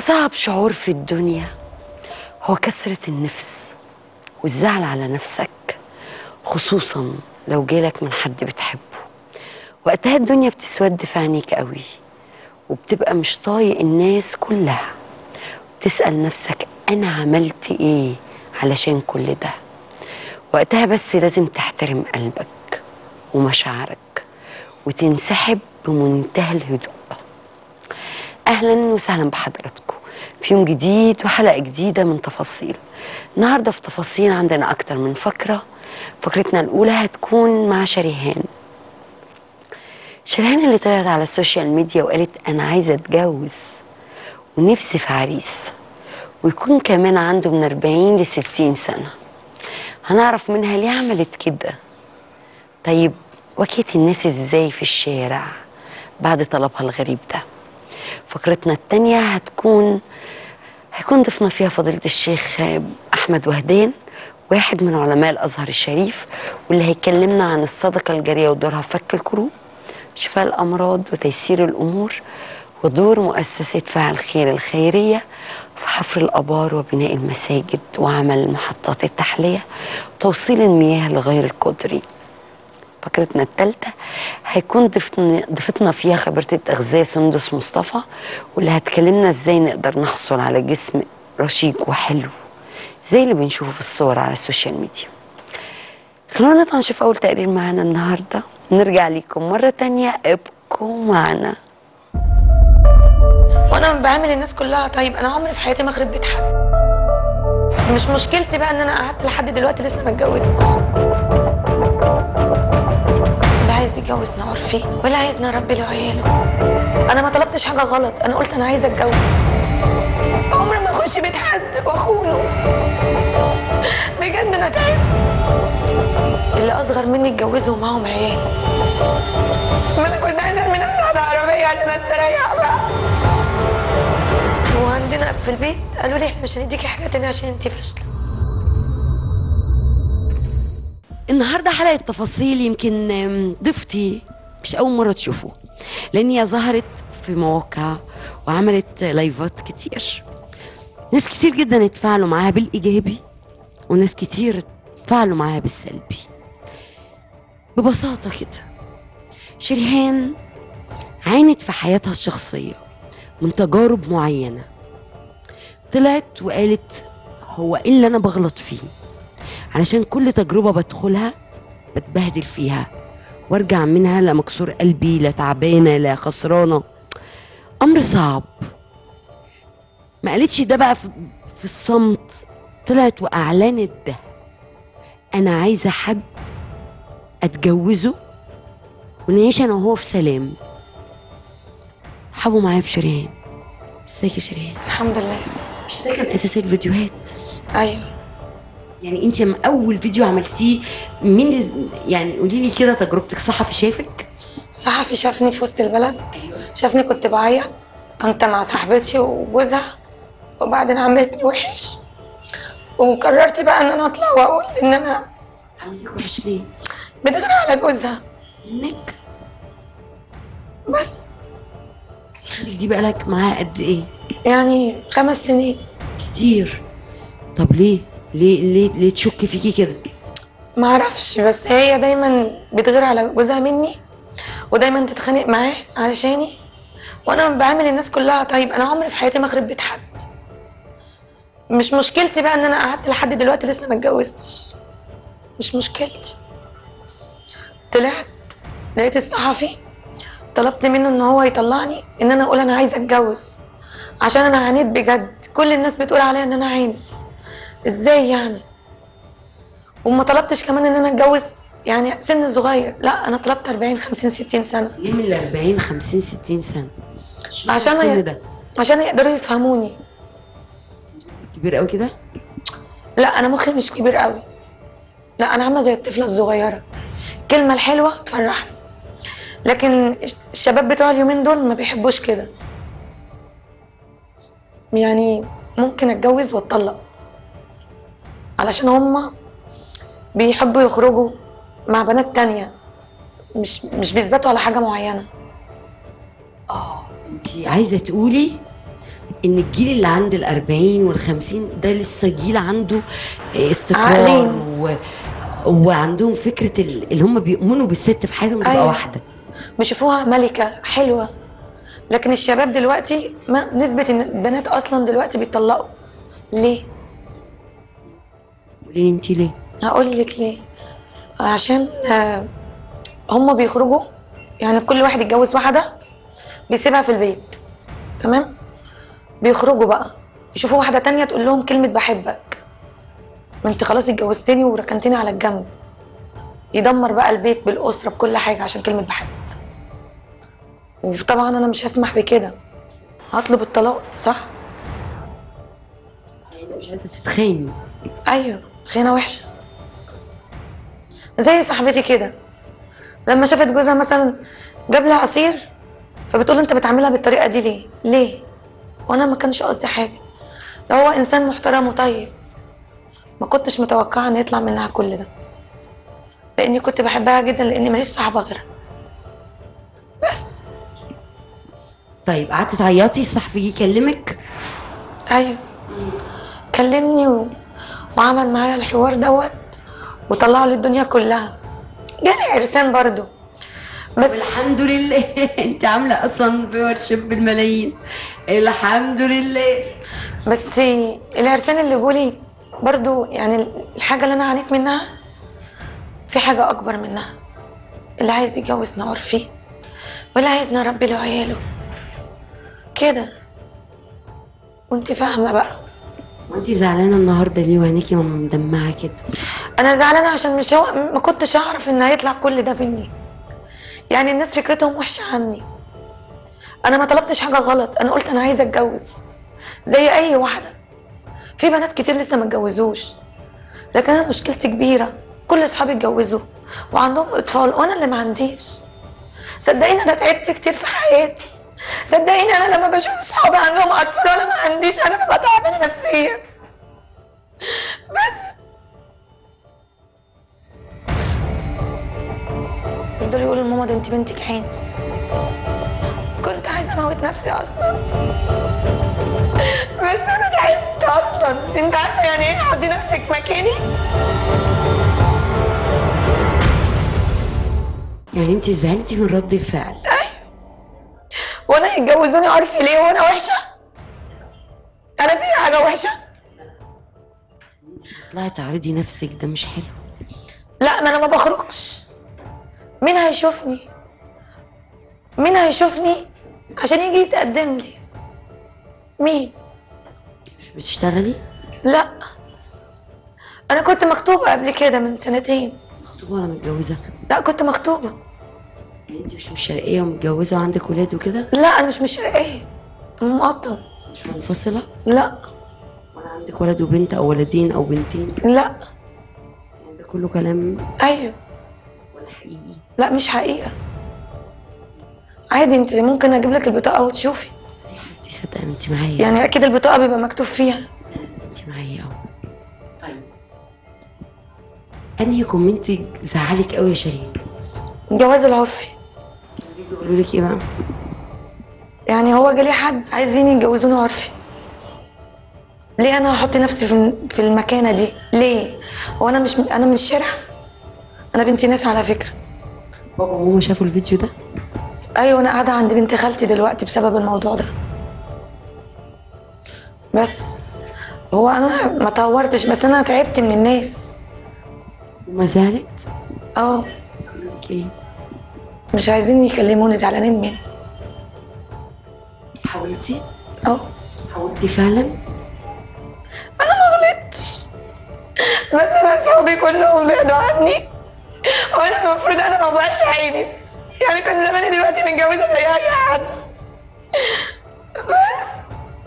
أصعب شعور في الدنيا هو كسرة النفس والزعل على نفسك خصوصا لو جالك من حد بتحبه وقتها الدنيا بتسود في عينيك قوي وبتبقى مش طايق الناس كلها تسأل نفسك أنا عملت إيه علشان كل ده وقتها بس لازم تحترم قلبك ومشاعرك وتنسحب بمنتهى الهدوء اهلا وسهلا بحضراتكم في يوم جديد وحلقه جديده من تفاصيل النهارده في تفاصيل عندنا اكتر من فقره فقرتنا الاولى هتكون مع شريهان شريهان اللي طلعت على السوشيال ميديا وقالت انا عايزه اتجوز ونفسي في عريس ويكون كمان عنده من 40 ل 60 سنه هنعرف منها ليه عملت كده طيب واجهت الناس ازاي في الشارع بعد طلبها الغريب ده فقرتنا التانية هتكون هيكون ضيفنا فيها فضيلة الشيخ أحمد وهدان واحد من علماء الأزهر الشريف واللي هيكلمنا عن الصدقة الجارية ودورها في فك الكروب شفاء الأمراض وتيسير الأمور ودور مؤسسة فاعل خير الخيرية في حفر الآبار وبناء المساجد وعمل محطات التحلية وتوصيل المياه لغير القدري فقرتنا الثالثة هيكون ضيفتنا ضيفتنا فيها خبيرة التغذية سندس مصطفى واللي هتكلمنا ازاي نقدر نحصل على جسم رشيق وحلو زي اللي بنشوفه في الصور على السوشيال ميديا خلونا نطلع نشوف أول تقرير معانا النهاردة نرجع ليكم مرة تانية ابقوا معنا وانا بعامل الناس كلها طيب انا عمري في حياتي ما اخرب بيت حد مش مشكلتي بقى ان انا قعدت لحد دلوقتي لسه ما اتجوزتش اللي عايز يتجوز نور فيه واللي عايز نربي له عياله انا ما طلبتش حاجه غلط انا قلت انا عايزه اتجوز عمري ما اخش بيت حد واخونه بجد انا تعبت اللي اصغر مني اتجوزوا ومعاهم عيال ما انا كنت عايزه ارمي نفسي على عربيه عشان استريح بقى وعندنا في البيت قالوا لي احنا مش هنديكي حاجه تانية عشان انتي فاشله النهارده حلقه تفاصيل يمكن آم، ضيفتي مش اول مره تشوفه لان هي ظهرت في مواقع وعملت لايفات كتير ناس كتير جدا اتفاعلوا معاها بالايجابي وناس كتير اتفاعلوا معاها بالسلبي ببساطه كده شريهان عانت في حياتها الشخصيه من تجارب معينه طلعت وقالت هو ايه اللي انا بغلط فيه علشان كل تجربة بدخلها بتبهدل فيها وارجع منها لا مكسور قلبي لا تعبانة لا خسرانة أمر صعب ما قالتش ده بقى في, في الصمت طلعت وأعلنت ده أنا عايزة حد أتجوزه ونعيش أنا وهو في سلام حبوا معايا بشريهان ازيك يا شريهان الحمد لله مش ده كان أساس الفيديوهات ايوه يعني انت لما اول فيديو عملتيه مين ال- يعني قولي لي كده تجربتك صحفي شافك صحفي شافني في وسط البلد شافني كنت بعيط كنت مع صاحبتي وجوزها وبعدين عملتني وحش وقررت بقى ان انا اطلع واقول ان انا عملتك وحش ليه بتغير على جوزها منك بس خالك دي بقى لك معاها قد ايه يعني خمس سنين كتير طب ليه ليه ليه ليه تشك فيكي كده ما اعرفش بس هي دايما بتغير على جوزها مني ودايما تتخانق معاه علشاني وانا بعامل الناس كلها طيب انا عمري في حياتي ما اخرب بيت حد مش مشكلتي بقى ان انا قعدت لحد دلوقتي لسه ما اتجوزتش مش مشكلتي طلعت لقيت الصحفي طلبت منه ان هو يطلعني ان انا اقول انا عايزه اتجوز عشان انا عانيت بجد كل الناس بتقول عليا ان انا عانس ازاي يعني وما طلبتش كمان ان انا اتجوز يعني سن صغير لا انا طلبت 40 50 60 سنه ليه من ال 40 50 60 سنه اشمعنى عشان السن هي- ده عشان يقدروا يفهموني كبير قوي كده لا انا مخي مش كبير قوي لا انا عامله زي الطفله الصغيره الكلمه الحلوه تفرحني لكن الشباب بتوع اليومين دول ما بيحبوش كده يعني ممكن اتجوز واتطلق علشان هما بيحبوا يخرجوا مع بنات تانية مش مش بيثبتوا على حاجه معينه اه انت عايزه تقولي ان الجيل اللي عند الأربعين والخمسين ده لسه جيل عنده استقرار عاقلين. و... وعندهم فكرة ال- اللي هم بيؤمنوا بالست في حاجة بتبقى أيوة. واحدة بيشوفوها ملكة حلوة لكن الشباب دلوقتي ما نسبة ان البنات اصلا دلوقتي بيطلقوا ليه؟ قولي لي انت ليه؟ هقول لك ليه عشان آه، هما بيخرجوا يعني كل واحد يتجوز واحدة بيسيبها في البيت تمام بيخرجوا بقى يشوفوا واحدة تانية تقول لهم كلمة بحبك ما انت خلاص اتجوزتني وركنتني على الجنب يدمر بقى البيت بالأسرة بكل حاجة عشان كلمة بحبك وطبعا أنا مش هسمح بكده هطلب الطلاق صح؟ مش عايزة تتخاني ايوه خيانه وحشه زي صاحبتي كده لما شافت جوزها مثلا جاب لها عصير فبتقول له انت بتعملها بالطريقه دي ليه ليه وانا ما كانش قصدي حاجه لو هو انسان محترم وطيب ما كنتش متوقعه ان يطلع منها كل ده لاني كنت بحبها جدا لاني ماليش صاحبه غيرها بس طيب قعدتي تعيطي الصحفي جه يكلمك ايوه كلمني و... وعمل معايا الحوار دوت وطلعه للدنيا كلها جالي عرسان برضو بس الحمد لله انت عاملة اصلا فيورشيب بالملايين الحمد لله بس العرسان اللي جولي برضو يعني الحاجة اللي أنا عانيت منها في حاجة أكبر منها اللي عايز يتجوزنا عرفي واللي عايز نربي له عياله كده وانت فاهمة بقى وانت زعلانة النهاردة ليه وعينيكي مدمعة كده انا زعلانه عشان مش هو ما كنتش اعرف ان هيطلع كل ده مني يعني الناس فكرتهم وحشه عني انا ما طلبتش حاجه غلط انا قلت انا عايزه اتجوز زي اي واحده في بنات كتير لسه ما اتجوزوش لكن انا مشكلتي كبيره كل اصحابي اتجوزوا وعندهم اطفال وانا اللي ما عنديش صدقيني انا تعبت كتير في حياتي صدقيني انا لما بشوف اصحابي عندهم اطفال وانا ما عنديش انا ببقى تعبانه نفسيا بس يفضلوا يقولوا لماما ده انت بنتك حانس كنت عايزه اموت نفسي اصلا بس انا تعبت اصلا انت عارفه يعني ايه حطي نفسك مكاني يعني انت زعلتي من رد الفعل وانا يتجوزوني عارفه ليه وانا وحشه انا في حاجه وحشه طلعي تعرضي نفسك ده مش حلو لا ما انا ما بخرجش مين هيشوفني مين هيشوفني عشان يجي يتقدم لي مين مش بتشتغلي لا انا كنت مخطوبه قبل كده من سنتين مخطوبة ولا متجوزة لا كنت مخطوبه يعني انت مش مش شرقية ومتجوزة وعندك ولاد وكده لا انا مش من الشرقيه انا مقطم مش منفصلة لا ولا عندك ولد وبنت او ولدين او بنتين لا يعني ده كله كلام ايوه ولا حقيقي لا مش حقيقه عادي انت ممكن اجيب لك البطاقه وتشوفي يا حبيبتي صدق انت معايا يعني اكيد البطاقه بيبقى مكتوب فيها انت معايا اهو طيب انهي كومنت زعلك قوي يا شيرين الجواز العرفي بيقولوا لك ايه بقى يعني هو جالي حد عايزين يتجوزوني عرفي ليه انا هحط نفسي في في المكانه دي ليه هو انا مش انا من الشارع انا بنتي ناس على فكره بابا وماما شافوا الفيديو ده ايوه انا قاعده عند بنت خالتي دلوقتي بسبب الموضوع ده بس هو انا ما طورتش بس انا تعبت من الناس وما زعلت اه لك ايه مش عايزين يكلموني زعلانين مني حاولتي اه حاولتي فعلا انا ما غلطتش بس انا صحابي كلهم بعدوا عني وانا المفروض انا ما بقاش عينس يعني كنت زماني دلوقتي متجوزه زي اي حد بس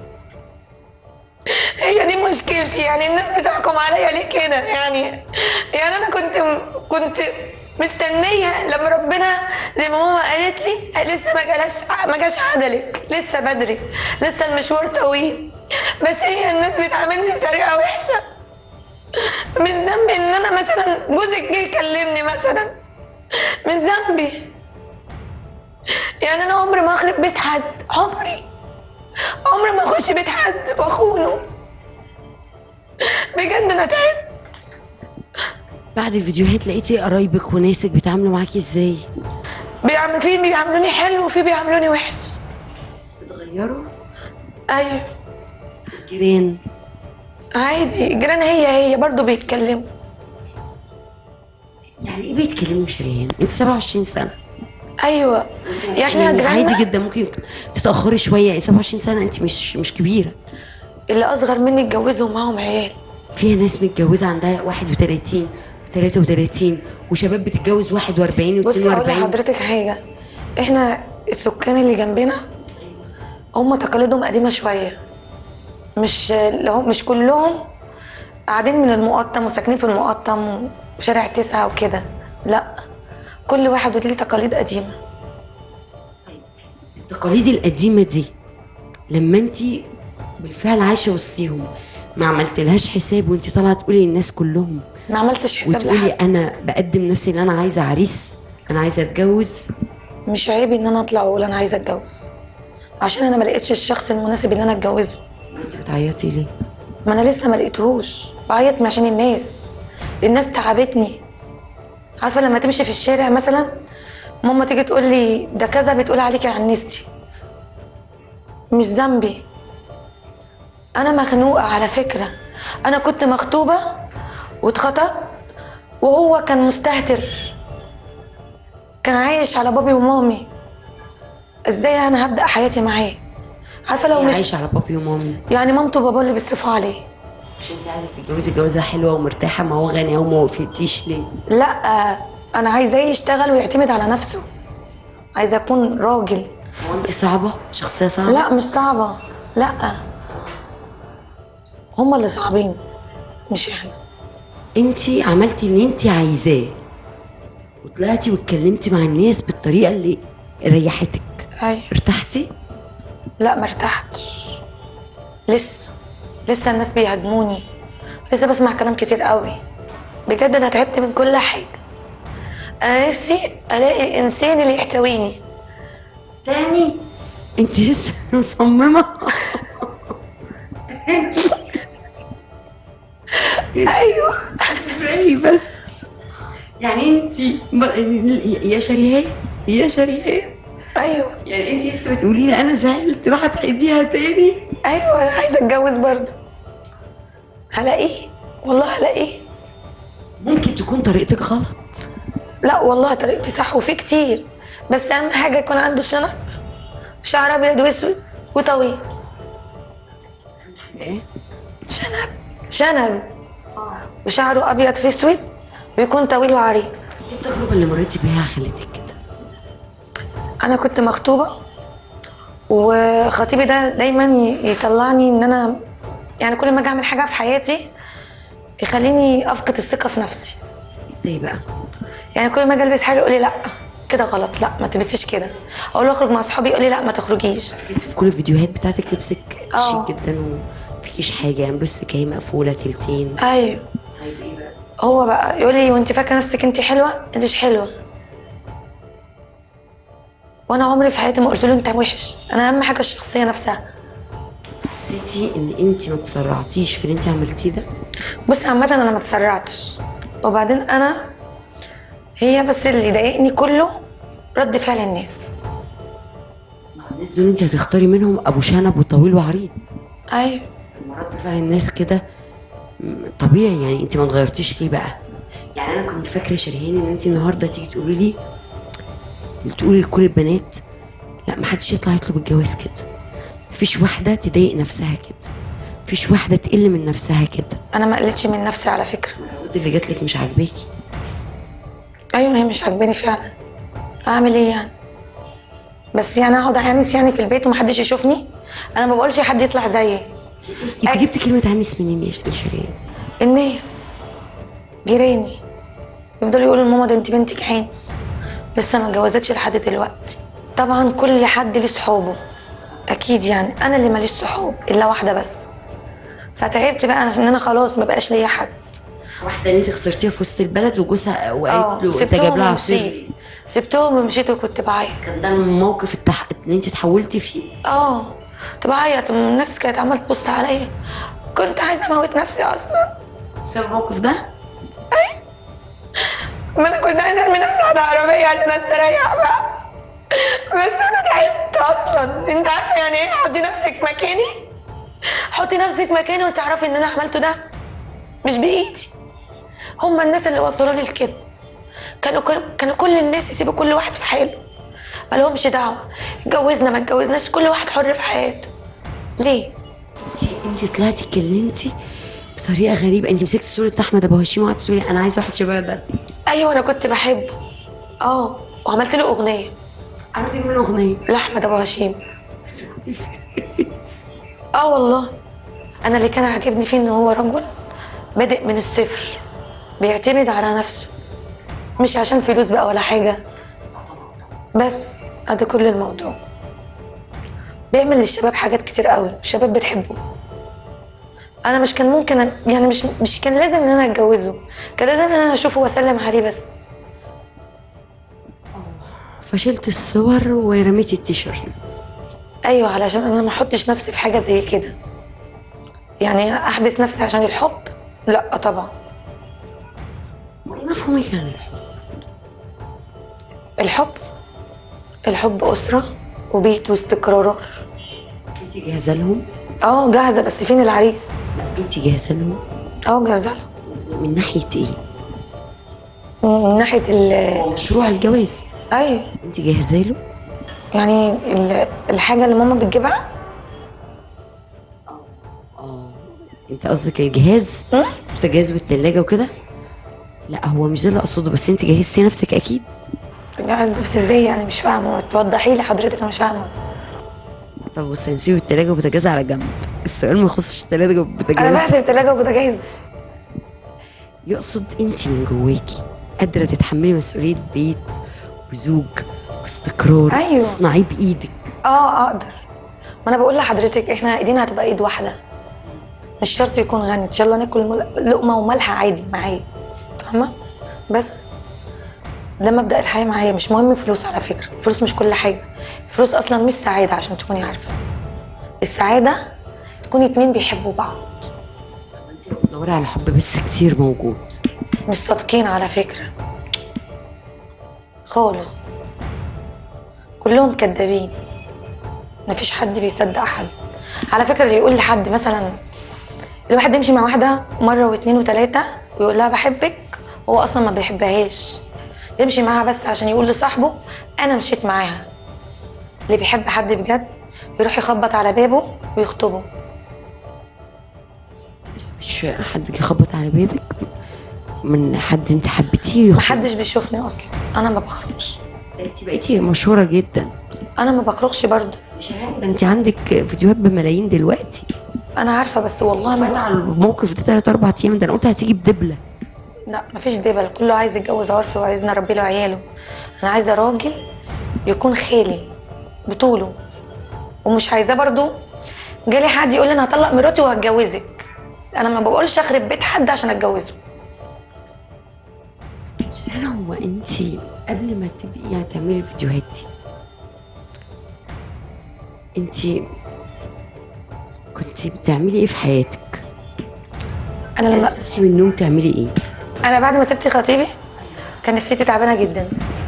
هي دي مشكلتي يعني الناس بتحكم عليا ليه كده يعني يعني انا كنت كنت مستنيه لما ربنا زي ما ماما قالت لي لسه ما جالاش ما جاش عدلك لسه بدري لسه المشوار طويل بس هي الناس بتعاملني بطريقه وحشه مش ذنبي ان انا مثلا جوزك جه يكلمني مثلا مش ذنبي يعني انا عمري ما اخرب بيت حد عمري عمري ما اخش بيت حد واخونه بجد انا تعبت بعد الفيديوهات لقيتي قرايبك وناسك بيتعاملوا معاكي ازاي بيعمل في بيعاملوني حلو وفي بيعاملوني وحش اتغيروا ايوه جيران عادي الجيران هي هي برضو بيتكلموا يعني ايه بيتكلموا شريان انت 27 سنه ايوه يا احنا يعني عادي جيراننا جدا ممكن تتاخري شويه يعني 27 سنه انت مش مش كبيره اللي اصغر مني اتجوزوا ومعاهم عيال فيها ناس متجوزه عندها 31 33 وشباب بتتجوز 41 بصي اقول و42 لحضرتك حاجه احنا السكان اللي جنبنا هم تقاليدهم قديمه شويه مش لو مش كلهم قاعدين من المقطم وساكنين في المقطم وشارع تسعة وكده لا كل واحد وليه تقاليد قديمه التقاليد القديمه دي لما انت بالفعل عايشه وسطيهم ما عملتلهاش حساب وانت طالعه تقولي للناس كلهم ما عملتش حساب وتقولي لحد انا بقدم نفسي ان انا عايزه عريس انا عايزه اتجوز مش عيب ان انا اطلع واقول انا عايزه اتجوز عشان انا ما لقيتش الشخص المناسب اللي انا اتجوزه انت بتعيطي ليه ما انا لسه ما لقيتهوش بعيط عشان الناس الناس تعبتني عارفه لما تمشي في الشارع مثلا ماما تيجي تقول لي ده كذا بتقول عليكي عنستي مش ذنبي انا مخنوقه على فكره انا كنت مخطوبه واتخطبت وهو كان مستهتر كان عايش على بابي ومامي ازاي انا هبدا حياتي معاه عارفه لو هي مش عايشه على بابي ومامي يعني مامته وبابا اللي بيصرفوا عليه مش انت عايزه تتجوزي جوازه حلوه ومرتاحه ما هو غني او ما وافقتيش ليه لا انا عايزاه يشتغل ويعتمد على نفسه عايزه اكون راجل هو انت صعبه شخصيه صعبه لا مش صعبه لا هما اللي صعبين مش احنا انت عملتي اللي انت عايزاه وطلعتي واتكلمتي مع الناس بالطريقه اللي ريحتك ايوه ارتحتي لا ما ارتحتش لسه لسه الناس بيهاجموني لسه بسمع كلام كتير قوي بجد انا تعبت من كل حاجه انا نفسي الاقي انسان اللي يحتويني تاني انت لسه مصممه ايوه ازاي بس يعني انت يا شريهان يا شريهان ايوه يعني انت لسه بتقولي لي انا زعلت راح تعيديها تاني ايوه انا عايزه اتجوز برضه هلاقيه والله هلاقيه ممكن تكون طريقتك غلط لا والله طريقتي صح وفي كتير بس اهم حاجه يكون عنده شنب شعر ابيض واسود وطويل ايه شنب شنب وشعره ابيض في اسود ويكون طويل وعريض ايه التجربه اللي مريتي بيها خلتك كده انا كنت مخطوبه وخطيبي ده دايما ي- يطلعني ان انا يعني كل ما اجي اعمل حاجه في حياتي يخليني افقد الثقه في نفسي ازاي بقى يعني كل ما اجي البس حاجه يقول لي لا كده غلط لا ما تلبسيش كده اقول له اخرج مع اصحابي يقول لي لا ما تخرجيش انت في كل الفيديوهات بتاعتك لبسك اه. شيك جدا ومفيكيش حاجه يعني بصك هي مقفوله تلتين ايوه طيب ايه بقى هو بقى يقول لي وانت فاكره نفسك انت حلوه انت مش حلوه وانا عمري في حياتي ما قلت له انت وحش انا اهم حاجه الشخصيه نفسها حسيتي ان انت ما تسرعتيش في اللي انت عملتيه ده بص عامه انا ما اتسرعتش وبعدين انا هي بس اللي ضايقني كله رد فعل الناس مع الناس دول انت هتختاري منهم ابو شنب وطويل وعريض ايوه لما رد فعل الناس كده م- طبيعي يعني انت ما اتغيرتيش ليه بقى يعني انا كنت فاكره شريهان ان انت النهارده تيجي تقولي لي تقولي لكل البنات لا ما حدش يطلع يطلب الجواز كده مفيش واحده تضايق نفسها كده مفيش واحده تقل من نفسها كده انا ما قلتش من نفسي على فكره العروض اللي جات لك مش عاجباكي ايوه هي مش عاجباني فعلا اعمل ايه يعني بس يعني اقعد اعنس يعني في البيت ومحدش يشوفني انا ما بقولش حد يطلع زيي انت أي- جبتي كلمه عنس منين يا ش- يا شريهان الناس جيراني يفضلوا يقولوا لماما ده انت بنتك عانس لسه ما اتجوزتش لحد دلوقتي طبعا كل حد ليه صحابه اكيد يعني انا اللي ماليش صحاب الا واحده بس فتعبت بقى عشان انا خلاص ما بقاش ليا حد واحده اللي انت خسرتيها في وسط البلد وجوزها اه وقالت له انت سبتهم جايب لها ومشيت عصير سبتهم ومشيت وكنت بعيط كان ده الموقف التح... اللي انت اتحولتي فيه اه كنت بعيط والناس كانت عماله تبص عليا كنت عايزه اموت نفسي اصلا بسبب الموقف ده ما انا كنت عايزه ارمي نفسي على عربيه عشان استريح بقى بس انا تعبت اصلا انت عارفه يعني ايه حطي نفسك مكاني حطي نفسك مكاني وتعرفي ان انا عملته ده مش بايدي هما الناس اللي وصلوني لكده كانوا كانوا كل الناس يسيبوا كل واحد في حاله ما لهمش دعوه اتجوزنا ما اتجوزناش كل واحد حر في حياته ليه انت انت طلعتي اتكلمتي بطريقه غريبه انت مسكتي صوره احمد ابو هشيم وقعدتي تقولي انا عايزه واحد شبه ده ايوه انا كنت بحبه اه وعملت له اغنيه عملتي منه اغنيه لاحمد ابو هشيم اه والله انا اللي كان عاجبني فيه ان هو رجل بادئ من الصفر بيعتمد على نفسه مش عشان فلوس بقى ولا حاجه بس ادي كل الموضوع بيعمل للشباب حاجات كتير قوي الشباب بتحبه انا مش كان ممكن أ- يعني مش مش كان لازم ان انا اتجوزه كان لازم ان انا اشوفه واسلم عليه بس فشلت الصور ورميتي التيشيرت ايوه علشان انا ما احطش نفسي في حاجه زي كده يعني احبس نفسي عشان الحب لا طبعا وايه مفهومك عن الحب الحب الحب اسره وبيت واستقرار انت جاهزه لهم اه جاهزه بس فين العريس انت جاهزه لهم اه جاهزه له. من ناحيه ايه من ناحيه ال مشروع الجواز ايوه انت جاهزه له يعني ال- الحاجه اللي ماما بتجيبها اه انت قصدك الجهاز م? البوتاجاز والتلاجة وكده لا هو مش ده اللي اقصده بس انت جهزتي نفسك اكيد جاهز نفسي ازاي يعني مش فاهمه توضحي لي حضرتك انا مش فاهمه طب بص هنسيب التلاجة والبوتاجاز على جنب السؤال ما يخصش التلاجة انا والبوتاجاز بحسب التلاجه وبوتاجاز يقصد انت من جواكي قادرة تتحملي مسؤولية بيت وزوج واستقرار أيوة. تصنعيه بايدك اه اقدر ما انا بقول لحضرتك احنا ايدينا هتبقى ايد واحده مش شرط يكون غني ان شاء الله ناكل مل- لقمه وملح عادي معايا فاهمه بس ده مبدا الحياه معايا مش مهم فلوس على فكره الفلوس مش كل حاجه الفلوس اصلا مش سعاده عشان تكوني عارفه السعاده تكون اتنين بيحبوا بعض دوري على حب بس كتير موجود مش صادقين على فكره خالص كلهم كدابين مفيش حد بيصدق حد على فكره اللي يقول لحد مثلا الواحد بيمشي مع واحده مره واثنين وثلاثه ويقول لها بحبك هو اصلا ما بيحبهاش بيمشي معاها بس عشان يقول لصاحبه انا مشيت معاها اللي بيحب حد بجد يروح يخبط على بابه ويخطبه مفيش حد جه يخبط على بيتك من حد انت حبيتيه يخبط. محدش بيشوفني اصلا انا ما بخرجش انت بقيتي مشهورة جدا انا ما بخرجش برضه ده انت عندك فيديوهات بملايين دلوقتي انا عارفه بس والله انا ما على الموقف ده ثلاث اربع ايام ده انا قلت هتيجي بدبله لا مفيش دبل كله عايز يتجوز عرفي وعايز نربي له عياله انا عايزه راجل يكون خالي بطوله ومش عايزاه برضو جالي حد يقول لي انا هطلق مراتي وهتجوزك انا ما بقولش اخرب بيت حد عشان اتجوزه انا هو انت قبل ما تبقي يعني تعملي الفيديوهات دي انت كنت بتعملي ايه في حياتك؟ انا لما تصحي من النوم تعملي ايه؟ انا بعد ما سبت خطيبي كان نفسيتي تعبانه جدا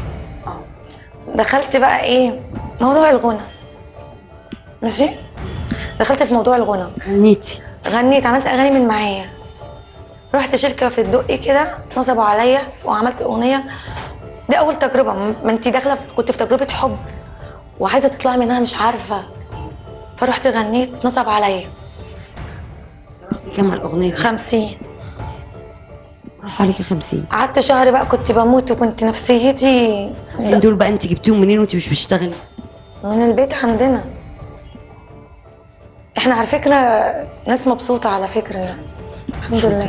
دخلت بقى ايه موضوع الغنى ماشي دخلت في موضوع الغنى غنيتي غنيت عملت اغاني من معايا رحت شركه في الدقي كده نصبوا عليا وعملت اغنيه دي اول تجربه ما انت داخله في- كنت في تجربه حب وعايزه تطلعي منها مش عارفه فرحت غنيت نصب عليا صرفتي كام على الاغنيه دي؟ خمسين راحوا عليكي 50 قعدت شهر بقى كنت بموت وكنت نفسيتي 50 دول بقى انت جبتيهم منين وانت مش بتشتغلي؟ من البيت عندنا احنا على فكرة ناس مبسوطة على فكرة يعني الحمد لله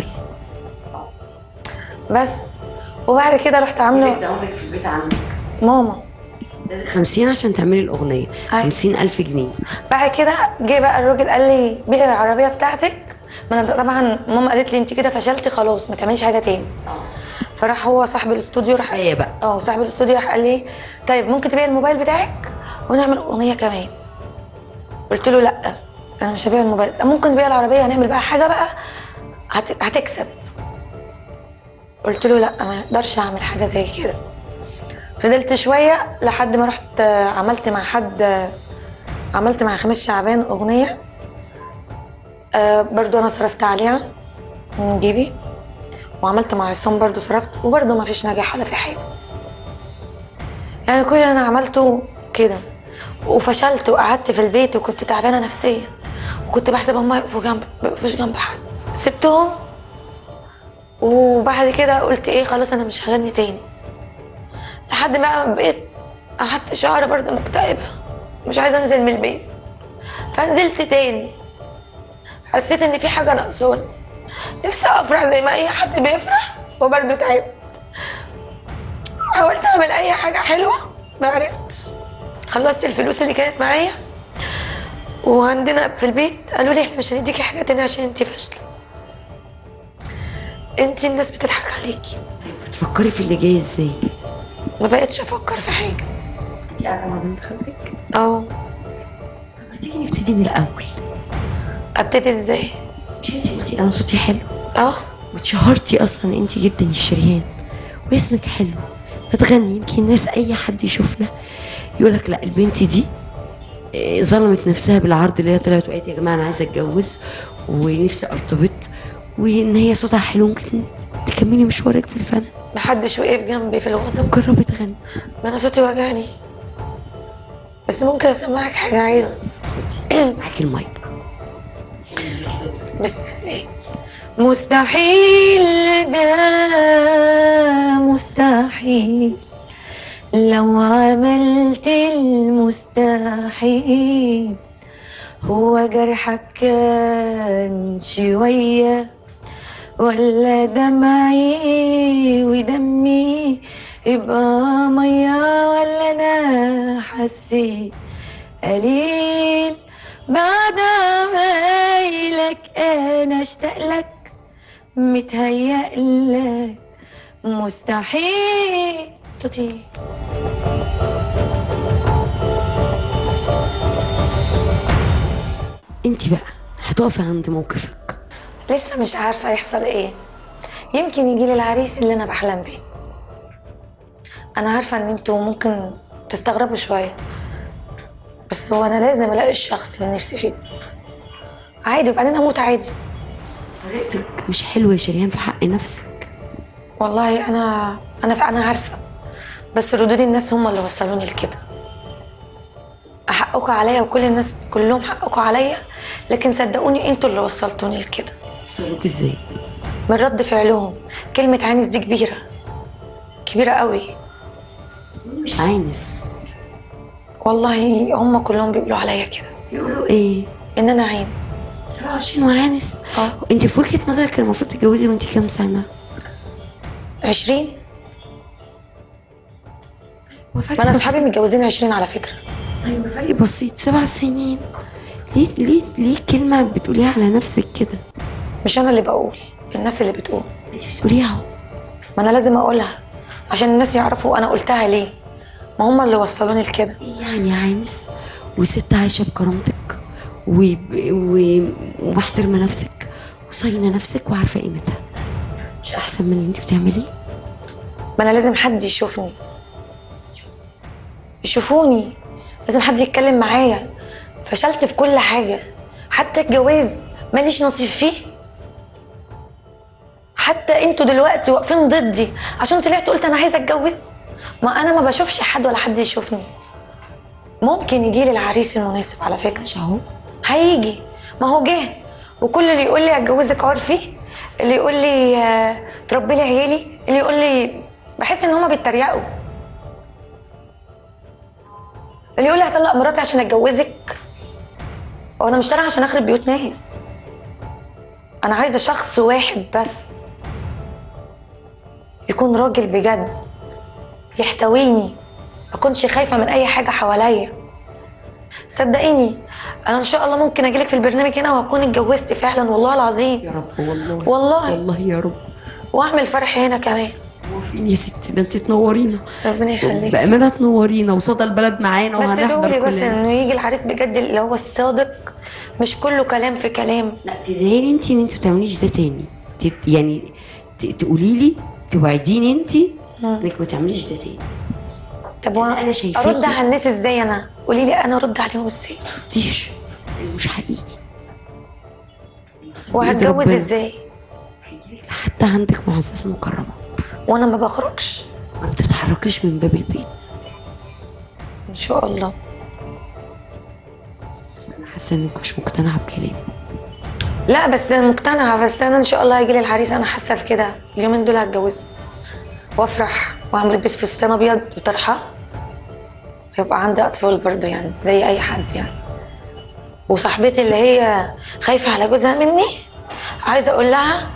بس وبعد كده رحت عاملة عمرك في البيت عندك ماما 50 عشان تعملي الاغنيه أيوة. 50 الف جنيه بعد كده جه بقى الراجل قال لي بيعي العربية بتاعتك ما انا طبعا ماما قالت لي انت كده فشلتي خلاص ما تعمليش حاجة تاني فراح هو صاحب الاستوديو راح كفايه بقى اه صاحب الاستوديو راح قال لي طيب ممكن تبيع الموبايل بتاعك ونعمل اغنيه كمان قلت له لا انا مش هبيع الموبايل ده ممكن نبيع العربيه هنعمل بقى حاجه بقى هت... هتكسب قلت له لا ما اقدرش اعمل حاجه زي كده فضلت شويه لحد ما رحت آه، عملت مع حد آه، عملت مع خميس شعبان اغنيه آه برضو انا صرفت عليها من جيبي وعملت مع عصام برضو صرفت وبرضو ما فيش نجاح ولا في حاجه يعني كل اللي انا عملته كده وفشلت وقعدت في البيت وكنت تعبانه نفسيا وكنت بحسب هما يقفوا جنب ما يقفوش جنب حد سبتهم وبعد كده قلت ايه خلاص انا مش هغني تاني لحد ما بقيت قعدت شهر برضه مكتئبه مش عايزه انزل من البيت فنزلت تاني حسيت ان في حاجه ناقصاني نفسي افرح زي ما اي حد بيفرح وبرضه تعبت حاولت اعمل اي حاجه حلوه ما عرفتش خلصت الفلوس اللي كانت معايا وعندنا في البيت قالوا لي احنا مش هنديكي حاجه تانية عشان انتي فاشله انتي الناس بتضحك عليكي بتفكري في اللي جاي ازاي ما بقتش افكر في حاجه انت قاعده مع بنت خالتك اه طب ما تيجي نبتدي من الاول ابتدي ازاي مش انت قلتي انا صوتي حلو اه واتشهرتي اصلا انت جدا الشريان واسمك حلو بتغني يمكن الناس اي حد يشوفنا يقولك لا البنت دي آه، ظلمت نفسها بالعرض اللي هي طلعت وقالت يا جماعه انا عايزه اتجوز ونفسي ارتبط وان هي صوتها حلو ممكن تكملي مشوارك في الفن محدش وقف جنبي في الغنى طب جربي تغني ما انا صوتي وجعني بس ممكن اسمعك حاجه عايزه خدي معاكي المايك بسم الله مستحيل ده مستحيل لو عملت المستحيل هو جرحك كان شوية ولا دمعي ودمي يبقى مية ولا أنا حسيت قليل بعد عمايلك انا اشتاق لك متهيأ لك مستحيل صوتي انت بقى هتقفي عند موقفك لسه مش عارفه هيحصل ايه يمكن يجي لي العريس اللي انا بحلم بيه انا عارفه ان انتوا ممكن تستغربوا شويه بس هو انا لازم الاقي الشخص اللي نفسي فيه عادي وبعدين اموت عادي طريقتك مش حلوه يا شريان في حق نفسك والله انا انا انا عارفه بس ردود الناس هم اللي وصلوني لكده حقكم عليا وكل الناس كلهم حقكم عليا لكن صدقوني انتوا اللي وصلتوني لكده وصلوك ازاي من رد فعلهم كلمة عانس دي كبيرة كبيرة قوي بس أنا مش عانس والله هم كلهم بيقولوا عليا كده يقولوا ايه ان انا عانس 27 وعانس اه انت في وجهه نظرك كان المفروض تتجوزي وانت كام سنه عشرين هو فرق ما انا بسيط. اصحابي متجوزين عشرين على فكرة ايوه فرق بسيط سبع سنين ليه ليه ليه كلمه بتقوليها على نفسك كده مش انا اللي بقول الناس اللي بتقول انت بتقوليها اهو ما انا لازم اقولها عشان الناس يعرفوا انا قلتها ليه ما هم اللي وصلوني لكده ايه يعني عانس وست عايشه بكرامتك و... و... ومحترمه نفسك وصاينه نفسك وعارفه قيمتها مش احسن من اللي انت بتعمليه ما انا لازم حد يشوفني يشوفوني لازم حد يتكلم معايا فشلت في كل حاجة حتى الجواز ماليش نصيب فيه حتى انتوا دلوقتي واقفين ضدي عشان طلعت قلت انا عايزه اتجوز ما انا ما بشوفش حد ولا حد يشوفني ممكن يجي لي العريس المناسب على فكره مش اهو هيجي ما هو جه وكل اللي يقول لي اتجوزك عرفي اللي يقول لي آه، تربي لي عيالي اللي يقول لي بحس ان هما بيتريقوا اللي يقول لي هطلق مراتي عشان اتجوزك هو انا مش طالعه عشان اخرب بيوت ناس انا عايزه شخص واحد بس يكون راجل بجد يحتويني ما اكونش خايفه من اي حاجه حواليا صدقيني انا ان شاء الله ممكن اجيلك في البرنامج هنا وهكون اتجوزت فعلا والله العظيم يا رب والله والله والله يا رب واعمل فرح هنا كمان عارفين يا ستي ده انت تنورينا ربنا يخليك بامانه تنورينا وصدى البلد معانا بس وهنحضر دوري بس كلنا. انه يجي العريس بجد اللي هو الصادق مش كله كلام في كلام لا تدعي لي انت ان انت ما تعمليش ده تاني تت- يعني ت- تقولي لي توعديني انت انك ما تعمليش ده تاني طب و- أنا شايفاكي- ارد على الناس ازاي انا قولي لي انا ارد عليهم ازاي تيش مش حقيقي وهتجوز ربنا. ازاي هيجيلك لحد عندك معززه مكرمه وانا ما بخرجش ما بتتحركيش من باب البيت ان شاء الله انا حاسه انك مش مقتنعه بكلامي لا بس أنا مقتنعه بس انا ان شاء الله هيجي لي العريس انا حاسه في كده اليومين دول هتجوز وافرح واعمل بس فستان ابيض وطرحه ويبقى عندي اطفال برضو يعني زي اي حد يعني وصاحبتي اللي هي خايفه على جوزها مني عايزه اقول لها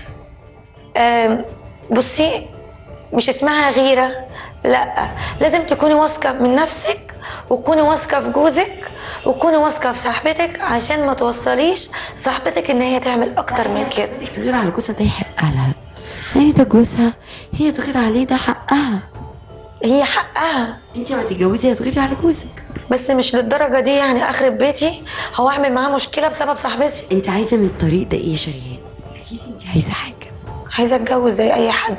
آم، بصي مش اسمها غيره لا لازم تكوني واثقه من نفسك وتكوني واثقه في جوزك وتكوني واثقه في صاحبتك عشان ما توصليش صاحبتك ان هي تعمل اكتر من كده انك تغير على جوزها ده يحق لها يعني ده جوزها هي تغير عليه ده حقها هي حقها انت ما تتجوزي هتغيري على جوزك بس مش للدرجه دي يعني اخرب بيتي هو اعمل معاه مشكله بسبب صاحبتي انت عايزه من الطريق ده ايه يا شريان اكيد انت عايزه حاجه عايزه اتجوز زي اي حد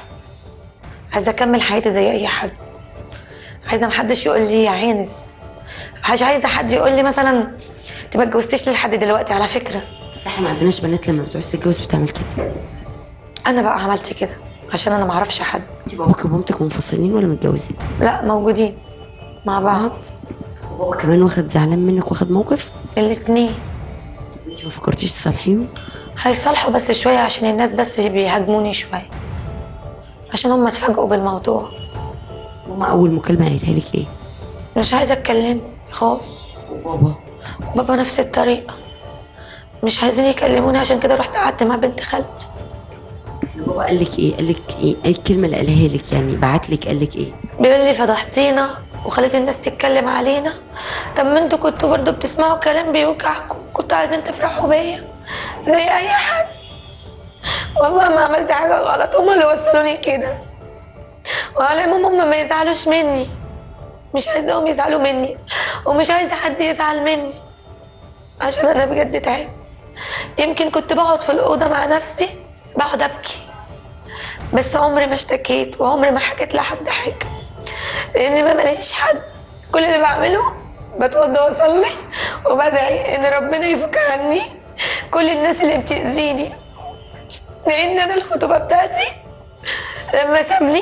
عايزه اكمل حياتي زي اي حد عايزه محدش يقول لي يا عانس مش عايزه حد يقول لي مثلا انت ما اتجوزتيش لحد دلوقتي على فكره بس احنا ما عندناش بنات لما بتعوز تتجوز بتعمل كده انا بقى عملت كده عشان انا ما اعرفش حد انت باباك ومامتك منفصلين ولا متجوزين لا موجودين مع بعض بعض وبابا كمان واخد زعلان منك واخد موقف الاتنين انت ما فكرتيش تصالحيهم هيصالحوا بس شويه عشان الناس بس بيهاجموني شويه عشان هم اتفاجئوا بالموضوع ماما اول مكالمه قالتها لك ايه مش عايزه اتكلم خالص وبابا بابا نفس الطريقه مش عايزين يكلموني عشان كده رحت قعدت مع بنت خالتي بابا قال لك ايه قال لك ايه ايه الكلمه اللي قالها لك يعني بعت لك قال لك ايه بيقول لي فضحتينا وخليت الناس تتكلم علينا طب ما انتوا كنتوا برضو بتسمعوا كلام بيوجعكم كنتوا عايزين تفرحوا بيا زي اي حد والله ما عملت حاجه غلط هما اللي وصلوني كده وعلى العموم هما ما يزعلوش مني مش عايزاهم يزعلوا مني ومش عايزه حد يزعل مني عشان انا بجد تعبت يمكن كنت بقعد في الاوضه مع نفسي بقعد ابكي بس عمري ما اشتكيت وعمري ما حكيت لحد حاجه لاني ما ماليش حد كل اللي بعمله بتوضى واصلي وبدعي ان ربنا يفك عني كل الناس اللي بتاذيني لان انا الخطوبه بتاعتي لما سابني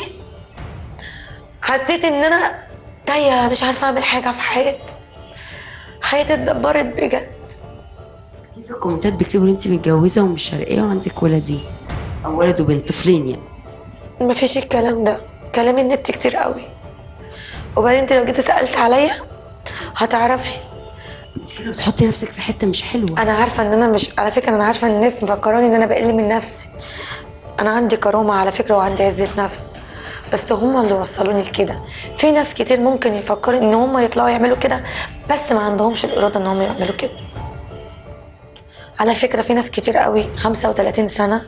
حسيت ان انا تايهه مش عارفه اعمل حاجه في حياتي حياتي اتدبرت بجد في الكومنتات بيكتبوا ان انت متجوزه ومش شرقيه وعندك ولدين او ولد وبنت طفلين يعني مفيش الكلام ده كلام النت كتير قوي وبعدين انت لو جيت سالت عليا هتعرفي انت كده بتحطي نفسك في حته مش حلوه انا عارفه ان انا مش على فكره انا عارفه ان الناس مفكراني ان انا بقل من نفسي انا عندي كرامه على فكره وعندي عزه نفس بس هما اللي وصلوني لكده في ناس كتير ممكن يفكروا ان هما يطلعوا يعملوا كده بس ما عندهمش الاراده ان هما يعملوا كده على فكره في ناس كتير قوي 35 سنه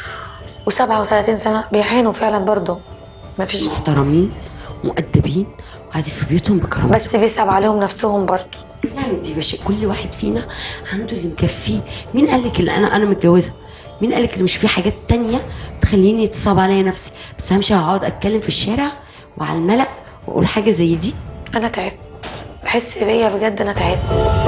و37 سنه بيعانوا فعلا برضه مفيش محترمين مؤدبين وقاعدين في بيوتهم بكرامتهم بس بيصعب عليهم نفسهم برضه يعني دي بش كل واحد فينا عنده اللي مكفيه مين قال لك اللي انا انا متجوزه مين قال لك اللي مش في حاجات تانية تخليني تصعب عليا نفسي بس همشي هقعد اتكلم في الشارع وعلى الملأ واقول حاجه زي دي انا تعبت بحس بيا بجد انا تعبت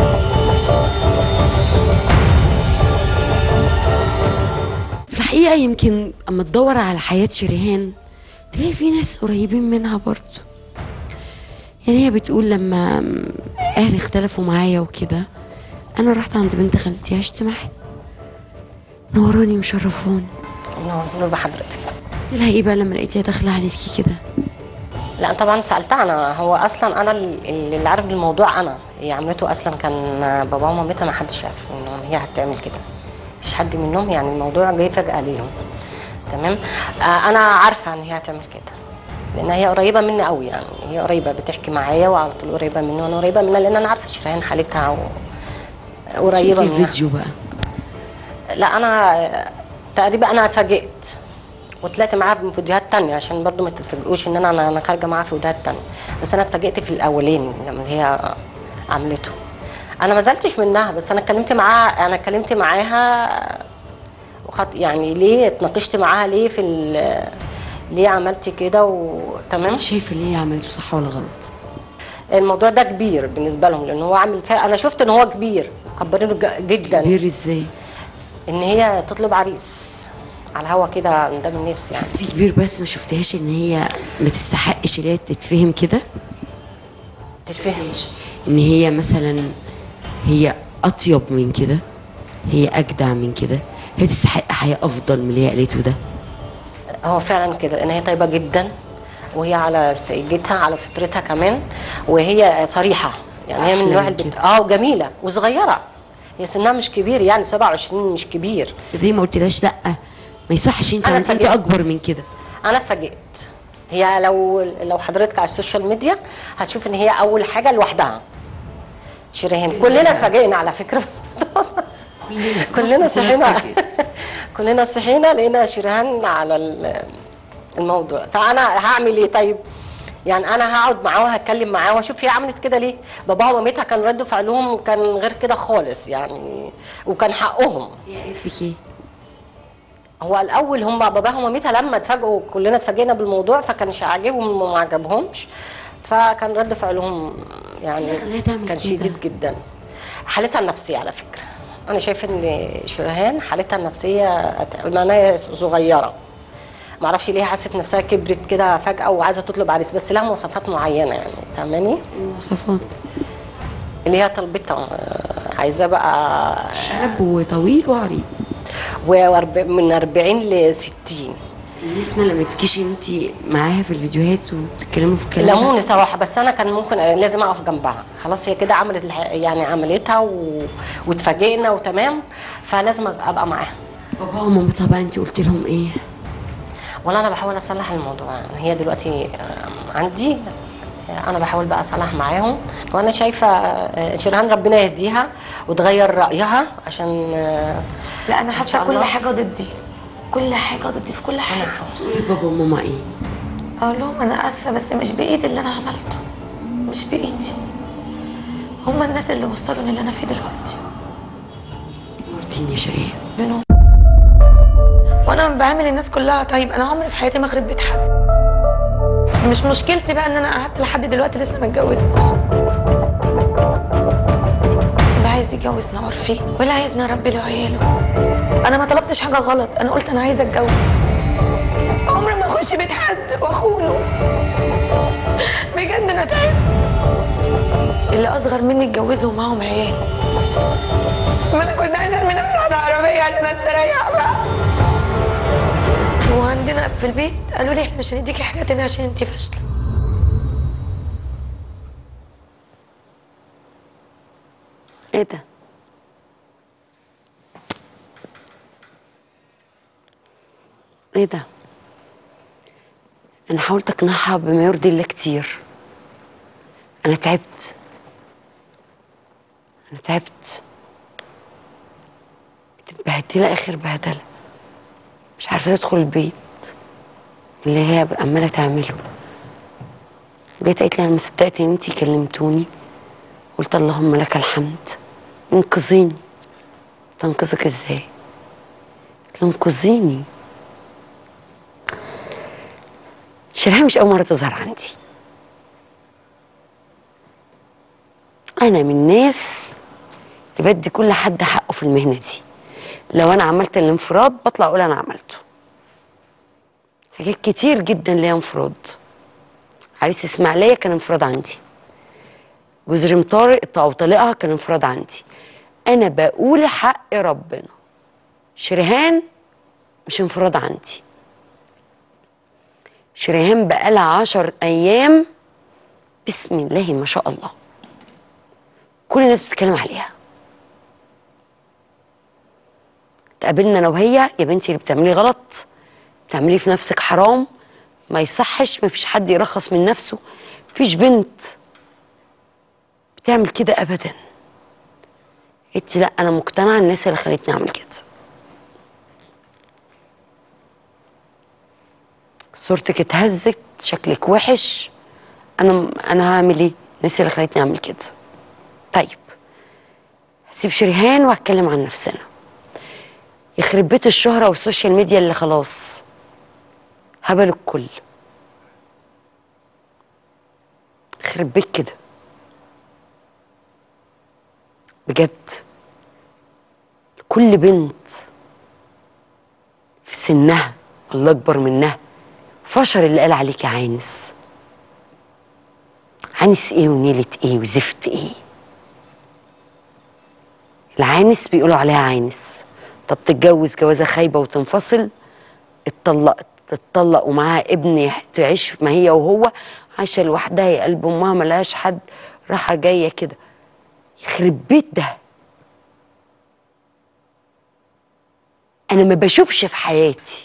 في الحقيقه يمكن اما تدور على حياه شريهان تلاقي في ناس قريبين منها برضه يعني هي بتقول لما اهلي اختلفوا معايا وكده انا رحت عند بنت خالتي عشت معاها نوروني وشرفوني نور نور بحضرتك قلت لها ايه بقى لما لقيتيها داخله عليكي كده لا طبعا سالتها انا هو اصلا انا اللي اللي عارف بالموضوع انا هي عمته اصلا كان باباها ومامتها ما حدش عارف ان هي هتعمل كده مفيش حد منهم يعني الموضوع جاي فجاه ليهم تمام آه انا عارفه ان هي هتعمل كده لان هي قريبه مني قوي يعني هي قريبه بتحكي معايا وعلى طول قريبه مني وانا قريبه منها لان انا عارفه شيرين حالتها و... قريبه شفتي منها الفيديو بقى لا انا تقريبا انا اتفاجئت وطلعت معاها بفيديوهات تانية عشان برضو ما تتفاجئوش ان انا انا خارجه معاها في فيديوهات تانية بس انا اتفاجئت في الاولاني لما هي عملته انا ما زعلتش منها بس انا اتكلمت معاها انا اتكلمت معاها وخط يعني ليه اتناقشت معاها ليه في ال- ليه عملتي كده وتمام شايفه اللي هي عملته صح ولا غلط الموضوع ده كبير بالنسبه لهم لان هو عامل فيها انا شفت ان هو كبير مكبرينه ج- جدا كبير ازاي ان هي تطلب عريس على الهوا كده قدام الناس يعني شفتي كبير بس ما شفتهاش ان هي ما تستحقش اللي هي تتفهم كده تتفهمش ان هي مثلا هي اطيب من كده هي اجدع من كده هي تستحق حياه افضل من اللي هي قالته ده هو فعلا كده ان هي طيبه جدا وهي على سيجتها على فطرتها كمان وهي صريحه يعني هي من أحلى النوع من اللي بت... كده. اه وجميله وصغيره هي سنها مش كبير يعني 27 مش كبير ليه ما قلتلهاش لا ما يصحش انت أنا انت انت اتفاجئت. اكبر من كده انا اتفاجئت هي لو لو حضرتك على السوشيال ميديا هتشوف ان هي اول حاجه لوحدها شيرين كلنا اتفاجئنا على فكره كلنا صحينا كلنا صحينا لقينا شيرين على ال- الموضوع فانا هعمل ايه طيب يعني انا هقعد معاه وهتكلم معاه واشوف هي عملت كده ليه باباها ومامتها كان رد فعلهم كان غير كده خالص يعني وكان حقهم هي قالت لك ايه هو الاول هم باباها ومامتها لما اتفاجئوا كلنا اتفاجئنا بالموضوع فكانش عاجبهم وما عجبهمش فكان رد فعلهم يعني خليها تعمل كان كده. شديد جدا حالتها النفسيه على فكره انا شايفه ان شرهان حالتها النفسيه معناها صغيره ما اعرفش ليه حست نفسها كبرت كده فجاه وعايزه تطلب عريس بس لها مواصفات معينه يعني فاهماني المواصفات اللي هي طلبتها آه، عايزاه بقى شاب وطويل وعريض وأرب- من 40 ل 60 الناس ما لمتكيش انت معاها في الفيديوهات وبتتكلموا في الكلام ده؟ لموني صراحه بس انا كان ممكن لازم اقف جنبها خلاص هي كده عملت الح- يعني عملتها و... واتفاجئنا وتمام فلازم ابقى معاها باباها ومامتها بقى انت قلت لهم ايه ولا انا بحاول اصلح الموضوع يعني هي دلوقتي آه، عندي آه، انا بحاول بقى اصلح معاهم وانا شايفه آه، شيران ربنا يهديها وتغير رايها عشان آه، لا انا إن حاسه شاء كل الله. حاجه ضدي كل حاجه ضدي في كل حاجه تقولي لبابا وماما ايه اقول لهم انا اسفه بس مش بايدي اللي انا عملته مش بايدي هما الناس اللي وصلوني اللي انا فيه دلوقتي نورتيني يا شريهان منهم وانا بعمل الناس كلها طيب انا عمري في حياتي ما اخرب بيت حد مش مشكلتي بقى ان انا قعدت لحد دلوقتي لسه ما اتجوزتش اللي عايز يتجوز نار فيه واللي عايز نربي له عياله انا ما طلبتش حاجه غلط انا قلت انا عايزه اتجوز عمري ما اخش بيت حد واخونه بجد انا تعبت اللي اصغر مني اتجوزوا معاهم عيال ما انا كنت عايزه ارمي نفسي على العربيه عشان استريح بقى وعندنا في البيت قالوا لي احنا مش هنديكي حاجه تانية عشان انتي فاشله ايه ده ايه ده انا حاولت اقنعها بما يرضي الله كتير انا تعبت انا تعبت متبهدله اخر بهدله مش عارفه تدخل البيت اللي هي عماله تعمله جيت قالت لي انا ما صدقت ان انتي كلمتوني قلت اللهم لك الحمد انقذيني تنقذك ازاي قلت له انقذيني شريهان مش اول مره تظهر عندي انا من الناس اللي بدي كل حد حقه في المهنه دي لو انا عملت الانفراد بطلع اقول انا عملته حاجات كتير جدا ليها انفراد عريس اسماعيليه كان انفراد عندي جوز ريم طارق او طليقها كان انفراد عندي انا بقول حق ربنا شريهان مش انفراد عندي شريهان بقالها عشر ايام بسم الله ما شاء الله كل الناس بتتكلم عليها تقابلنا انا وهي يا بنتي اللي بتعملي غلط بتعملي في نفسك حرام ما يصحش ما فيش حد يرخص من نفسه مفيش بنت بتعمل كده ابدا قلت لا انا مقتنعه الناس اللي خلتني اعمل كده صورتك اتهزت شكلك وحش انا انا هعمل ايه الناس اللي خلتني اعمل كده طيب هسيب شريهان وهتكلم عن نفسنا يخرب بيت الشهرة والسوشيال ميديا اللي خلاص هبل الكل يخرب بيت كده بجد كل بنت في سنها الله اكبر منها فشر اللي قال عليكي عانس عانس ايه ونيلة ايه وزفت ايه العانس بيقولوا عليها عانس طب تتجوز جوازه خايبه وتنفصل اتطلقت تتطلق ومعاها ابن يح- تعيش ما هي وهو عايشه لوحدها يا قلب امها ملهاش حد راحه جايه كده يخرب بيت ده انا ما بشوفش في حياتي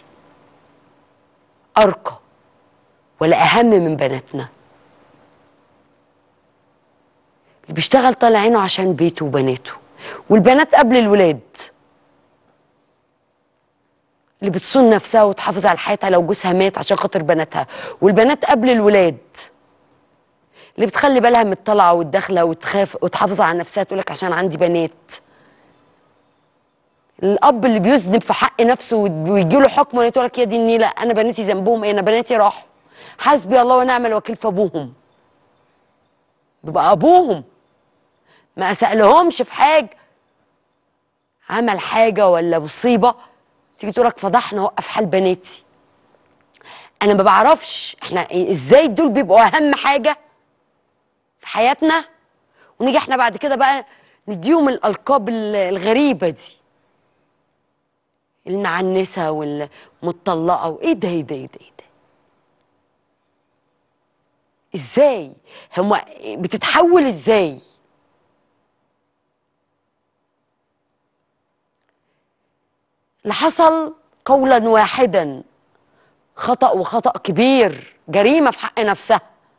ارقى ولا اهم من بناتنا اللي بيشتغل طالع عينه عشان بيته وبناته والبنات قبل الولاد اللي بتصون نفسها وتحافظ على حياتها لو جوزها مات عشان خاطر بناتها والبنات قبل الولاد اللي بتخلي بالها من الطلعه والداخله وتخاف وتحافظ على نفسها تقولك عشان عندي بنات الاب اللي بيذنب في حق نفسه ويجي له حكم ويقول لك يا دي النيله انا بناتي ذنبهم ايه انا بناتي راحوا حسبي الله ونعم الوكيل في ابوهم بيبقى ابوهم ما اسالهمش في حاجه عمل حاجه ولا مصيبه تيجي تقول لك فضحنا وقف حال بناتي انا ما بعرفش احنا إيه- ازاي دول بيبقوا اهم حاجه في حياتنا ونيجي احنا بعد كده بقى نديهم الالقاب ال- الغريبه دي المعنسه والمطلقه وايه ده ايه ده ايه ده, إيه ده؟ ازاي هم بتتحول ازاي اللي حصل قولا واحدا خطأ وخطأ كبير جريمة في حق نفسها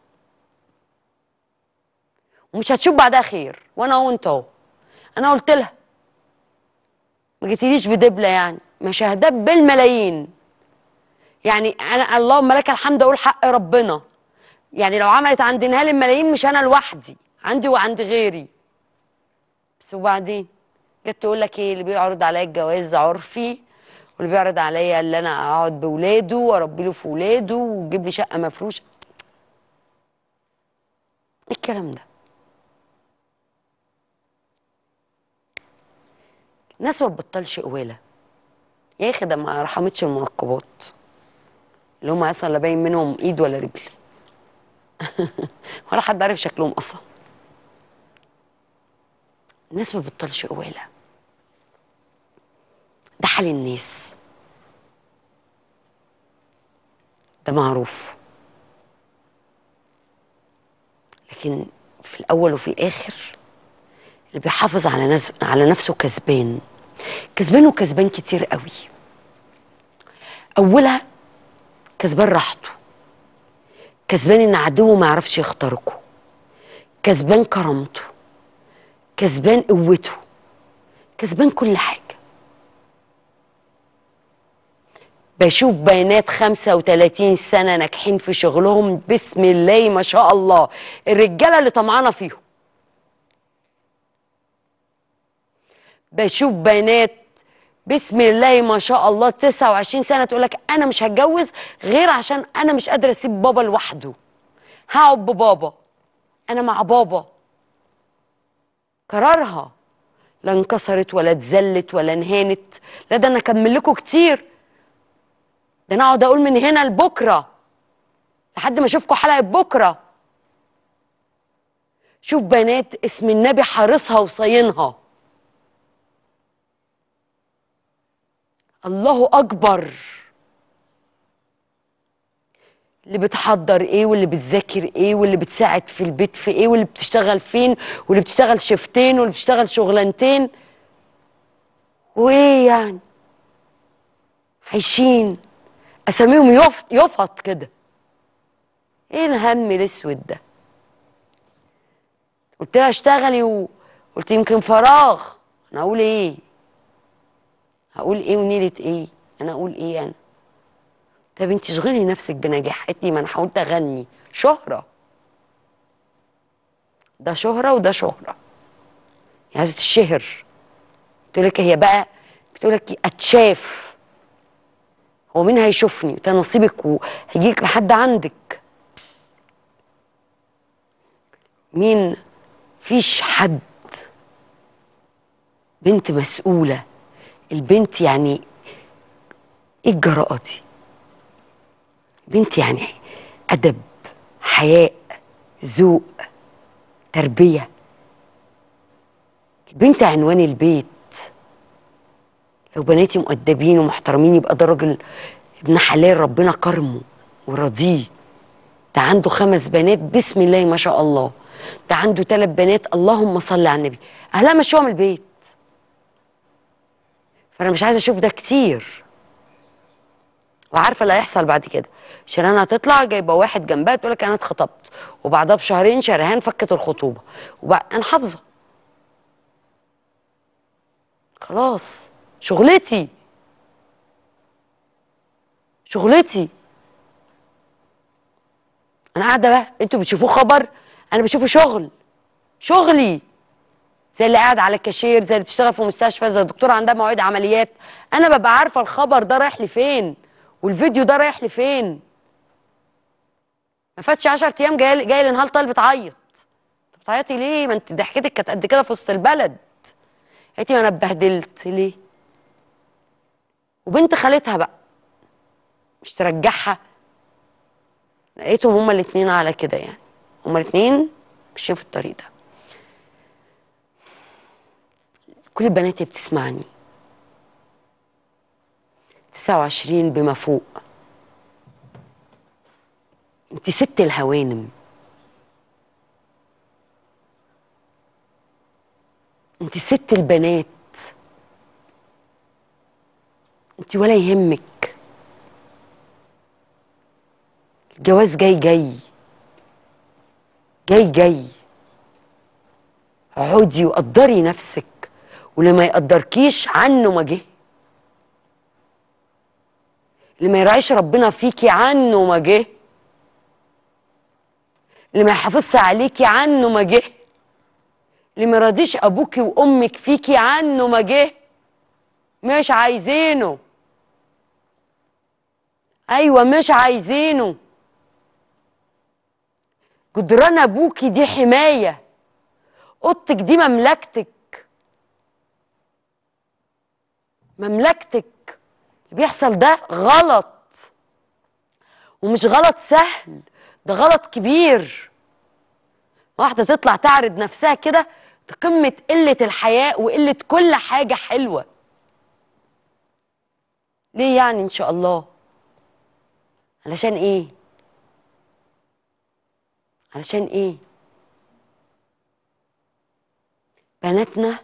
ومش هتشوف بعدها خير وانا وانت اهو انا قلت لها ما جيتيليش بدبله يعني مشاهدات بالملايين يعني انا اللهم لك الحمد اقول حق ربنا يعني لو عملت عند نهال الملايين مش انا لوحدي عندي وعند غيري بس وبعدين جت تقول لك ايه اللي بيعرض عليا الجواز عرفي واللي بيعرض عليا اللي انا اقعد بولاده واربي له في ولاده ويجيب لي شقه مفروشه ايه الكلام ده الناس ما تبطلش قواله يا اخي ده ما رحمتش المنقبات اللي هم اصلا لا باين منهم ايد ولا رجل ولا حد عارف شكلهم اصلا الناس ما بتبطلش قواله ده حال الناس ده معروف لكن في الاول وفي الاخر اللي بيحافظ على ناس على نفسه كسبان كسبان وكسبان كتير قوي اولها كسبان راحته كسبان ان عدوه ما يعرفش يخترقه كسبان كرامته كسبان قوته كسبان كل حاجه بشوف بنات 35 سنة ناجحين في شغلهم بسم الله ما شاء الله الرجالة اللي طمعانة فيهم بشوف بنات بسم الله ما شاء الله 29 سنة تقولك أنا مش هتجوز غير عشان أنا مش قادرة أسيب بابا لوحده هقعد ببابا أنا مع بابا قرارها لا انكسرت ولا اتذلت ولا انهانت لا ده أنا أكمل لكم كتير ده انا اقعد اقول من هنا لبكره لحد ما اشوفكم حلقه بكره شوف بنات اسم النبي حارسها وصاينها الله اكبر اللي بتحضر ايه واللي بتذاكر ايه واللي بتساعد في البيت في ايه واللي بتشتغل فين واللي بتشتغل شفتين واللي بتشتغل شغلانتين وايه يعني عايشين اساميهم يفط يفط كده ايه الهم الاسود ده قلت لها اشتغلي وقلت يمكن فراغ انا اقول ايه هقول ايه ونيلة ايه انا اقول ايه انا طب انت اشغلي نفسك بنجاح قالت لي ما انا حاولت اغني شهره ده شهره وده شهره هي عايزه تشهر قلت لك هي بقى بتقول لك اتشاف هو مين هيشوفني ده نصيبك وهيجيلك لحد عندك مين فيش حد بنت مسؤولة البنت يعني ايه الجراءة دي بنت يعني أدب حياء ذوق تربية البنت عنوان البيت لو بناتي مؤدبين ومحترمين يبقى ده راجل ابن حلال ربنا كرمه وراضيه ده عنده خمس بنات بسم الله ما شاء الله ده عنده ثلاث بنات اللهم صل على النبي اهلها مشوها من البيت فانا مش عايزه اشوف ده كتير وعارفه اللي هيحصل بعد كده شرهان هتطلع جايبه واحد جنبها تقول لك انا اتخطبت وبعدها بشهرين شرهان فكت الخطوبه وبعد انا حافظه خلاص شغلتي شغلتي انا قاعده بقى انتوا بتشوفوه خبر انا بشوفه شغل شغلي زي اللي قاعد على الكاشير زي اللي بتشتغل في مستشفى زي الدكتوره عندها مواعيد عمليات انا ببقى عارفه الخبر ده رايح لفين والفيديو ده رايح لفين ما فاتش 10 ايام جاي جاي لنهال طالب بتعيط طب بتعيطي ليه ما انت ضحكتك كانت قد كده في وسط البلد قالت لي ما انا اتبهدلت ليه وبنت خالتها بقى مش ترجعها لقيتهم هما الاتنين على كده يعني هما الاتنين ماشيين في الطريق ده كل البنات اللي بتسمعني 29 بما فوق انت ست الهوانم انت ست البنات انت ولا يهمك الجواز جاي جاي جاي جاي اقعدي وقدري نفسك واللي ما يقدركيش عنه ما جه اللي ما يراعيش ربنا فيكي عنه ما جه اللي ما يحافظش عليكي عنه ما جه اللي ما يراضيش ابوكي وامك فيكي عنه ما جه مش عايزينه ايوه مش عايزينه جدران ابوكي دي حمايه اوضتك دي مملكتك مملكتك اللي بيحصل ده غلط ومش غلط سهل ده غلط كبير واحدة تطلع تعرض نفسها كده ده قمة قلة الحياء وقلة كل حاجة حلوة ليه يعني إن شاء الله علشان إيه علشان إيه بناتنا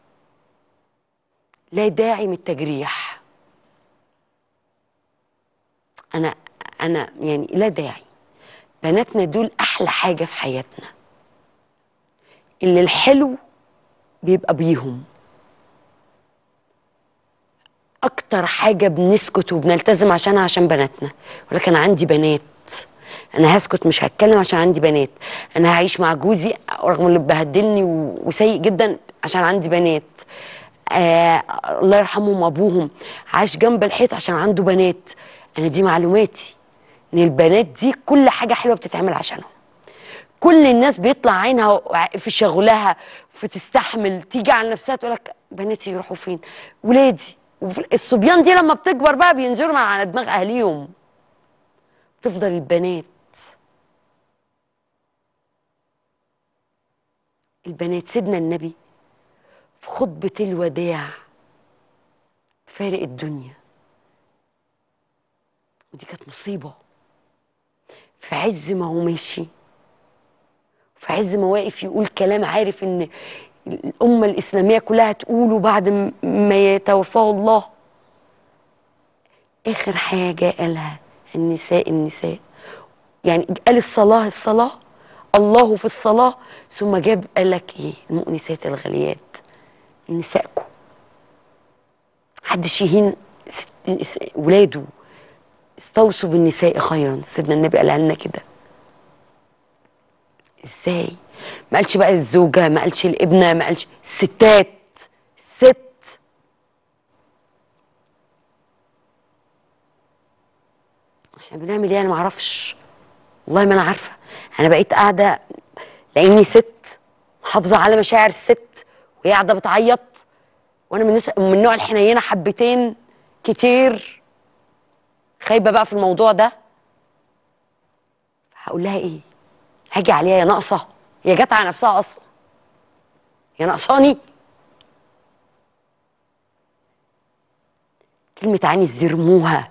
لا داعي من التجريح انا انا يعني لا داعي بناتنا دول احلى حاجه في حياتنا اللي الحلو بيبقى بيهم اكتر حاجه بنسكت وبنلتزم عشانها عشان بناتنا ولكن انا عندي بنات انا هسكت مش هتكلم عشان عندي بنات انا هعيش مع جوزي رغم اللي بهدلني و- وسيء جدا عشان عندي بنات آه الله يرحمهم ابوهم عاش جنب الحيط عشان عنده بنات انا دي معلوماتي ان البنات دي كل حاجه حلوه بتتعمل عشانهم كل الناس بيطلع عينها في شغلها في تستحمل تيجي على نفسها تقول لك بناتي يروحوا فين ولادي وفي- الصبيان دي لما بتكبر بقى بينزلوا من على دماغ اهاليهم تفضل البنات البنات سيدنا النبي في خطبة الوداع فارق الدنيا ودي كانت مصيبة في عز ما هو ماشي في عز ما واقف يقول كلام عارف ان الأمة الإسلامية كلها تقوله بعد م- ما يتوفاه الله آخر حاجة قالها النساء النساء يعني قال الصلاة الصلاة الله في الصلاة ثم جاب قال لك ايه المؤنسات الغاليات نسائكم محدش يهين ست- س- ولاده استوصوا بالنساء خيرا سيدنا النبي قال لنا كده ازاي ما قالش بقى الزوجه ما قالش الابنه ما قالش الستات الست احنا بنعمل ايه انا ما اعرفش والله ما انا عارفه انا بقيت قاعده لاني ست محافظه على مشاعر الست وهي قاعده بتعيط وانا من الناس من النوع الحنينه حبتين كتير خايبه بقى في الموضوع ده هقول لها ايه هاجي عليها يا ناقصه هي جت على نفسها اصلا يا ناقصاني كلمة عانس دي رموها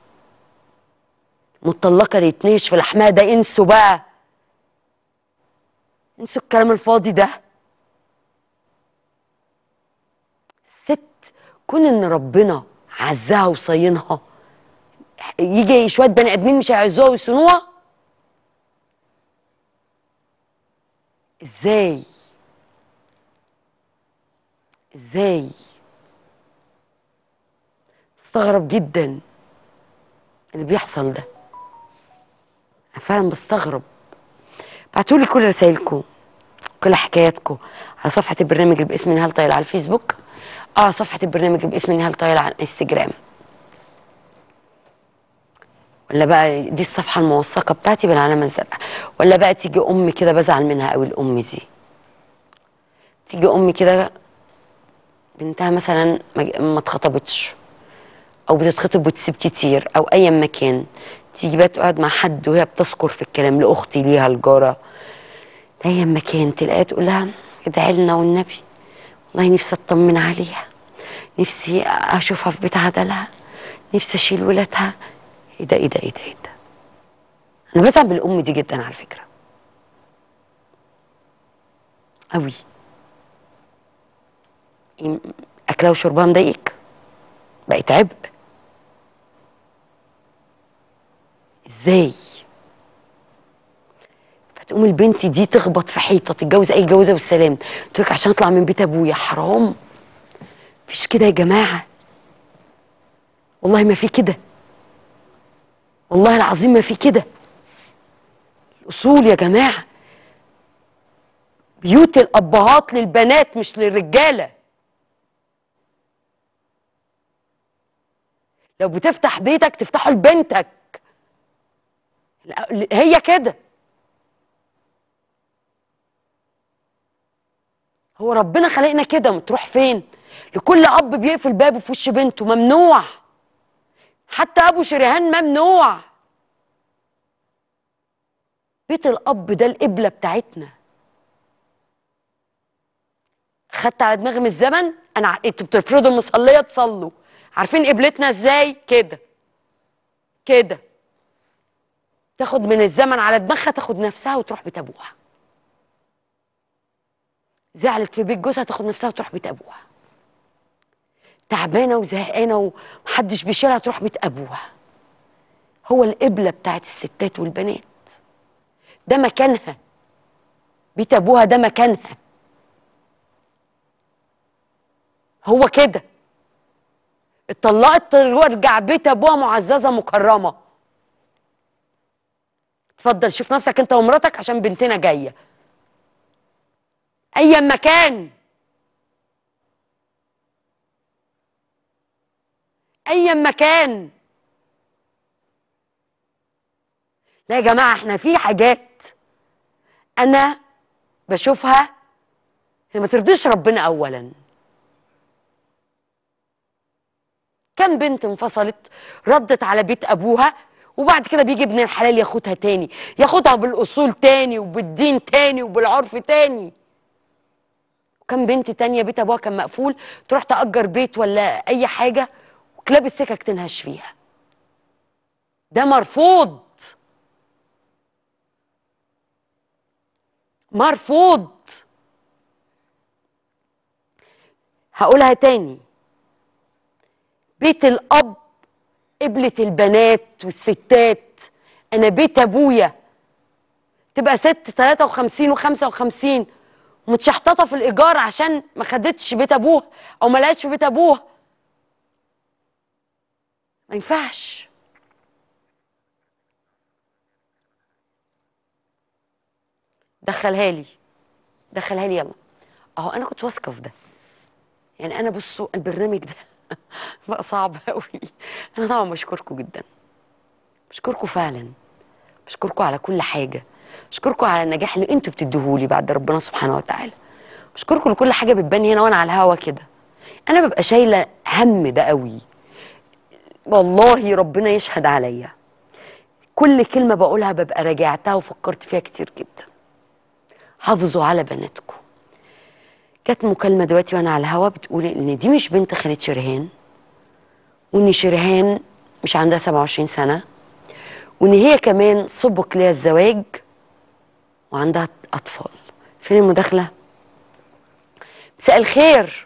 مطلقة اللي يتناقش في لحمها ده انسوا بقى انسوا الكلام الفاضي ده الست كون ان ربنا عزها وصينها يجي شويه بني ادمين مش هيعزوها ويصونوها ازاي ازاي استغرب جدا اللي بيحصل ده انا فعلا بستغرب بعتولي كل رسائلكم كل حكاياتكم على صفحة البرنامج اللي باسم نهال طايل على الفيسبوك اه على صفحة البرنامج اللي باسم نهال طايل على الانستجرام ولا بقى دي الصفحة الموثقة بتاعتي بالعلامة الزرقاء ولا بقى تيجي أم كده بزعل منها قوي الأم دي تيجي أم كده بنتها مثلا ما ما اتخطبتش أو بتتخطب وتسيب كتير أو أيا ما كان تيجي بقى تقعد مع حد وهي بتذكر في الكلام لأختي ليها الجارة أيا ما كان تلاقيها تقول لها ادعي لنا والنبي والله نفسي أطمن عليها نفسي أشوفها في بيت عدلها نفسي أشيل ولادها ايه ده ايه ده ايه ده ايه ده انا بزعل بالام دي جدا على فكره قوي إيه، اكلها وشربها مضايقك بقت عبء ازاي فتقوم البنت دي تخبط في حيطه تتجوز اي جوازه والسلام تقول لك عشان اطلع من بيت ابويا حرام مفيش كده يا جماعه والله ما في كده والله العظيم ما في كده الاصول يا جماعه بيوت الابهات للبنات مش للرجاله لو بتفتح بيتك تفتحه لبنتك لا، هي كده هو ربنا خلقنا كده ما تروح فين لكل اب بيقفل بابه في وش بنته ممنوع حتى ابو شريهان ممنوع بيت الاب ده القبله بتاعتنا خدت على دماغي من الزمن انا ع- انتوا بتفرضوا المصليه تصلوا عارفين قبلتنا ازاي كده كده تاخد من الزمن على دماغها تاخد نفسها وتروح بيت ابوها زعلت في بيت جوزها تاخد نفسها وتروح بيت ابوها تعبانه وزهقانه ومحدش بيشيلها تروح بيت ابوها هو القبله بتاعت الستات والبنات ده مكانها بيت ابوها ده مكانها هو كده اتطلقت ترجع بيت ابوها معززه مكرمه اتفضل شوف نفسك انت ومراتك عشان بنتنا جايه ايا مكان ايا مكان لا يا جماعه احنا في حاجات انا بشوفها هي ما ترضيش ربنا اولا كم بنت انفصلت ردت على بيت ابوها وبعد كده بيجي ابن الحلال ياخدها تاني ياخدها بالاصول تاني وبالدين تاني وبالعرف تاني وكم بنت تانية بيت ابوها كان مقفول تروح تأجر بيت ولا اي حاجة وكلاب السكك تنهش فيها ده مرفوض مرفوض هقولها تاني بيت الاب قبلة البنات والستات انا بيت ابويا تبقى ست 53 و55 ومتشحططه في الايجار عشان ما خدتش بيت ابوها او ما لقاش في بيت ابوها ما ينفعش دخلها لي دخلها لي يلا اهو انا كنت واثقه في ده يعني انا بصوا البرنامج ده بقى صعب قوي انا طبعا بشكركم جدا بشكركم فعلا بشكركم على كل حاجه بشكركم على النجاح اللي انتوا بتديهولي بعد ربنا سبحانه وتعالى بشكركم لكل حاجه بتبان هنا وانا على الهوا كده انا ببقى شايله هم ده قوي والله ربنا يشهد عليا كل كلمه بقولها ببقى راجعتها وفكرت فيها كتير جدا حافظوا على بناتكم جت مكالمه دلوقتي وانا على الهوا بتقول ان دي مش بنت خالة شرهان وان شرهان مش عندها 27 سنه وان هي كمان سبق ليها الزواج وعندها اطفال فين المداخله مساء الخير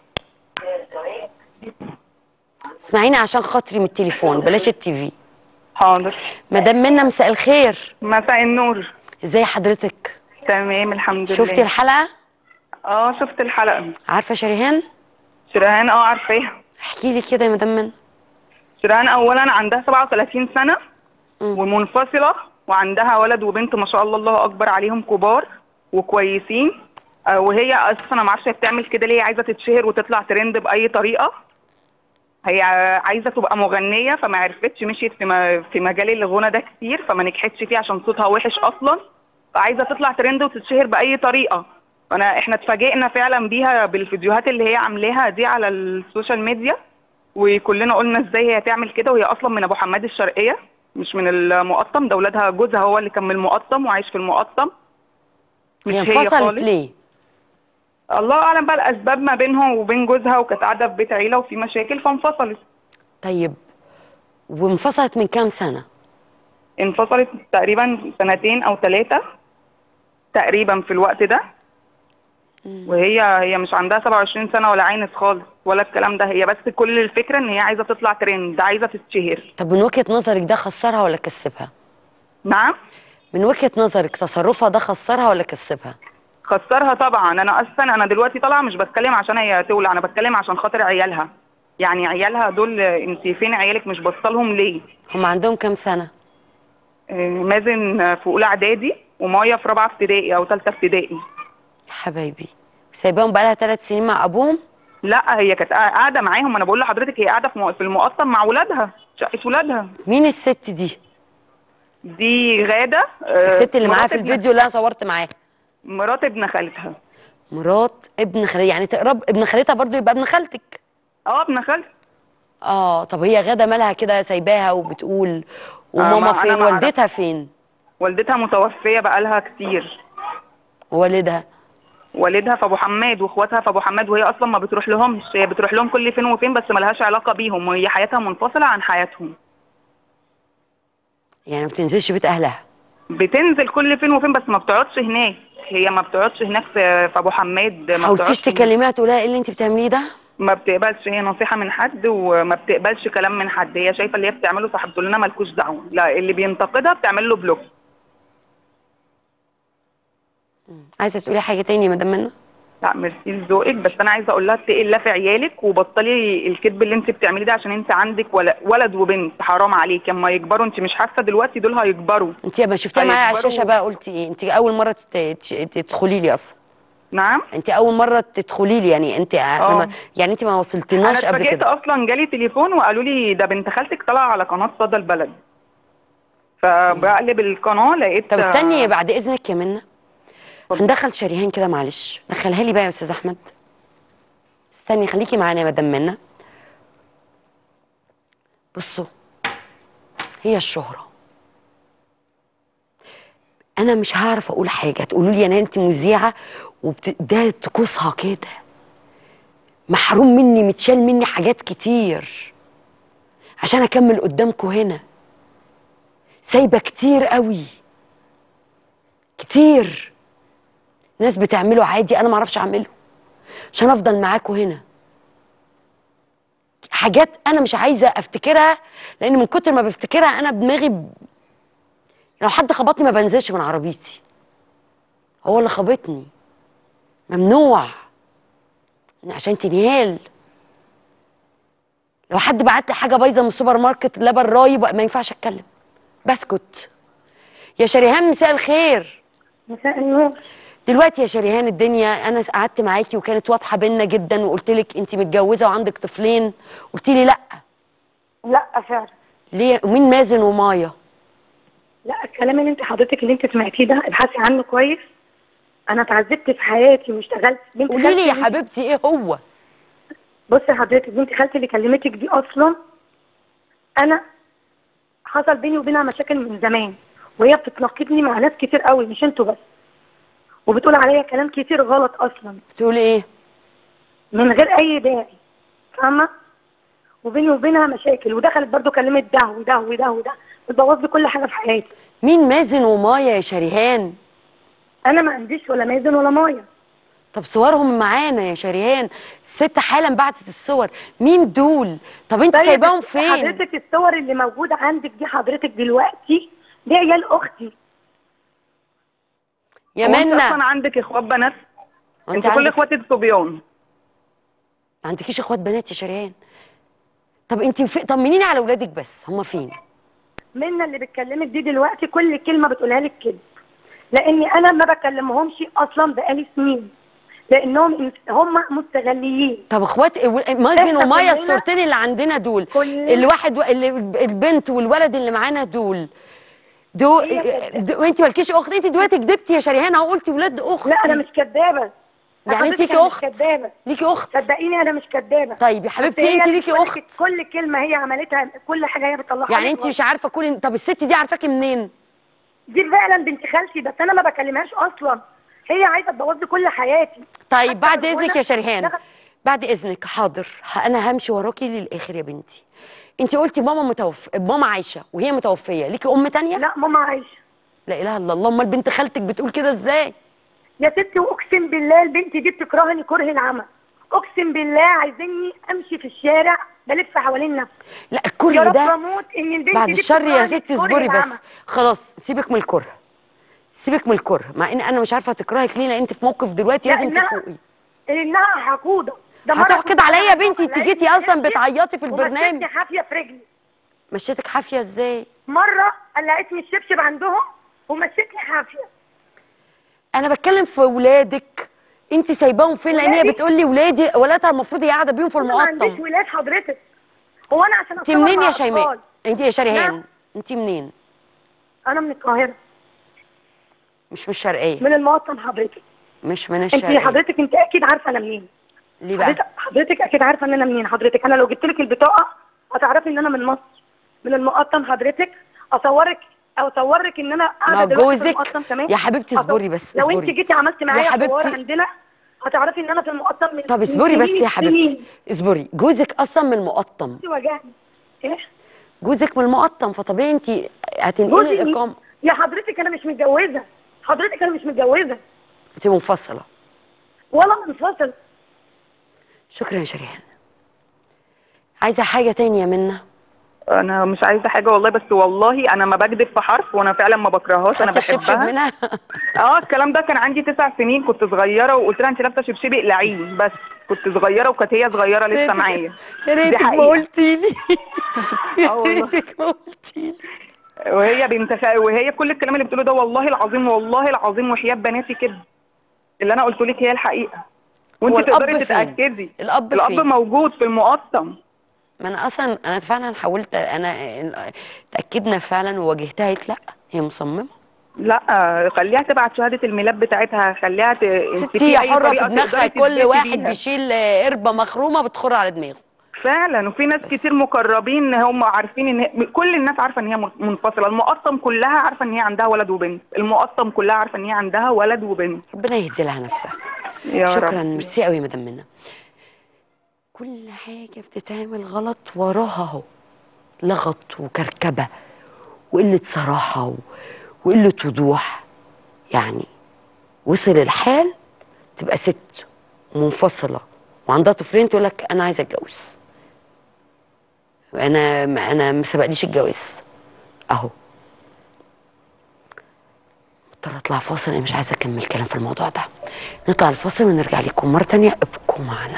اسمعيني عشان خاطري من التليفون بلاش التي في حاضر مدام منى مساء الخير مساء النور ازاي حضرتك تمام الحمد لله شفتي الحلقه اه شفت الحلقه عارفه شريهان شرهان اه عارفاها احكي لي كده يا مدام منى شرهان اولا عندها 37 سنه مم. ومنفصله وعندها ولد وبنت ما شاء الله الله اكبر عليهم كبار وكويسين آه، وهي اساسا انا ما اعرفش هي بتعمل كده ليه عايزه تتشهر وتطلع ترند باي طريقه هي عايزه تبقى مغنيه فما عرفتش مشيت في م- في مجال الغنى ده كتير فما نجحتش فيه عشان صوتها وحش اصلا فعايزه تطلع ترند وتتشهر باي طريقه انا احنا اتفاجئنا فعلا بيها بالفيديوهات اللي هي عاملاها دي على السوشيال ميديا وكلنا قلنا ازاي هي تعمل كده وهي اصلا من ابو حماد الشرقيه مش من المقطم ده ولادها جوزها هو اللي كان من المقطم وعايش في المقطم مش هي هي انفصلت خالص ليه الله اعلم بقى الاسباب ما بينهم وبين جوزها وكانت قاعده في بيت عيله وفي مشاكل فانفصلت طيب وانفصلت من كام سنه انفصلت تقريبا سنتين او ثلاثه تقريبا في الوقت ده وهي هي مش عندها 27 سنه ولا عينس خالص ولا الكلام ده هي بس كل الفكره ان هي عايزه تطلع ترند عايزه تتشهر طب من وجهه نظرك ده خسرها ولا كسبها نعم من وجهه نظرك تصرفها ده خسرها ولا كسبها خسرها طبعا انا اصلا انا دلوقتي طالعه مش بتكلم عشان هي تولع انا بتكلم عشان خاطر عيالها يعني عيالها دول انت فين عيالك مش بصلهم ليه هم عندهم كام سنه آه، مازن في اولى اعدادي ومايا في رابعه ابتدائي او ثالثه ابتدائي حبايبي سايباهم بقالها ثلاث سنين مع ابوهم لا هي كانت قاعده معاهم انا بقول لحضرتك هي قاعده في مو- في المقطم مع ولادها شقه ولادها مين الست دي دي غاده آه، الست اللي معاها مرات في ابن- الفيديو اللي انا صورت معاها مرات ابن خالتها مرات ابن خالتها يعني تقرب ابن خالتها برضو يبقى ابن خالتك اه ابن خالتها اه طب هي غاده مالها كده سايباها وبتقول وماما ما أنا فين ما أعرف. والدتها فين والدتها متوفيه بقالها كتير والدها والدها في ابو حماد واخواتها في ابو حماد وهي اصلا ما بتروح لهمش هي بتروح لهم كل فين وفين بس ملهاش علاقه بيهم وهي حياتها منفصله عن حياتهم يعني ما بتنزلش بيت اهلها بتنزل كل فين وفين بس ما بتقعدش هناك هي ما بتقعدش هناك في, في ابو حماد ما حاولتيش بتقعدش هناك. تكلميها تقولها ايه اللي انت بتعمليه ده ما بتقبلش هي نصيحه من حد وما بتقبلش كلام من حد هي شايفه اللي هي بتعمله صح بتقول لنا مالكوش دعوه لا اللي بينتقدها بتعمل له بلوك عايزه تقولي حاجه تاني يا مدام منى لا ميرسي لذوقك بس انا عايزه اقول لها اتقي الله في عيالك وبطلي الكذب اللي انت بتعمليه ده عشان انت عندك ول- ولد وبنت حرام عليك اما يكبروا انت مش حاسه دلوقتي دول هيكبروا انت لما شفتيها معايا على هيكبروا. الشاشه بقى قلتي ايه انت اول مره تت- تت- تدخلي لي اصلا نعم انت اول مره تدخلي لي يعني انت اه. لما- يعني انت ما انا وصلتناش قبل اتفاجئت كده اصلا جالي تليفون وقالوا لي ده بنت خالتك طالعه على قناه صدى البلد فبقلب القناه لقيت طب استني بعد اذنك يا منى اتفضل. هندخل شريهان كده معلش دخلها لي بقى يا استاذ احمد استني خليكي معانا يا مدام منى بصوا هي الشهرة انا مش هعرف اقول حاجه تقولوا لي انا انت مذيعه وبت... ده طقوسها كده محروم مني متشال مني حاجات كتير عشان اكمل قدامكم هنا سايبه كتير قوي كتير ناس بتعمله عادي انا ما اعرفش اعمله عشان افضل معاكم هنا حاجات انا مش عايزه افتكرها لان من كتر ما بفتكرها انا دماغي ب... لو حد خبطني ما بنزلش من عربيتي هو اللي خبطني ممنوع عشان تنهال لو حد بعت لي حاجه بايظه من السوبر ماركت لبن رايب ما ينفعش اتكلم بسكت يا شريهان مساء الخير مساء النور دلوقتي يا شريهان الدنيا انا قعدت معاكي وكانت واضحه بينا جدا وقلت لك انت متجوزه وعندك طفلين قلت لي لا لا فعلا ليه ومين مازن ومايا لا الكلام اللي انت حضرتك اللي انت سمعتيه ده ابحثي عنه كويس انا اتعذبت في حياتي واشتغلت بنت قولي لي خالتي يا اللي- حبيبتي ايه هو بصي حضرتك بنت خالتي اللي كلمتك دي اصلا انا حصل بيني وبينها مشاكل من زمان وهي بتتناقضني مع ناس كتير قوي مش انتوا بس وبتقول عليا كلام كتير غلط اصلا بتقولي ايه من غير اي داعي فاهمه وبيني وبينها مشاكل ودخلت برضو كلمت ده وده وده وده بتبوظ لي كل حاجه في حياتي مين مازن ومايا يا شريهان انا ما عنديش ولا مازن ولا مايه طب صورهم معانا يا شريهان الست حالا بعتت الصور مين دول طب انت طيب سايباهم فين حضرتك الصور اللي موجوده عندك دي حضرتك دلوقتي دي عيال اختي يا هو انت منى اصلا عندك اخوات بنات هو انت انت كل عندك اخواتك صبيان ما عندكيش اخوات بنات يا شريهان طب انت في... طمنيني على اولادك بس هم فين منا اللي بتكلمك دي دلوقتي كل كلمه بتقولها لك كده لاني انا ما بكلمهمش اصلا بقالي سنين لانهم هم مستغليين طب اخوات مازن إحنا ومايا كلنا- الصورتين اللي عندنا دول كلنا- الواحد و... اللي البنت والولد اللي معانا دول دول هي كده. دو... انت مالكيش اخت انت دلوقتي كدبتي يا شريهان اهو قلتي ولاد اختي لا انا مش كدابه يعني انت حضرتك ليكي أنا مش اخت كدابه ليكي اخت صدقيني انا مش كدابه طيب يا بس حبيبتي هي انت ليكي كل- اخت كل كلمه هي عملتها كل حاجه هي بتطلعها يعني لك انت غلط. مش عارفه كل طب الست دي عارفاكي منين دي فعلا بنت خالتي بس انا ما بكلمهاش اصلا هي عايزه تبوظ لي كل حياتي طيب حتى بعد لو اذنك أنا يا شريهان دخل- بعد اذنك حاضر ه- انا همشي وراكي للاخر يا بنتي انت قلتي ماما متوف ماما عايشه وهي متوفيه ليكي ام تانية لا ماما عايشه لا اله الا الله امال بنت خالتك بتقول كده ازاي يا ستي واقسم بالله البنت دي بتكرهني كره العمى اقسم بالله عايزيني امشي في الشارع بلف حوالين نفسي لا يا الكره رب ده اموت ان البنت بعد دي الشر يا بتكرهني ستي كره اصبري العمى. بس خلاص سيبك من الكره سيبك من الكره مع ان انا مش عارفه تكرهك ليه لان انت في موقف دلوقتي لازم لأنها- تفوقي انها حقوده ده مرة هتحقد كنت عليا يا قاعدة بنتي انت على جيتي عيني اصلا ومشيت- بتعيطي في البرنامج ومشيتني حافيه في رجلي مشيتك حافيه ازاي مره قلعتني الشبشب عندهم ومشيتني حافيه انا بتكلم في ولادك انت سايباهم فين لان هي ولادي؟ بتقول لي ولادي ولادها المفروض هي قاعده بيهم في انا ما عنديش المقطم ولاد حضرتك هو انا عشان انت أتصور منين مع يا شيماء أطفال. انت يا شريهان نعم. انت منين انا من القاهره مش من الشرقيه من المقطم حضرتك مش من انت الشرقيه حضرتك انت اكيد عارفه انا منين ليه بقى حضرتك حضرتك اكيد عارفه ان انا منين حضرتك انا لو جبت لك البطاقه هتعرفي ان انا من مصر من المقطم حضرتك اصورك او اصورك ان انا ما قاعده دلوقتي في جوزك المقطم كمان يا حبيبتي أصور- اصبري بس لو اصبري انت جيتي عملتي معايا حبيبتي. حوار عندنا هتعرفي ان انا في المقطم من طب من اصبري بس سنين يا حبيبتي سنين. اصبري جوزك اصلا من المقطم وجعني ايه جوزك من المقطم فطبيعي انت هتنقلي جوزي الاقامه يا حضرتك انا مش متجوزه حضرتك انا مش متجوزه انت منفصله ولا منفصل شكرا يا شريهان عايزه حاجه تانية منا انا مش عايزه حاجه والله بس والله انا ما بكذب في حرف وانا فعلا ما بكرهاش انا خدت الشبشب بحبها منها اه الكلام ده كان عندي تسع سنين كنت صغيره وقلت لها انت لابسه شبشبي اقلعيه بس كنت صغيره وكانت هي صغيره لسه معايا يا ريتك ما حقيقة. قلتي لي يا آه والله. ريتك ما قلتي لي وهي بنت خ... وهي كل الكلام اللي بتقوله ده والله العظيم والله العظيم وحياه بناتي كده اللي انا قلت لك هي الحقيقه هو وانت الأب تقدري فين؟ تتاكدي الأب الاب فين؟ موجود في المقطم ما انا اصلا انا فعلا حاولت انا اتاكدنا فعلا وواجهتها قالت لا هي مصممه لا خليها تبعت شهاده الميلاد بتاعتها خليها ت... انت ستي أي حره في طريقة دماغها تقدري كل تثبتي واحد بيها. بيشيل قربه مخرومه بتخر على دماغه فعلا وفي ناس كتير مقربين هم عارفين ان هي- كل الناس عارفه ان هي منفصله المقطم كلها عارفه ان هي عندها ولد وبنت المقطم كلها عارفه ان هي عندها ولد وبنت ربنا يهدي لها نفسها يا شكرا رب ميرسي قوي يا مدام منى كل حاجه بتتعمل غلط وراها اهو لغط وكركبه وقله صراحه و... وقله وضوح يعني وصل الحال تبقى ست منفصله وعندها طفلين تقول لك انا عايزه اتجوز انا ما انا ما سبقليش الجواز اهو مضطر اطلع فاصل انا مش عايزه اكمل كلام في الموضوع ده نطلع الفاصل ونرجع لكم مره تانية ابقوا معنا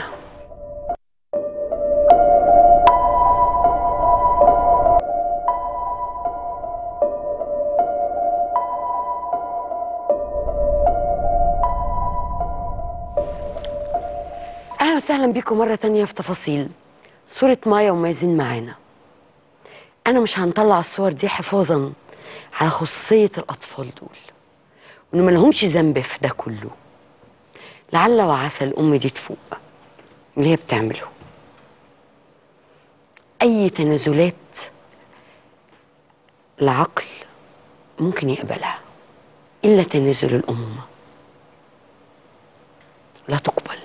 وسهلا بيكم مرة تانية في تفاصيل صورة مايا ومازن معانا أنا مش هنطلع الصور دي حفاظا على خصوصية الأطفال دول وإن ملهمش ذنب في ده كله لعل وعسى الأم دي تفوق من اللي هي بتعمله أي تنازلات العقل ممكن يقبلها إلا تنازل الأمومة لا تقبل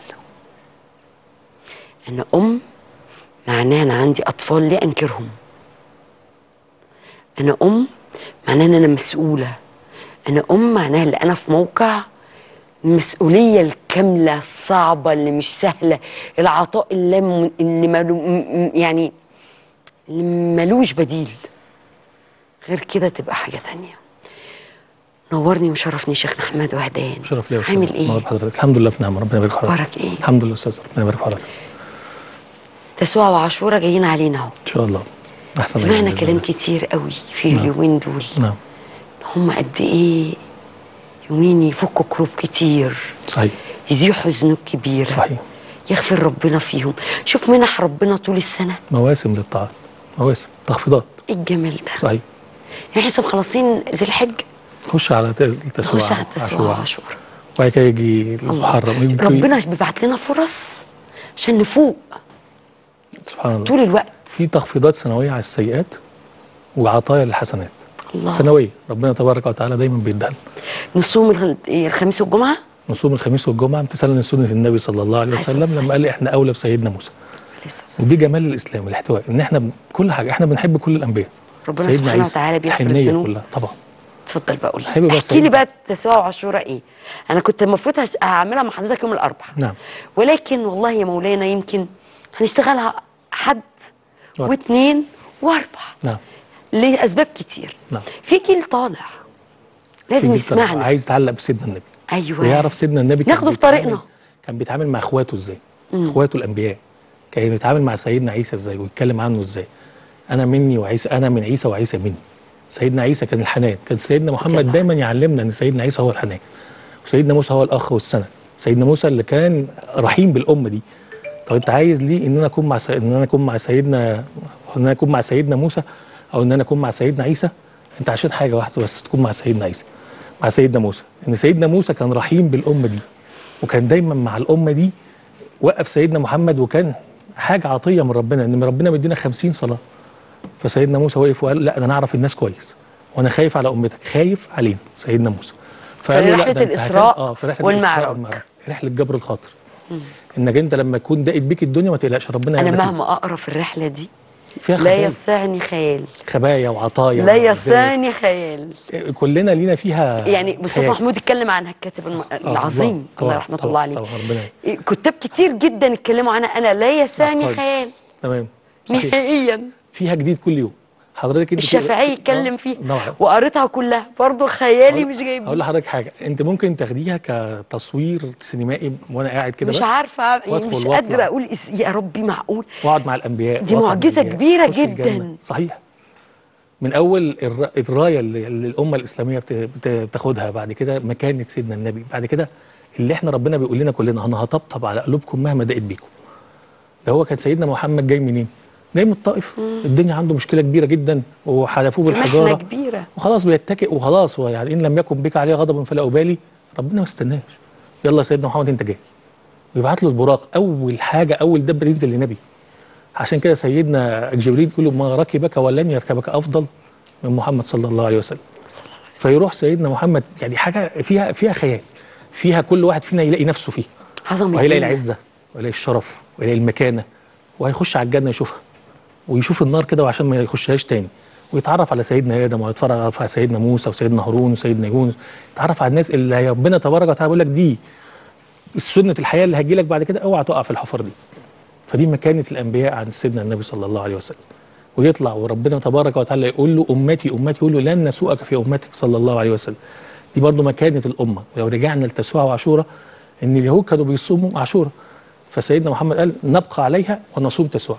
أنا أم معناها أنا عندي أطفال ليه أنكرهم أنا أم معناها إن أنا مسؤولة أنا أم معناها اللي أنا في موقع المسؤولية الكاملة الصعبة اللي مش سهلة العطاء اللي, م- اللي ملو م- م- يعني اللي ملوش بديل غير كده تبقى حاجة تانية نورني وشرفني شيخنا حماد وهدان شرف ليا يا استاذ عامل ايه؟ نور حضرتك الحمد لله في نعمه ربنا يبارك في حضرتك أخبارك إيه؟ الحمد لله استاذ ربنا يبارك في حضرتك تسوع وعاشورة جايين علينا اهو ان شاء الله احسن أيام سمعنا بإذن كلام الله. كتير قوي في نعم. اليومين دول نعم هم قد ايه يومين يفكوا كروب كتير صحيح يزيحوا ذنوب كبيرة صحيح يغفر ربنا فيهم شوف منح ربنا طول السنة مواسم للطاعات مواسم تخفيضات ايه الجمال ده صحيح يعني احنا مخلصين ذي الحج خش على ت- التسوع نخش على التسوع عاشوراء. وعاشورة وبعد كده يجي المحرم يجي- ربنا بيبعت لنا فرص عشان نفوق سبحان الله طول الوقت في تخفيضات سنويه على السيئات وعطايا للحسنات الله سنويه ربنا تبارك وتعالى دايما بيديها لنا. نصوم الخ- إيه، الخميس والجمعة نصوم الخميس والجمعه امتثالا لسنه النبي صلى الله عليه عليه الصلاة وسلم لما قال احنا اولى بسيدنا موسى عليه الصلاة والسلام. ودي جمال الاسلام الاحتواء ان احنا ب- كل حاجه احنا بنحب كل الانبياء ربنا سيدنا سبحانه عيسى، وتعالى بيغفر الحنية الذنوب. كلها طبعا اتفضل بقى قول حلو بس احكي لي انت- بقى التسوع وعاشوراء ايه انا كنت المفروض هش- هعملها مع حضرتك يوم الاربعاء نعم ولكن والله يا مولانا يمكن هنشتغلها حد واربع. واثنين واربع نعم لاسباب كتير نعم. في جيل طالع لازم في طبعاً يسمعنا عايز يتعلق بسيدنا النبي ايوه ويعرف سيدنا النبي كان ناخده في بيتعامل- طريقنا. كان بيتعامل مع اخواته ازاي اخواته الانبياء كان بيتعامل مع سيدنا عيسى ازاي ويتكلم عنه ازاي انا مني وعيسى انا من عيسى وعيسى مني سيدنا عيسى كان الحنان كان سيدنا محمد الله. دايما يعلمنا ان سيدنا عيسى هو الحنان وسيدنا موسى هو الاخ والسند سيدنا موسى اللي كان رحيم بالامه دي طب انت عايز ليه ان انا اكون مع سي... ان انا اكون مع سيدنا ان انا اكون مع سيدنا موسى او ان انا اكون مع سيدنا عيسى انت عشان حاجه واحده بس تكون مع سيدنا عيسى مع سيدنا موسى ان سيدنا موسى كان رحيم بالامه دي وكان دايما مع الامه دي وقف سيدنا محمد وكان حاجه عطيه من ربنا ان ربنا مدينا 50 صلاه فسيدنا موسى وقف وقال لا انا نعرف الناس كويس وانا خايف على امتك خايف علينا سيدنا موسى فقال له لا رحلة ده انت الإسراء هتعمل- اه في رحله والمعراج. الاسراء والمعراج رحله جبر الخاطر انك انت لما تكون داقت بيك الدنيا ما تقلقش ربنا انا ياخدك. مهما اقرا في الرحله دي فيها لا خبايا يسعني خيال خبايا وعطايا لا ومعجزات. يسعني خيال كلنا لينا فيها يعني مصطفى خيال. محمود اتكلم عنها الكاتب الم- آه، العظيم طبعاً، الله رحمه طبعاً، الله عليه طبعا ربنا إيه، كتاب كتير جدا اتكلموا عنها انا لا يسعني عقاد. خيال تمام صحيح نهائيا فيها جديد كل يوم حضرتك انت الشافعي اتكلم آه، فيه طبعا وقريتها كلها برضه خيالي أقول- مش جايب اقول لحضرتك حاجه انت ممكن تاخديها كتصوير سينمائي وانا قاعد كده مش بس عارفه يعني وأدخل مش وأطلع. قادره اقول إس- يا ربي معقول واقعد مع الانبياء دي وأطلع من معجزة الأنبياء، كبيرة أخش الجنة. جداً. صحيح من اول الر- الرايه اللي اللي الامه الاسلاميه بت- بت- بتاخدها بعد كده مكانه سيدنا النبي بعد كده اللي احنا ربنا بيقول لنا كلنا انا هطبطب على قلوبكم مهما ضاقت بيكم ده هو كان سيدنا محمد جاي منين جاي من الطائف الدنيا عنده مشكله كبيره جدا وحلفوه في محنه بالحجاره كبيره وخلاص بيتكئ وخلاص هو يعني ان لم يكن بك عليه غضب فلا ابالي ربنا ما استناش يلا يا سيدنا محمد انت جاي ويبعت له البراق اول حاجه اول دبر ينزل لنبي عشان كده سيدنا جبريل يقول له ما ركبك ولن يركبك افضل من محمد صلى الله عليه وسلم صلى الله عليه وسلم. فيروح سيدنا محمد يعني حاجه فيها فيها خيال فيها كل واحد فينا يلاقي نفسه فيه عظمه وهيلاقي الدنيا. العزه ويلاقي الشرف ويلاقي المكانه وهيخش على الجنه يشوفها ويشوف النار كده وعشان ما يخشهاش تاني ويتعرف على سيدنا ادم ويتعرف على سيدنا موسى وسيدنا هارون وسيدنا يونس يتعرف على الناس اللي ربنا تبارك وتعالى بيقول لك دي سنه الحياه اللي هتجي لك بعد كده اوعى تقع في الحفر دي فدي مكانه الانبياء عن سيدنا النبي صلى الله عليه وسلم ويطلع وربنا تبارك وتعالى يقول له امتي امتي يقول له لن نسوءك في امتك صلى الله عليه وسلم دي برضو مكانه الامه ولو رجعنا لتسوع وعاشوره ان اليهود كانوا بيصوموا عاشوره فسيدنا محمد قال نبقى عليها ونصوم تسوع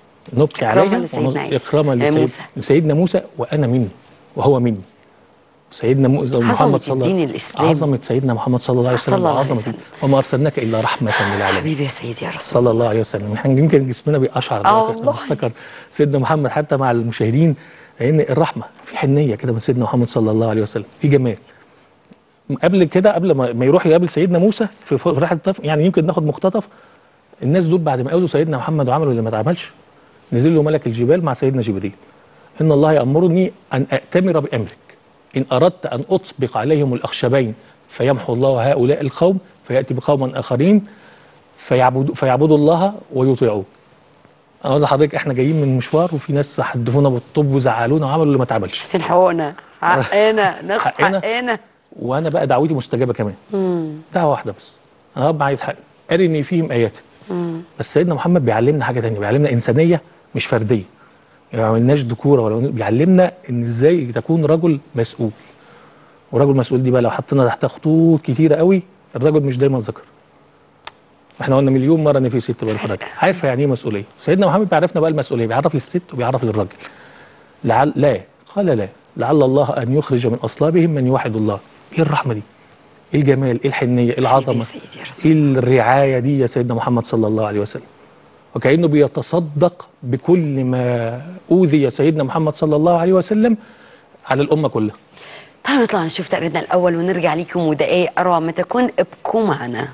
نبقي إكراما عليها لسيدنا ونص- عيسى. اكراما آه، لسيد موسى. لسيدنا موسى وانا مني وهو مني سيدنا مو- محمد صلى الله الدين الإسلامي. عظمه سيدنا محمد صلى الله عليه صلى وسلم الله عليه عظمه وسلم. وما ارسلناك الا رحمه للعالمين حبيبي يا سيدي يا رسول صلى الله عليه وسلم احنا يمكن جسمنا بيقشعر آه دلوقتي احنا والله. بنفتكر سيدنا محمد حتى مع المشاهدين لان الرحمه في حنيه كده من سيدنا محمد صلى الله عليه وسلم في جمال قبل كده قبل ما ما يروح يقابل سيدنا موسى في في رحله الطف يعني يمكن ناخد مقتطف الناس دول بعد ما قابلوا سيدنا محمد وعملوا اللي ما اتعملش نزل له ملك الجبال مع سيدنا جبريل ان الله يامرني ان اتمر بامرك ان اردت ان اطبق عليهم الاخشبين فيمحو الله هؤلاء القوم فياتي بقوم اخرين فيعبدوا فيعبدوا الله ويطيعوه اقول لحضرتك احنا جايين من مشوار وفي ناس حدفونا بالطب وزعلونا وعملوا اللي ما اتعملش عايزين حقوقنا حقنا ناخد حقنا. حقنا وانا بقى دعوتي مستجابه كمان دعوه واحده بس انا رب عايز حق ارني فيهم اياتك بس سيدنا محمد بيعلمنا حاجه تانية بيعلمنا انسانيه مش فرديه يعني ما عملناش ذكوره ولا بيعلمنا ان ازاي تكون رجل مسؤول ورجل مسؤول دي بقى لو حطينا تحتها خطوط كتيره قوي الرجل مش دايما ذكر احنا قلنا مليون مره ان في ست ولا في راجل عارفه يعني ايه مسؤوليه سيدنا محمد بيعرفنا بقى المسؤوليه بيعرف للست وبيعرف للراجل لعل لا قال لا لعل الله ان يخرج من اصلابهم من يوحد الله ايه الرحمه دي ايه الجمال ايه الحنيه ايه العظمه سيدي يا رسول ايه الرعايه دي يا سيدنا محمد صلى الله عليه وسلم وكانه بيتصدق بكل ما اوذي سيدنا محمد صلى الله عليه وسلم على الامه كلها تعالوا نطلع نشوف تقريرنا الاول ونرجع ليكم ودقايق اروع ما تكون ابقوا معنا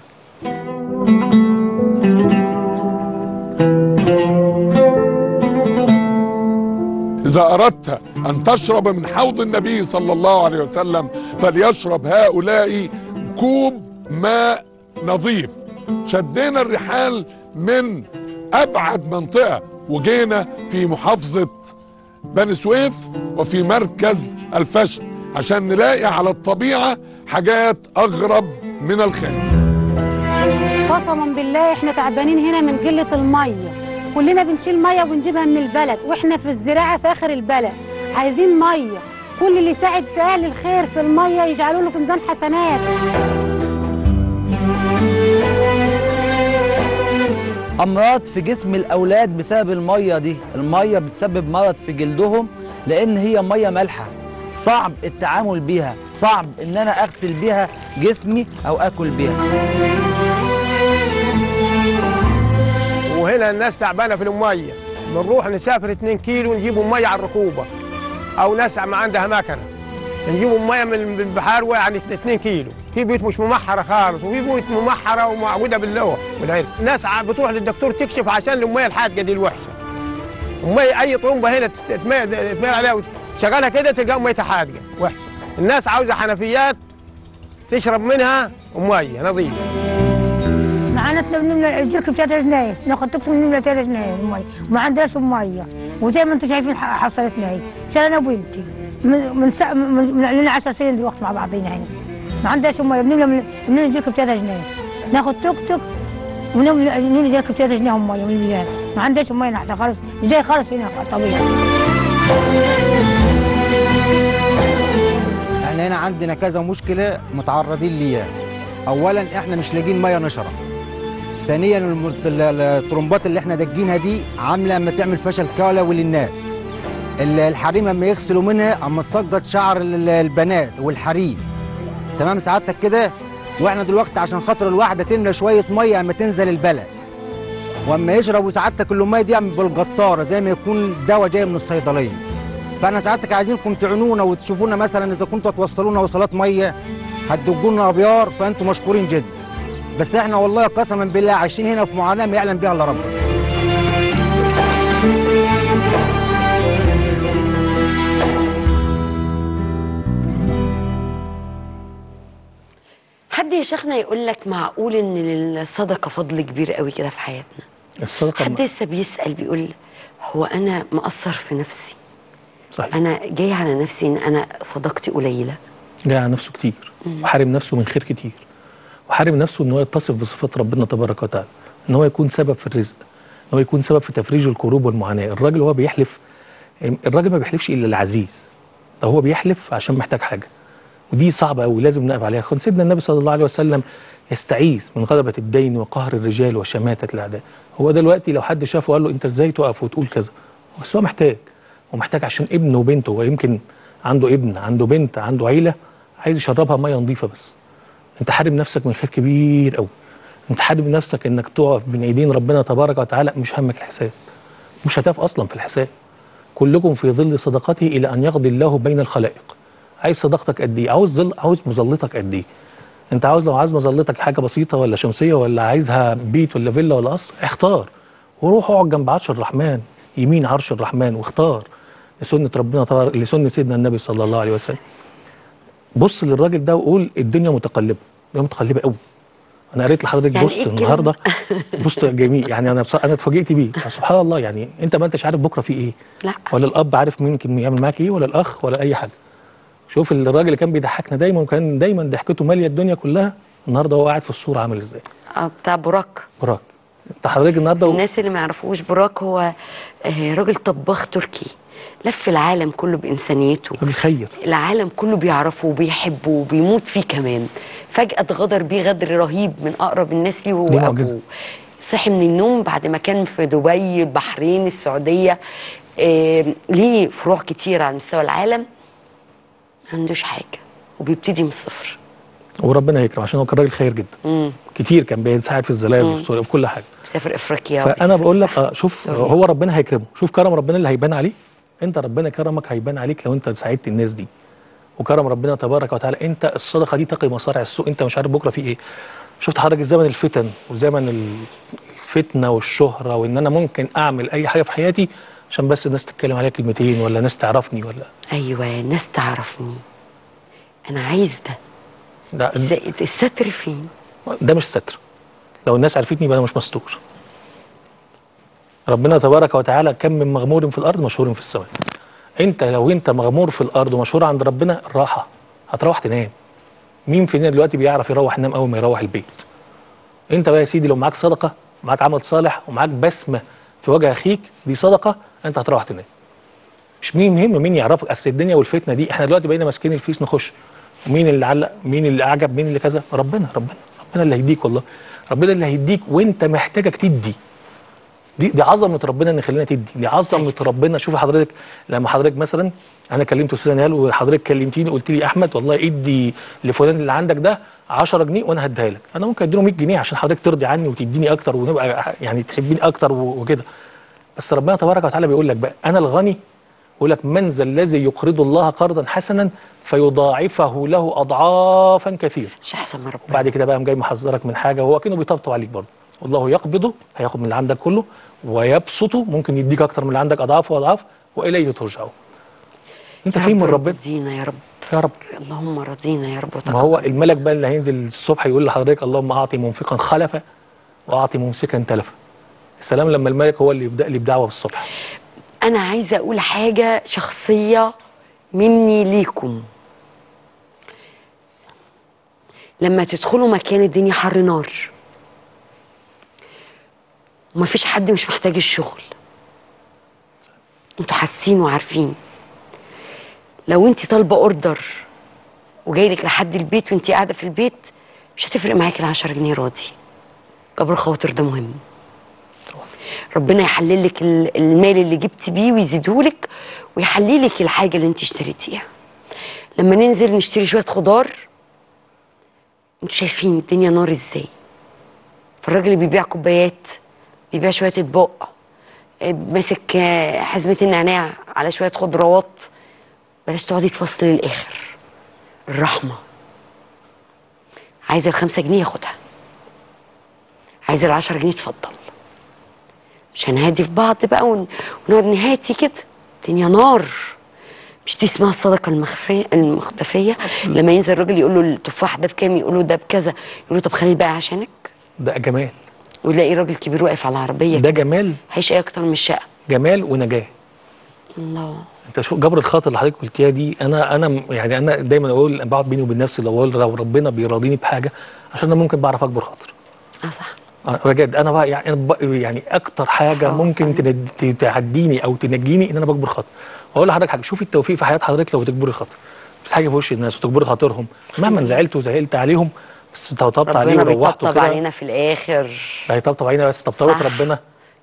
إذا أردت أن تشرب من حوض النبي صلى الله عليه وسلم فليشرب هؤلاء كوب ماء نظيف شدينا الرحال من أبعد منطقة وجينا في محافظة بني سويف وفي مركز الفشل عشان نلاقي على الطبيعة حاجات أغرب من الخيال قسما بالله احنا تعبانين هنا من قله الميه كلنا بنشيل ميه وبنجيبها من البلد واحنا في الزراعه في اخر البلد عايزين ميه كل اللي يساعد في اهل الخير في الميه يجعلوا له في ميزان حسنات امراض في جسم الاولاد بسبب الميه دي الميه بتسبب مرض في جلدهم لان هي ميه مالحه صعب التعامل بيها صعب ان انا اغسل بيها جسمي او اكل بيها وهنا الناس تعبانه في الميه بنروح نسافر 2 كيلو نجيبوا ميه على الركوبه او ناس ما عندها مكنه نجيبوا ميه من البحار يعني 2 كيلو في بيوت مش ممحره خالص وفي بيوت ممحره ومعوده باللوح والعلم الناس ع- بتروح للدكتور تكشف عشان الميه الحادقه دي الوحشه الميه اي طرمبه هنا تتميل تتميل عليها وتشغلها كده تلقاها ميتها حادقه وحشه الناس عاوزه حنفيات تشرب منها ميه نظيفه معناتنا بنملى الجرك ب 3 جنيه ناخذ تكتب بنملى 3 جنيه المي وما عندناش ميه وزي ما انتم شايفين ح- حصلتنا هي عشان انا وبنتي من من, سا... من, من لنا 10 سنين دلوقتي مع بعضينا هنا ما عندناش ميه بنملى من- بنملى الجرك ب 3 جنيه ناخذ توك توك ونملى نملى الجرك ب 3 جنيه ميه من المياه ما عندناش ميه نحن خالص زي خالص هنا طبيعي احنا هنا عندنا كذا مشكله متعرضين ليها اولا احنا مش لاقيين ميه نشرب ثانيا المرت- ال- ال- الطرمبات اللي احنا داجينها دي عامله اما تعمل فشل كلوي للناس ال- الحريم اما يغسلوا منها اما تسقط شعر ال- البنات والحريم تمام سعادتك كده واحنا دلوقتي عشان خاطر الواحده تملى شويه ميه اما تنزل البلد واما يشربوا سعادتك الميه دي بالقطاره زي ما يكون دواء جاي من الصيدليه فاحنا سعادتك عايزينكم تعينونا وتشوفونا مثلا اذا كنتوا توصلونا وصلات ميه هتدجونا ابيار فانتم مشكورين جدا بس احنا والله قسما بالله عايشين هنا في معاناه ما يعلم بها الا ربنا حد يا شيخنا يقول لك معقول ان للصدقه فضل كبير قوي كده في حياتنا الصدقه حد لسه بيسال بيقول هو انا مقصر في نفسي صحيح انا جاي على نفسي ان انا صداقتي قليله جاي على نفسه كتير وحارم نفسه من خير كتير وحارم نفسه ان هو يتصف بصفات ربنا تبارك وتعالى ان هو يكون سبب في الرزق ان هو يكون سبب في تفريج الكروب والمعاناه الراجل هو بيحلف الراجل ما بيحلفش الا العزيز ده هو بيحلف عشان محتاج حاجه ودي صعبه قوي لازم نقف عليها كان سيدنا النبي صلى الله عليه وسلم يستعيذ من غلبه الدين وقهر الرجال وشماته الاعداء هو دلوقتي لو حد شافه وقال له انت ازاي تقف وتقول كذا بس هو محتاج هو محتاج عشان ابنه وبنته ويمكن عنده ابن عنده بنت عنده عيله عايز يشربها ميه نظيفه بس انت حارم نفسك من خير كبير قوي انت حارم نفسك انك تقف بين ايدين ربنا تبارك وتعالى مش همك الحساب مش هتقف اصلا في الحساب كلكم في ظل صدقته الى ان يقضي الله بين الخلائق عايز صداقتك قد ايه عاوز ظل عاوز مظلتك قد ايه انت عاوز لو عايز مظلتك حاجه بسيطه ولا شمسيه ولا عايزها بيت ولا فيلا ولا قصر اختار وروح اقعد جنب عرش الرحمن يمين عرش الرحمن واختار لسنه ربنا تبارك لسنه سيدنا النبي صلى الله عليه وسلم بص للراجل ده وقول الدنيا متقلبه الدنيا متقلبه قوي انا قريت لحضرتك يعني بوست إيه الكلمة؟ النهارده بوست جميل يعني انا بص... انا اتفاجئت بيه سبحان الله يعني انت ما انتش عارف بكره في ايه لا ولا الاب عارف مين ممكن يعمل معاك ايه ولا الاخ ولا اي حاجه شوف الراجل اللي كان بيضحكنا دايما وكان دايما ضحكته ماليه الدنيا كلها النهارده هو قاعد في الصوره عامل ازاي آه، بتاع براك براك انت حضرتك النهارده و... الناس اللي ما يعرفوش براك هو آه، راجل طباخ تركي لف العالم كله بإنسانيته راجل خير العالم كله بيعرفه وبيحبه وبيموت فيه كمان فجأة اتغدر بيه غدر رهيب من أقرب الناس ليه دي هو معجزة. أبوه صحي من النوم بعد ما كان في دبي البحرين السعودية آه ليه فروع كتير على مستوى العالم ما عندوش حاجة وبيبتدي من الصفر وربنا يكرم عشان هو كان راجل خير جدا مم. كتير كان بيساعد في الزلازل مم. وفي سوريا وفي كل حاجه بيسافر افريقيا فانا بقول لك اه شوف سوريا. هو ربنا هيكرمه شوف كرم ربنا اللي هيبان عليه انت ربنا كرمك هيبان عليك لو انت ساعدت الناس دي وكرم ربنا تبارك وتعالى انت الصدقه دي تقي مصارع السوء انت مش عارف بكره في ايه شفت حضرتك زمن الفتن وزمن ال- الفتنه والشهره وان انا ممكن اعمل اي حاجه في حياتي عشان بس الناس تتكلم عليا كلمتين ولا ناس تعرفني ولا ايوه الناس تعرفني انا عايز ده لا الس- الستر فين ده مش ستر لو الناس عرفتني يبقى انا مش مستور ربنا تبارك وتعالى كم من مغمور في الارض مشهور في السماء انت لو انت مغمور في الارض ومشهور عند ربنا الراحه هتروح تنام مين فينا دلوقتي بيعرف يروح ينام اول ما يروح البيت انت بقى يا سيدي لو معاك صدقه معاك عمل صالح ومعاك بسمه في وجه اخيك دي صدقه انت هتروح تنام مش مين مهم مين يعرفك اصل الدنيا والفتنه دي احنا دلوقتي بقينا ماسكين الفيس نخش مين اللي علق مين اللي اعجب مين اللي كذا ربنا ربنا ربنا اللي هيديك والله ربنا اللي هيديك وانت محتاجك تدي دي دي عظمه ربنا ان خلينا تدي دي عظمه ربنا شوف حضرتك لما حضرتك مثلا انا كلمت استاذ نهال وحضرتك كلمتيني قلت لي احمد والله ادي لفلان اللي عندك ده 10 جنيه وانا هديها لك انا ممكن اديله 100 جنيه عشان حضرتك ترضي عني وتديني اكتر ونبقى يعني تحبيني اكتر و- وكده بس ربنا تبارك وتعالى بيقول لك بقى انا الغني يقول لك من ذا الذي يقرض الله قرضا حسنا فيضاعفه له اضعافا كثيره مش احسن من ربنا وبعد كده بقى قام جاي محذرك من حاجه وهو كانه بيطبطب عليك برضه والله يقبضه هياخد من اللي عندك كله ويبسطه ممكن يديك اكتر من اللي عندك اضعاف واضعاف واليه ترجعون انت يا فين من رب ربنا رضينا يا رب يا رب اللهم رضينا يا رب ما وتقبل هو الملك بقى اللي هينزل الصبح يقول لحضرتك اللهم اعطي منفقا خلفا واعطي ممسكا تلفا السلام لما الملك هو اللي يبدا لي بدعوه بالصبح انا عايزه اقول حاجه شخصيه مني ليكم لما تدخلوا مكان الدنيا حر نار ومفيش حد مش محتاج الشغل انتوا حاسين وعارفين لو انت طالبه اوردر وجايلك لحد البيت وانت قاعده في البيت مش هتفرق معاكي ال 10 جنيه راضي جبر الخواطر ده مهم ربنا يحلل لك ال- المال اللي جبت بيه ويزيدهولك ويحلل لك الحاجه اللي انت اشتريتيها لما ننزل نشتري شويه خضار انتوا شايفين الدنيا نار ازاي فالراجل اللي بيبيع كوبايات بيبيع شويه اطباق آه، ماسك آه، حزمه النعناع على شويه خضروات بلاش تقعدي تفصلي للاخر الرحمه عايزه الخمسة جنيه ياخدها عايزه العشرة جنيه اتفضل مش هنهادي في بعض بقى ون... ونقعد نهاتي كده الدنيا نار مش دي اسمها الصدقه المخفيه المختفيه لما ينزل الراجل يقول له التفاح ده بكام يقول له ده بكذا يقول له طب خليه بقى عشانك ده جمال ويلاقي راجل كبير واقف على العربيه ده جمال هيشقى اكتر من الشقه جمال ونجاه الله انت شو جبر الخاطر اللي حضرتك قلتيها دي انا انا م- يعني انا دايما اقول بقعد بيني وبين نفسي لو أقول لو ربنا بيراضيني بحاجه عشان انا ممكن بعرف اكبر خاطر اه صح آه، بجد انا بقى يعني أنا ب- يعني اكتر حاجه ممكن تند- ت- تعديني او تنجيني ان انا بكبر خاطر واقول لحضرتك حاجه شوفي التوفيق في حياه حضرتك لو بتكبري خاطر بتحاجي في وش الناس وتكبري خاطرهم مهما زعلت وزعلت عليهم بس طبطبت عليه ربنا وروحته بيطبطب كده علينا في الاخر ده هيطبطب علينا بس طبطبه صح. ربنا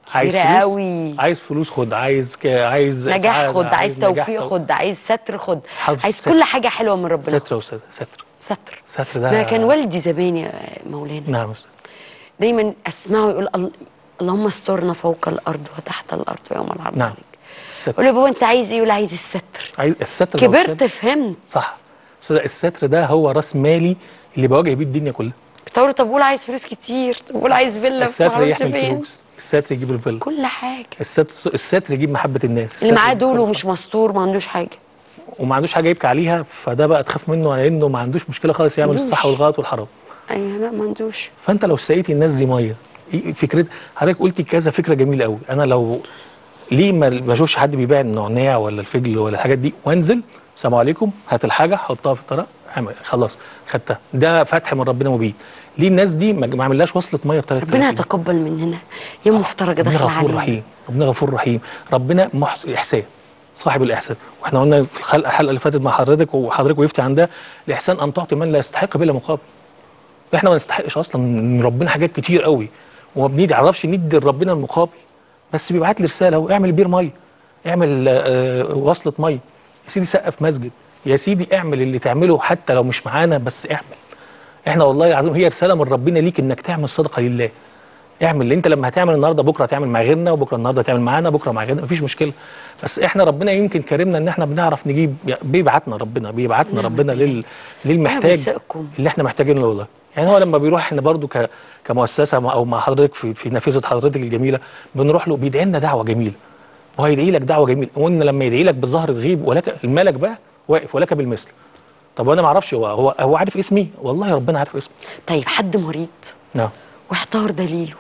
عايز كبيرة فلوس قوي. عايز فلوس خد عايز ك... عايز نجاح سعادة، خد عايز نجاح توفيق تو- خد عايز ستر خد حظ- عايز ستر. كل حاجه حلوه من ربنا ستر وستر ستر ستر ستر ده ما كان والدي زمان يا مولانا نعم أستاذ. دايما اسمعه يقول "ال- اللهم استرنا فوق الارض وتحت الارض يوم العرض نعم عليك الستر قول له يا بابا انت عايز ايه يقول عايز الستر عايز الستر ده كبرت أستاذ. فهمت صح أستاذ الستر ده هو راس مالي اللي بواجه بيه الدنيا كلها كنت اقول له طب قول عايز فلوس كتير طب قول عايز فيلا في الستر معرفش يحمل فين فلوس الستر يجيب الفيلا كل حاجه الستر الستر يجيب محبه الناس اللي الستر معاه يجيب دول كل ومش مستور ما عندوش حاجه وما عندوش حاجه يبكي عليها فده بقى تخاف منه على انه ما عندوش مشكله خالص يعمل عندوش. الصح والغلط والحرام ايوه لا ما عندوش فانت لو سقيتي الناس دي ميه إيه فكره حضرتك قلتي كذا فكره جميله قوي انا لو ليه ما ما اشوفش حد بيبيع النعناع ولا الفجل ولا الحاجات دي وانزل السلام عليكم هات الحاجه حطها في الطرق اعمل- خلاص خدتها ده فتح من ربنا مبين ليه الناس دي ما ما عملهاش وصله ميه بطريقه ربنا يتقبل مننا يا مفترجه ربنا داخله غفور علينا رحيم ربنا غفور رحيم ربنا محس... احسان صاحب الاحسان واحنا قلنا في الخلق الحلقه اللي فاتت مع حضرتك وحضرتك وقفتي عندها الاحسان ان تعطي من لا يستحق بلا مقابل احنا ما نستحقش اصلا من ربنا حاجات كتير قوي وما بنعرفش ندي لربنا المقابل بس بيبعت لي رساله اهو اعمل بير ميه اعمل آه وصله ميه يا سيدي سقف مسجد يا سيدي اعمل اللي تعمله حتى لو مش معانا بس اعمل احنا والله العظيم هي رساله من ربنا ليك انك تعمل صدقه لله اعمل اللي انت لما هتعمل النهارده بكره هتعمل مع غيرنا وبكره النهارده هتعمل معانا بكره مع غيرنا مفيش مشكله بس احنا ربنا يمكن كرمنا ان احنا بنعرف نجيب بيبعتنا ربنا بيبعتنا نعم ربنا لل ربنا للمحتاج بيسقكم. اللي احنا محتاجينه والله يعني هو لما بيروح احنا برضو ك كمؤسسه مع- او مع حضرتك في في نافذه حضرتك الجميله بنروح له بيدعي لنا دعوه جميله وهو هيدعي لك دعوه جميله وان لما يدعي لك بالظهر الغيب ولك الملك بقى واقف ولك بالمثل طب وانا ما اعرفش هو هو هو عارف اسمي والله ربنا عارف اسمي طيب حد مريض نعم واحتار دليله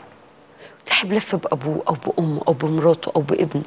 تعب لف بأبوه أو بأمه أو بمراته أو بابنه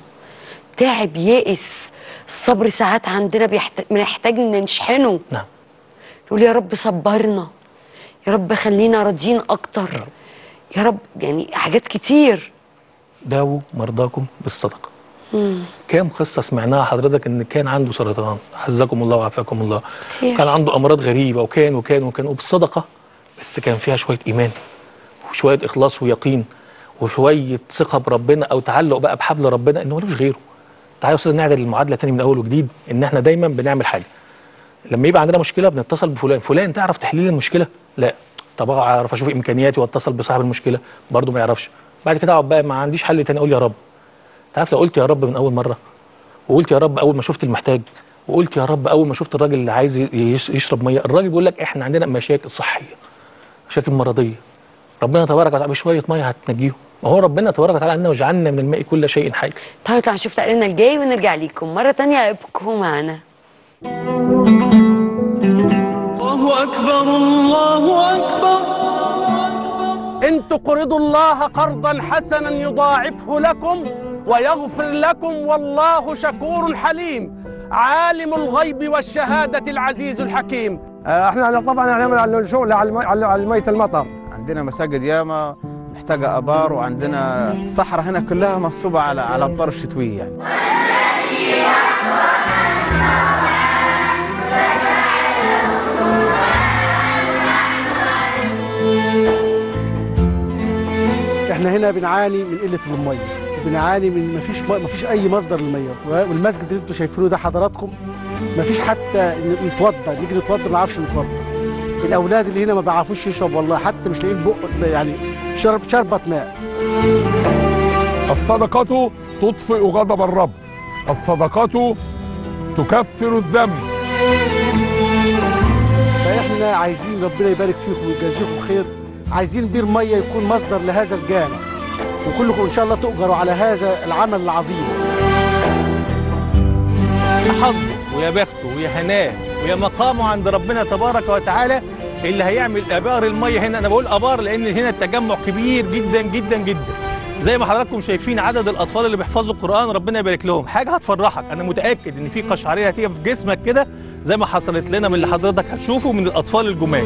تعب يائس الصبر ساعات عندنا بيحتاج بنحتاج نشحنه نعم يقول يا رب صبرنا يا رب خلينا راضيين أكتر يا رب يعني حاجات كتير داووا مرضاكم بالصدقه مم. كام قصه سمعناها حضرتك ان كان عنده سرطان عزكم الله وعافاكم الله كتير. كان عنده امراض غريبه وكان وكان وكان وبالصدقه بس كان فيها شويه ايمان وشويه اخلاص ويقين وشويه ثقه بربنا او تعلق بقى بحبل ربنا انه ملوش غيره تعالوا يا استاذ نعدل المعادله تاني من اول وجديد ان احنا دايما بنعمل حاجه لما يبقى عندنا مشكله بنتصل بفلان فلان تعرف تحل لي المشكله لا طب اعرف اشوف امكانياتي واتصل بصاحب المشكله برضه ما يعرفش بعد كده اقعد بقى ما عنديش حل تاني اقول يا رب تعرف لو قلت يا رب من اول مره وقلت يا رب اول ما شفت المحتاج وقلت يا رب اول ما شفت الراجل اللي عايز ي- يش- يشرب ميه الراجل بيقول لك احنا عندنا مشاكل صحيه مشاكل مرضيه ربنا تبارك وتعالى بشويه ميه هتنجيهم ما هو ربنا تبارك وتعالى انه وجعلنا من الماء كل شيء حي تعالوا تعالوا نشوف تقريرنا الجاي ونرجع ليكم مرة تانية ابقوا معنا الله أكبر الله أكبر إن تقرضوا الله قرضا حسنا يضاعفه لكم ويغفر لكم والله شكور حليم عالم الغيب والشهادة العزيز الحكيم آه، احنا طبعا هنعمل على الشغل على المي- على على ميه المطر عندنا مساجد ياما محتاجة آبار وعندنا الصحراء هنا كلها منصوبة على على الأمطار الشتوية يعني احنا هنا بنعاني من قله الميه بنعاني من مفيش ما مفيش اي مصدر للميه والمسجد اللي انتوا شايفينه ده حضراتكم مفيش حتى ن- نتوضى نيجي نتوضى ما نعرفش نتوضى الاولاد اللي هنا ما بيعرفوش يشرب والله حتى مش لاقيين بق يعني شرب شربة ماء الصدقة تطفئ غضب الرب الصدقة تكفر الذنب فاحنا عايزين ربنا يبارك فيكم ويجازيكم خير عايزين بير ميه يكون مصدر لهذا الجامع وكلكم ان شاء الله تؤجروا على هذا العمل العظيم يا حظه ويا بخته ويا هناه ويا مقامه عند ربنا تبارك وتعالى اللي هيعمل ابار الميه هنا انا بقول ابار لان هنا التجمع كبير جدا جدا جدا زي ما حضراتكم شايفين عدد الاطفال اللي بيحفظوا القران ربنا يبارك لهم حاجه هتفرحك انا متاكد ان في قشعريه هتيجي في جسمك كده زي ما حصلت لنا من اللي حضرتك هتشوفه من الاطفال الجمال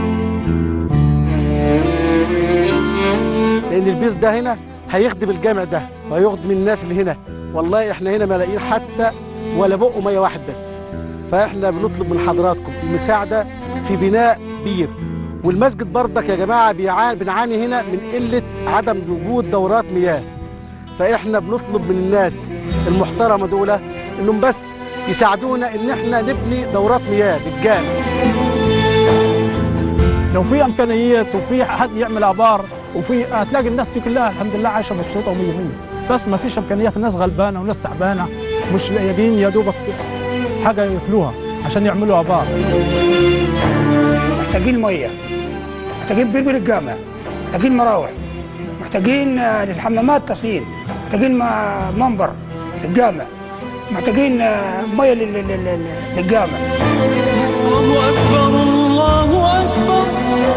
لان البير ده هنا هيخدم الجامع ده وهيخدم الناس اللي هنا والله احنا هنا ملاقيين حتى ولا بق ميه واحد بس فاحنا بنطلب من حضراتكم المساعده في بناء بير والمسجد برضك يا جماعه بيعاني بنعاني هنا من قله عدم وجود دورات مياه فاحنا بنطلب من الناس المحترمه دول انهم بس يساعدونا ان احنا نبني دورات مياه بالجامع لو في امكانيات وفي حد يعمل ابار وفي هتلاقي الناس دي كلها الحمد لله عايشه مبسوطه ومية مية بس ما فيش امكانيات الناس غلبانه وناس تعبانه مش لاقيين يا دوبك حاجه ياكلوها عشان يعملوا ابار محتاجين ميه محتاجين بير من الجامع محتاجين مراوح محتاجين آه، الحمامات تصير محتاجين ما- منبر للجامع محتاجين آه، ميه لل- لل- لل- للجامع الله أكبر الله أكبر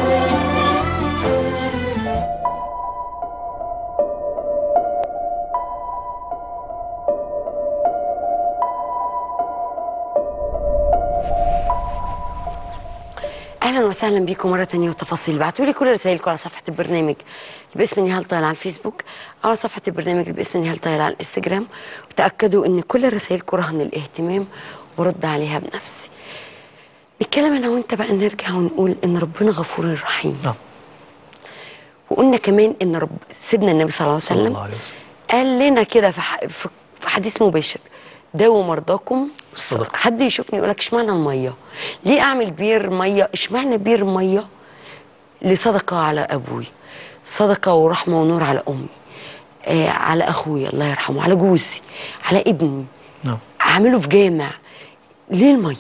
اهلا وسهلا بيكم مره تانية وتفاصيل ابعتوا لي كل رسائلكم على صفحه البرنامج اللي باسم نهال طايل على الفيسبوك او على صفحه البرنامج اللي باسم نهال طايل على الانستجرام وتاكدوا ان كل رسائلكم رهن الاهتمام ورد عليها بنفسي نتكلم انا وانت بقى نرجع ونقول ان ربنا غفور رحيم نعم. وقلنا كمان ان رب سيدنا النبي صلى الله عليه صلى وسلم الله عليه وسلم قال لنا كده في ح- في في حديث مباشر داووا مرضاكم بالصدقة. حد يشوفني يقول لك اشمعنى الميه ليه اعمل بير ميه اشمعنى بير ميه لصدقه على ابوي صدقه ورحمه ونور على امي آه على اخويا الله يرحمه على جوزي على ابني نعم اعمله في جامع ليه الميه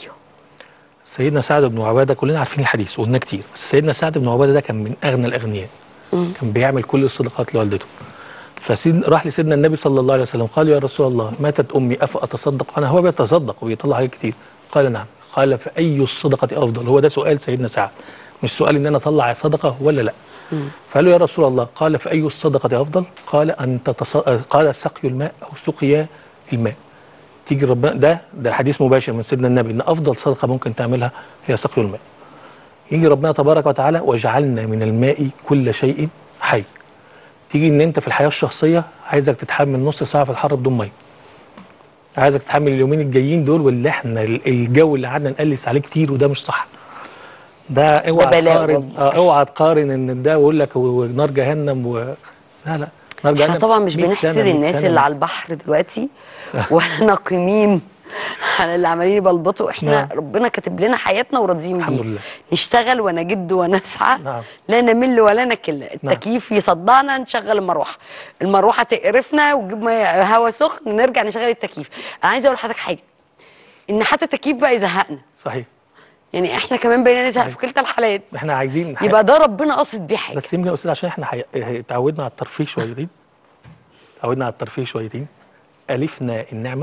سيدنا سعد بن عباده كلنا عارفين الحديث وقلنا كتير بس سيدنا سعد بن عباده ده كان من اغنى الاغنياء مم. كان بيعمل كل الصدقات لوالدته فسيد راح لسيدنا النبي صلى الله عليه وسلم قال يا رسول الله ماتت امي افاتصدق عنها هو بيتصدق وبيطلع حاجات كتير قال نعم قال فاي الصدقه افضل هو ده سؤال سيدنا سعد مش سؤال ان انا اطلع صدقه ولا لا فقال له يا رسول الله قال فاي الصدقه افضل قال ان تتص... قال سقي الماء او سقيا الماء تيجي ربنا ده ده حديث مباشر من سيدنا النبي ان افضل صدقه ممكن تعملها هي سقي الماء يجي ربنا تبارك وتعالى وجعلنا من الماء كل شيء حي تيجي ان انت في الحياه الشخصيه عايزك تتحمل نص ساعه في الحر بدون ميه عايزك تتحمل اليومين الجايين دول واللي احنا الجو اللي قعدنا نقلس عليه كتير وده مش صح ده اوعى بلاء تقارن والله. اه اوعى تقارن ان ده يقول لك و- نار جهنم و... لا لا نار جهنم احنا طبعا مش 100 سنة، بنحسد 100 الناس سنة، اللي 100 على البحر دلوقتي ولا ناقمين على اللي عمالين يبلبطوا احنا نعم. ربنا كاتب لنا حياتنا وراضيين الحمد بيها لله نشتغل ونجد ونسعى نعم لا نمل ولا نكل التكييف يصدعنا نشغل المروحه المروحه تقرفنا وتجيب مية- هوا سخن نرجع نشغل التكييف انا عايزه اقول لحضرتك حاجه ان حتى التكييف بقى يزهقنا صحيح يعني احنا كمان بقينا نزهق في كلتا الحالات احنا عايزين يبقى ده ربنا قاصد بيه حاجه بس يمكن يا استاذ عشان احنا حي... اه، اتعودنا على الترفيه شويتين اتعودنا على الترفيه شويتين الفنا النعمه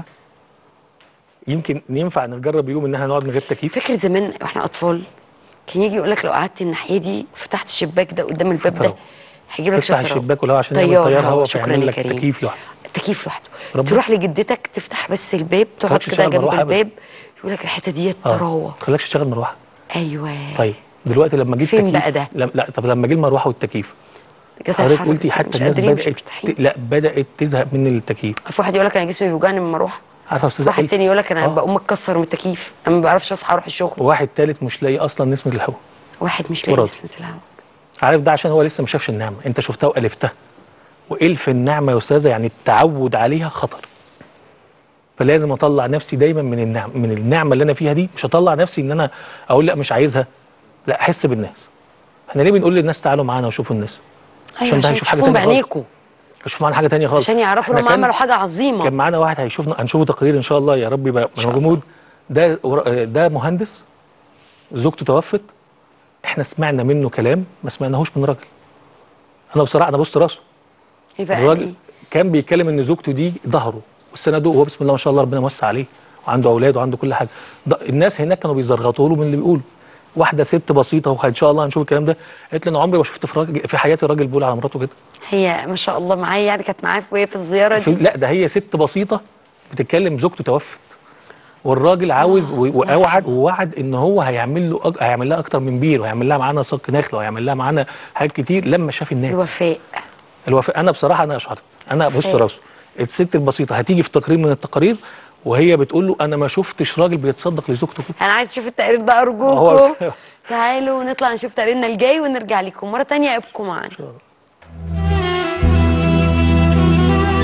يمكن ينفع نجرب يوم ان احنا نقعد من غير تكييف فاكر زمان واحنا اطفال كان يجي يقول لك لو قعدت الناحيه دي فتحت الشباك ده قدام الباب ده هيجي لك تفتح الشباك ولا عشان يعمل تيار هواء شكرا فيعمل يا لك كريم تكييف لوحده تكييف لوحده ربنا- تروح لجدتك تفتح بس الباب تقعد تخليكش كده تشغل جنب مروحة أبدا. الباب يقول لك الحته ديت اه تروى ما تخليكش تشغل مروحه ايوه طيب دلوقتي لما جيت فين تكييف بقى ده؟ لا, لا طب لما جه المروحه والتكييف جت حضرتك الحر قلتي بس حتى مش الناس قادرين، مش بدات مرتاحين. ت... لا بدات تزهق من التكييف في واحد يقول لك انا جسمي بيوجعني من المروحه عارفه يا استاذ واحد تاني يقول لك انا بقوم متكسر من التكييف انا ما بعرفش اصحى اروح الشغل واحد تالت مش لاقي اصلا نسمه الهواء واحد مش لاقي وراضي. نسمه الهواء عارف ده عشان هو لسه ما شافش النعمه انت شفتها والفتها والف النعمه يا استاذه يعني التعود عليها خطر فلازم اطلع نفسي دايما من النعم من النعمه اللي انا فيها دي مش هطلع نفسي ان انا اقول لا مش عايزها لا احس بالناس احنا ليه بنقول للناس تعالوا معانا وشوفوا الناس أيوة، عشان هيشوف حاجه تشوفوهم تانية خالص بعينيكوا. هيشوف معانا حاجه تانية خالص عشان يعرفوا إحنا انهم كان- عملوا حاجه عظيمه كان معانا واحد هيشوفنا هنشوفه تقرير ان شاء الله يا رب يبقى موجود ده ورا- ده مهندس زوجته توفت احنا سمعنا منه كلام ما سمعناهوش من راجل انا بصراحه انا بصت راسه يبقى الراجل إيه؟ كان بيتكلم ان زوجته دي ظهره والسنه وهو بسم الله ما شاء الله ربنا موسع عليه وعنده اولاد وعنده كل حاجه ده الناس هناك كانوا بيزرغطوا له من اللي بيقوله واحده ست بسيطه وان شاء الله هنشوف الكلام ده قالت لي انا عمري ما شفت في راجل في حياتي راجل بيقول على مراته كده هي ما شاء الله معايا يعني كانت معايا في في الزياره في دي لا ده هي ست بسيطه بتتكلم زوجته توفت والراجل عاوز و- واوعد ووعد ان هو هيعمل له أج... هيعمل لها اكتر من بير وهيعمل لها معانا صك نخله وهيعمل لها معانا حاجات كتير لما شاف الناس الوفاء الوفاء انا بصراحه انا اشعرت انا بص خير. راسه الست البسيطه هتيجي في تقرير من التقارير وهي بتقول له انا ما شفتش راجل بيتصدق لزوجته كده انا عايز اشوف التقرير ده ارجوكم هو- تعالوا نطلع نشوف تقريرنا الجاي ونرجع لكم مره تانية ابقوا معانا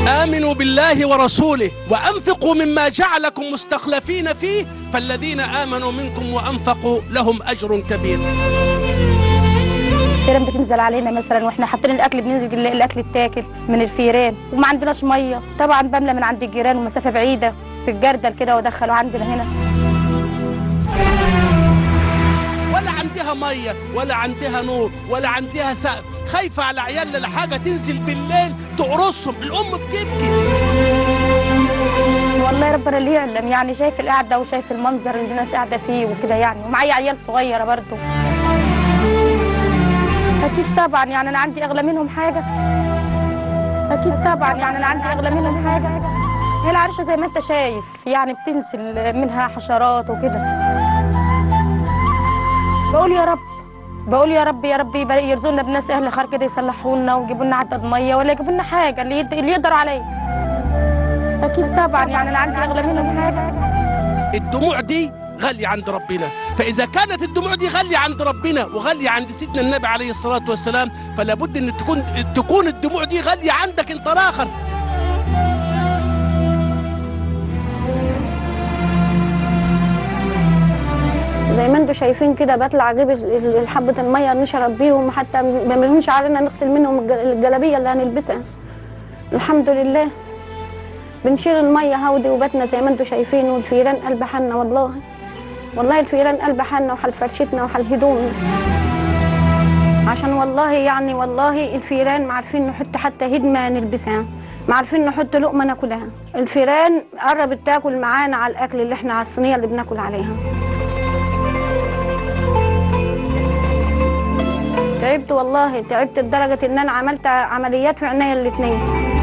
آمنوا بالله ورسوله وأنفقوا مما جعلكم مستخلفين فيه فالذين آمنوا منكم وأنفقوا لهم أجر كبير الفيران بتنزل علينا مثلا واحنا حاطين الاكل بننزل نلاقي الاكل اتاكل من الفيران وما عندناش ميه طبعا بملى من عند الجيران ومسافه بعيده بالجردل كده وادخله عندنا هنا ولا عندها مية ولا عندها نور ولا عندها سقف خايفة على عيالها لحاجة تنزل بالليل تقرصهم الأم بتبكي والله ربنا اللي يعلم يعني شايف القعده وشايف المنظر اللي الناس قاعده فيه وكده يعني ومعايا عيال صغيره برضو اكيد طبعا يعني انا عندي اغلى منهم حاجه اكيد طبعا يعني انا عندي اغلى منهم حاجه هي العرشه زي ما انت شايف يعني بتنزل منها حشرات وكده بقول يا رب بقول يا رب يا رب يبارك- يرزقنا بناس اهل خير كده يصلحوا لنا ويجيبوا لنا عدد ميه ولا يجيبوا لنا حاجه اللي, يد... اللي يقدروا عليه اكيد طبعا يعني انا عندي اغلى منهم حاجه الدموع دي غالية عند ربنا فإذا كانت الدموع دي غالية عند ربنا وغالية عند سيدنا النبي عليه الصلاة والسلام فلا بد أن تكون تكون الدموع دي غالية عندك أنت الآخر زي ما انتم شايفين كده بطلع اجيب ال- ال- حبه الميه نشرب بيهم حتى ما بيهونش علينا نغسل منهم الج- الجلابيه اللي هنلبسها الحمد لله بنشيل الميه هودي وباتنا زي ما انتم شايفين والفيران قلب حنا والله والله الفيران قلب حنا وحال فرشتنا وحال هدومنا عشان والله يعني والله الفيران ما عارفين نحط حتى هدمه نلبسها ما عارفين نحط لقمه ناكلها الفيران قربت تاكل معانا على الاكل اللي احنا على الصينيه اللي بناكل عليها تعبت والله تعبت لدرجة إن أنا عملت عمليات في عينيا الاتنين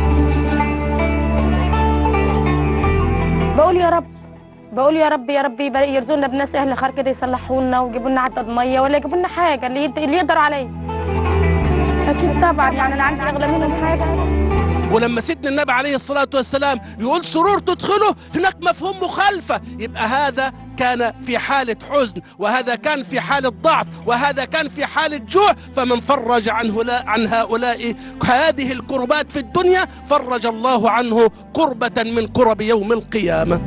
بقول يا رب بقول يا رب يا رب يبارك- يرزقنا بناس أهل خير كده يصلحوا لنا ويجيبوا لنا عدد مية ولا يجيبوا لنا حاجة اللي, يد... اللي يقدروا عليه أكيد طبعا يعني أنا عندي أغلى منهم حاجة ولما سيدنا النبي عليه الصلاة والسلام يقول سرور تدخله هناك مفهوم مخالفة يبقى هذا كان في حالة حزن وهذا كان في حالة ضعف وهذا كان في حالة جوع فمن فرج عن, هلا عن هؤلاء هذه الكربات في الدنيا فرج الله عنه كربة من كرب يوم القيامة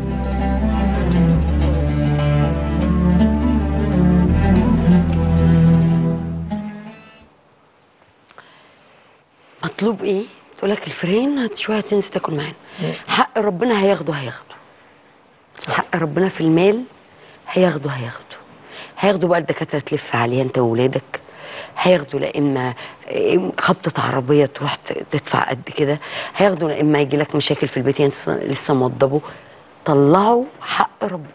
مطلوب ايه تقول لك الفرين هت شويه تنزل تاكل معانا حق ربنا هياخده هياخده حق ربنا في المال هياخده هياخده هياخده بقى الدكاتره تلف عليه انت وولادك هياخده لا اما إما خبطه عربيه تروح ت- تدفع قد كده هياخده لا اما يجي لك مشاكل في البيت يعني لسه- لسه موضبه طلعوا حق ربنا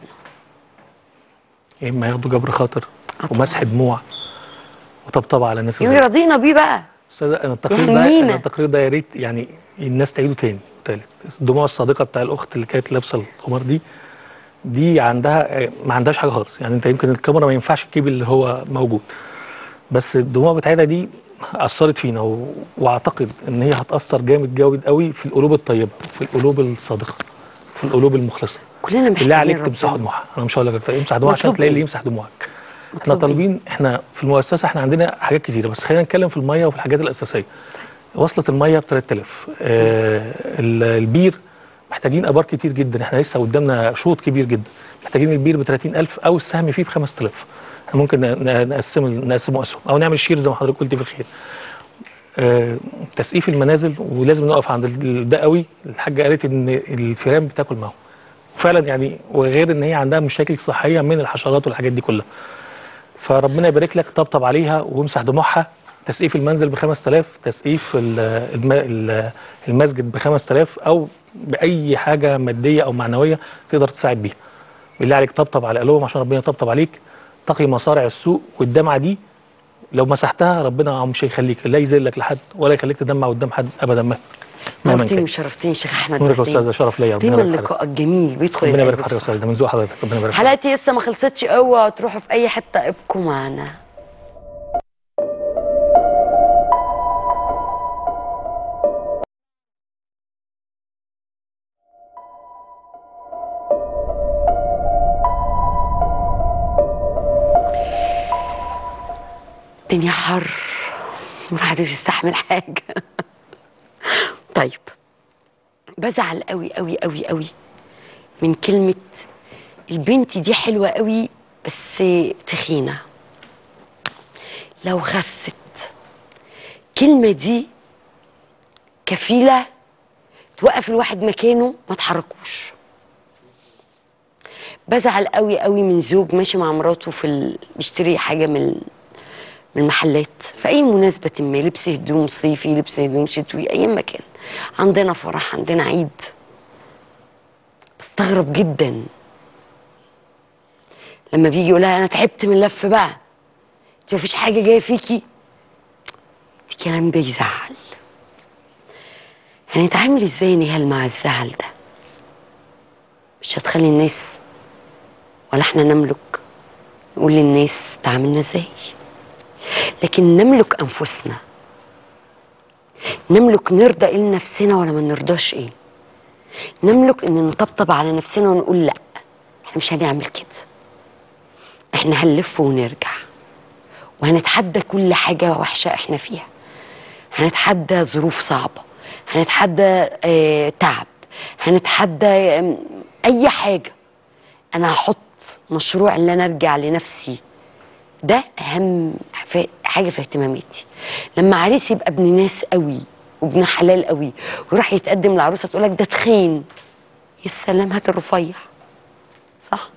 يا اما ياخدوا جبر خاطر ومسح دموع وطبطبه على الناس يرضينا بيه بقى استاذ انا التقرير ده يهنينا. أنا التقرير ده يا ريت يعني الناس تعيده تاني تالت الدموع الصادقه بتاع الاخت اللي كانت لابسه الخمار دي دي عندها آه، ما عندهاش حاجه خالص يعني انت يمكن الكاميرا ما ينفعش تجيب اللي هو موجود بس الدموع بتاعتها دي اثرت فينا و... واعتقد ان هي هتاثر جامد جامد قوي في القلوب الطيبه في القلوب الصادقه في القلوب المخلصه كلنا بالله محتاجين عليك ربنا. تمسحوا دموعها انا مش هقول لك أكتر. امسح دموعها عشان مطلوب تلاقي اللي إيه؟ يمسح دموعك احنا طالبين احنا في المؤسسه احنا عندنا حاجات كتيره بس خلينا نتكلم في الميه وفي الحاجات الاساسيه وصلت الميه ب 3000 آه ال- البير محتاجين ابار كتير جدا احنا لسه قدامنا شوط كبير جدا محتاجين البير ب 30000 او السهم فيه ب 5000 احنا ممكن ن- ن- نقسم نقسمه اسهم او نعمل شير زي ما حضرتك قلتي في الخير آه، تسقيف المنازل ولازم نقف عند ال- ده قوي الحاجه قالت ان الفيران بتاكل معاهم وفعلا يعني وغير ان هي عندها مشاكل صحيه من الحشرات والحاجات دي كلها فربنا يبارك لك طبطب عليها وامسح دموعها تسقيف المنزل ب 5000 تسقيف ال- الم- ال- المسجد ب 5000 او باي حاجه ماديه او معنويه تقدر تساعد بيها بالله عليك طبطب على قلوبهم عشان ربنا يطبطب عليك تقي مصارع السوء والدمعه دي لو مسحتها ربنا مش هيخليك لا يذلك لحد ولا يخليك تدمع قدام حد ابدا ما مهما نورتني كان وشرفتني شيخ احمد نورك يا وحدين. استاذه شرف ليا ربنا دايما يبارك في حضرتك. لقائك جميل بيدخل ربنا يبارك القلب في حضرتك يا بصراحة. استاذ ده من ذوق حضرتك ربنا يبارك فيك. حلقتي لسه ما خلصتش اوعوا تروحوا في اي حته ابقوا معنا الدنيا حر والواحد مش يستحمل حاجه طيب بزعل قوي قوي قوي قوي من كلمة البنت دي حلوة قوي بس تخينة لو خست كلمة دي كفيلة توقف الواحد مكانه ما تحركوش بزعل قوي قوي من زوج ماشي مع مراته في ال... بيشتري حاجة من من المحلات في أي مناسبة ما لبس هدوم صيفي لبس هدوم شتوي أي مكان عندنا فرح عندنا عيد بستغرب جدا لما بيجي يقولها أنا تعبت من اللف بقى انت مفيش حاجة جاية فيكي دي كلام بيزعل هنتعامل ازاي يا نهال مع الزعل ده مش هتخلي الناس ولا احنا نملك نقول للناس تعاملنا ازاي لكن نملك انفسنا نملك نرضى ايه لنفسنا ولا ما نرضاش ايه نملك ان نطبطب على نفسنا ونقول لا احنا مش هنعمل كده احنا هنلف ونرجع وهنتحدى كل حاجة وحشة احنا فيها هنتحدى ظروف صعبة هنتحدى اه تعب هنتحدى اه اي حاجة انا هحط مشروع ان انا ارجع لنفسي ده اهم في حاجه في اهتماماتي لما عريس يبقى ابن ناس قوي وابن حلال قوي ويروح يتقدم لعروسه تقول لك ده تخين يا سلام هات الرفيع صح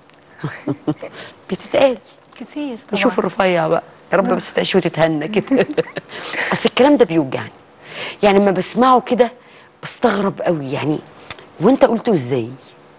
بتتقال كتير طبعا نشوف الرفيع بقى يا رب بس تعيش وتتهنى كده اصل الكلام ده بيوجعني يعني لما بسمعه كده بستغرب قوي يعني وانت قلته ازاي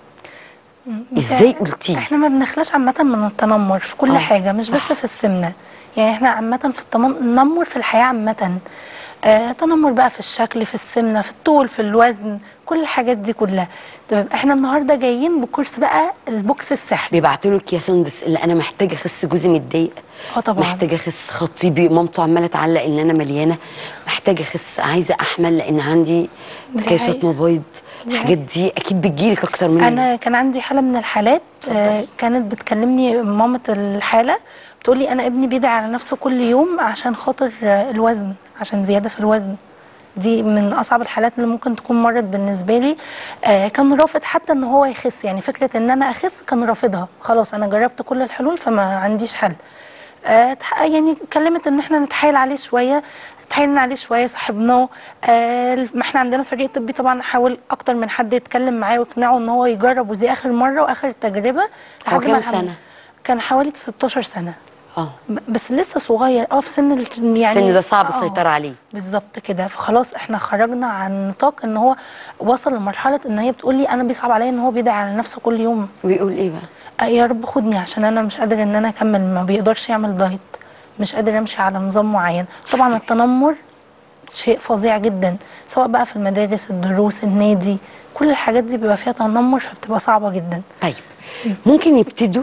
ازاي قلتيه احنا ما بنخلاش عامة من التنمر في كل آه، حاجة مش بس في السمنة يعني احنا عامة في التنمر في الحياة عامة آه تنمر بقى في الشكل في السمنة في الطول في الوزن كل الحاجات دي كلها تمام احنا النهارده جايين بكورس بقى البوكس السحري بيبعتوا لك يا سندس اللي انا محتاجه اخس جوزي متضايق اه طبعا محتاجه اخس خطيبي مامته عماله تعلق ان انا مليانه محتاجه اخس عايزه احمل لان عندي دي تكيسات حقيقة. مبيض دي الحاجات دي اكيد بتجيلك اكتر مني انا كان عندي حاله من الحالات آه كانت بتكلمني مامه الحاله بتقولي انا ابني بيدعي على نفسه كل يوم عشان خاطر آه الوزن عشان زياده في الوزن دي من اصعب الحالات اللي ممكن تكون مرت بالنسبه لي آه كان رافض حتى ان هو يخس يعني فكره ان انا اخس كان رافضها خلاص انا جربت كل الحلول فما عنديش حل آه تح- يعني اتكلمت ان احنا نتحايل عليه شويه اتحايلنا عليه شويه صاحبناه آه ما احنا عندنا فريق طبي طبعا حاول اكتر من حد يتكلم معاه ويقنعه ان هو يجرب ودي اخر مره واخر تجربه هو ما كام الحمد- سنة؟ كان حوالي 16 سنه اه ب- بس لسه صغير اه في سن ال- يعني السن ده صعب آه. السيطره عليه بالظبط كده فخلاص احنا خرجنا عن نطاق ان هو وصل لمرحله ان هي بتقول لي انا بيصعب عليا ان هو بيدعي على نفسه كل يوم ويقول ايه بقى آه يا رب خدني عشان انا مش قادر ان انا اكمل ما بيقدرش يعمل دايت مش قادر امشي على نظام معين طبعا التنمر شيء فظيع جدا سواء بقى في المدارس الدروس النادي كل الحاجات دي بيبقى فيها تنمر فبتبقى صعبه جدا طيب ممكن يبتدوا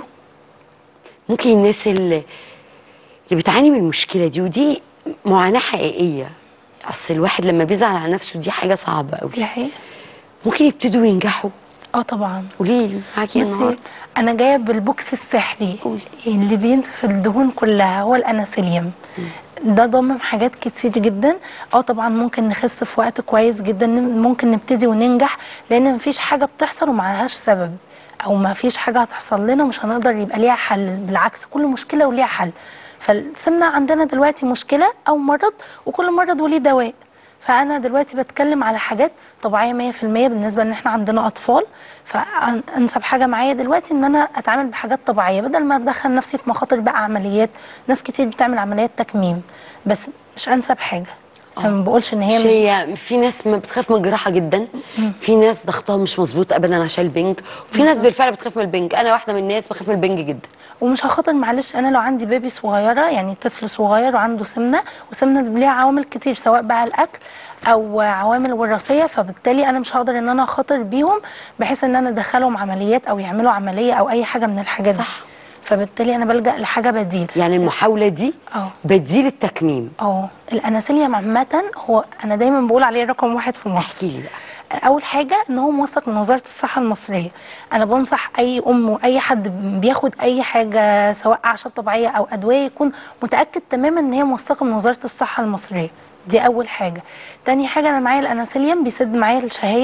ممكن الناس اللي اللي بتعاني من المشكله دي ودي معاناه حقيقيه اصل الواحد لما بيزعل على نفسه دي حاجه صعبه قوي دي حقيقه ممكن يبتدوا ينجحوا اه طبعا قولي لي معاكي بصي النهارده انا جايه بالبوكس السحري اللي بينزف الدهون كلها هو الاناسيليوم ده ضمن حاجات كتير جدا اه طبعا ممكن نخس في وقت كويس جدا ممكن نبتدي وننجح لان مفيش حاجه بتحصل ومعهاش سبب او مفيش حاجه هتحصل لنا مش هنقدر يبقى ليها حل بالعكس كل مشكله وليها حل فالسمنه عندنا دلوقتي مشكله او مرض وكل مرض وليه دواء فانا دلوقتي بتكلم على حاجات طبيعيه 100% بالنسبه ان احنا عندنا اطفال فانسب حاجه معايا دلوقتي ان انا اتعامل بحاجات طبيعيه بدل ما ادخل نفسي في مخاطر بقى عمليات ناس كتير بتعمل عمليات تكميم بس مش انسب حاجه انا ما بقولش ان هي مش مش هي في ناس ما بتخاف من الجراحه جدا في ناس ضغطها مش مظبوط ابدا عشان البنج وفي ناس بالظبط. بالفعل بتخاف من البنج انا واحده من الناس بخاف من البنج جدا ومش هخاطر معلش انا لو عندي بيبي صغيره يعني طفل صغير وعنده سمنه وسمنه دي ليها عوامل كتير سواء بقى الاكل او عوامل وراثيه فبالتالي انا مش هقدر ان انا اخاطر بيهم بحيث ان انا ادخلهم عمليات او يعملوا عمليه او اي حاجه من الحاجات دي فبالتالي انا بلجا لحاجه بديل يعني المحاوله دي اه بديل التكميم اه الاناسيليوم عامه هو انا دايما بقول عليه رقم واحد في مصر احكي لي بقى اول حاجه ان هو موثق من وزاره الصحه المصريه انا بنصح اي ام واي حد بياخد اي حاجه سواء اعشاب طبيعيه او ادويه يكون متاكد تماما ان هي موثقه من وزاره الصحه المصريه دي اول حاجه تاني حاجه انا معايا الاناسيليوم بيسد معايا الشهيه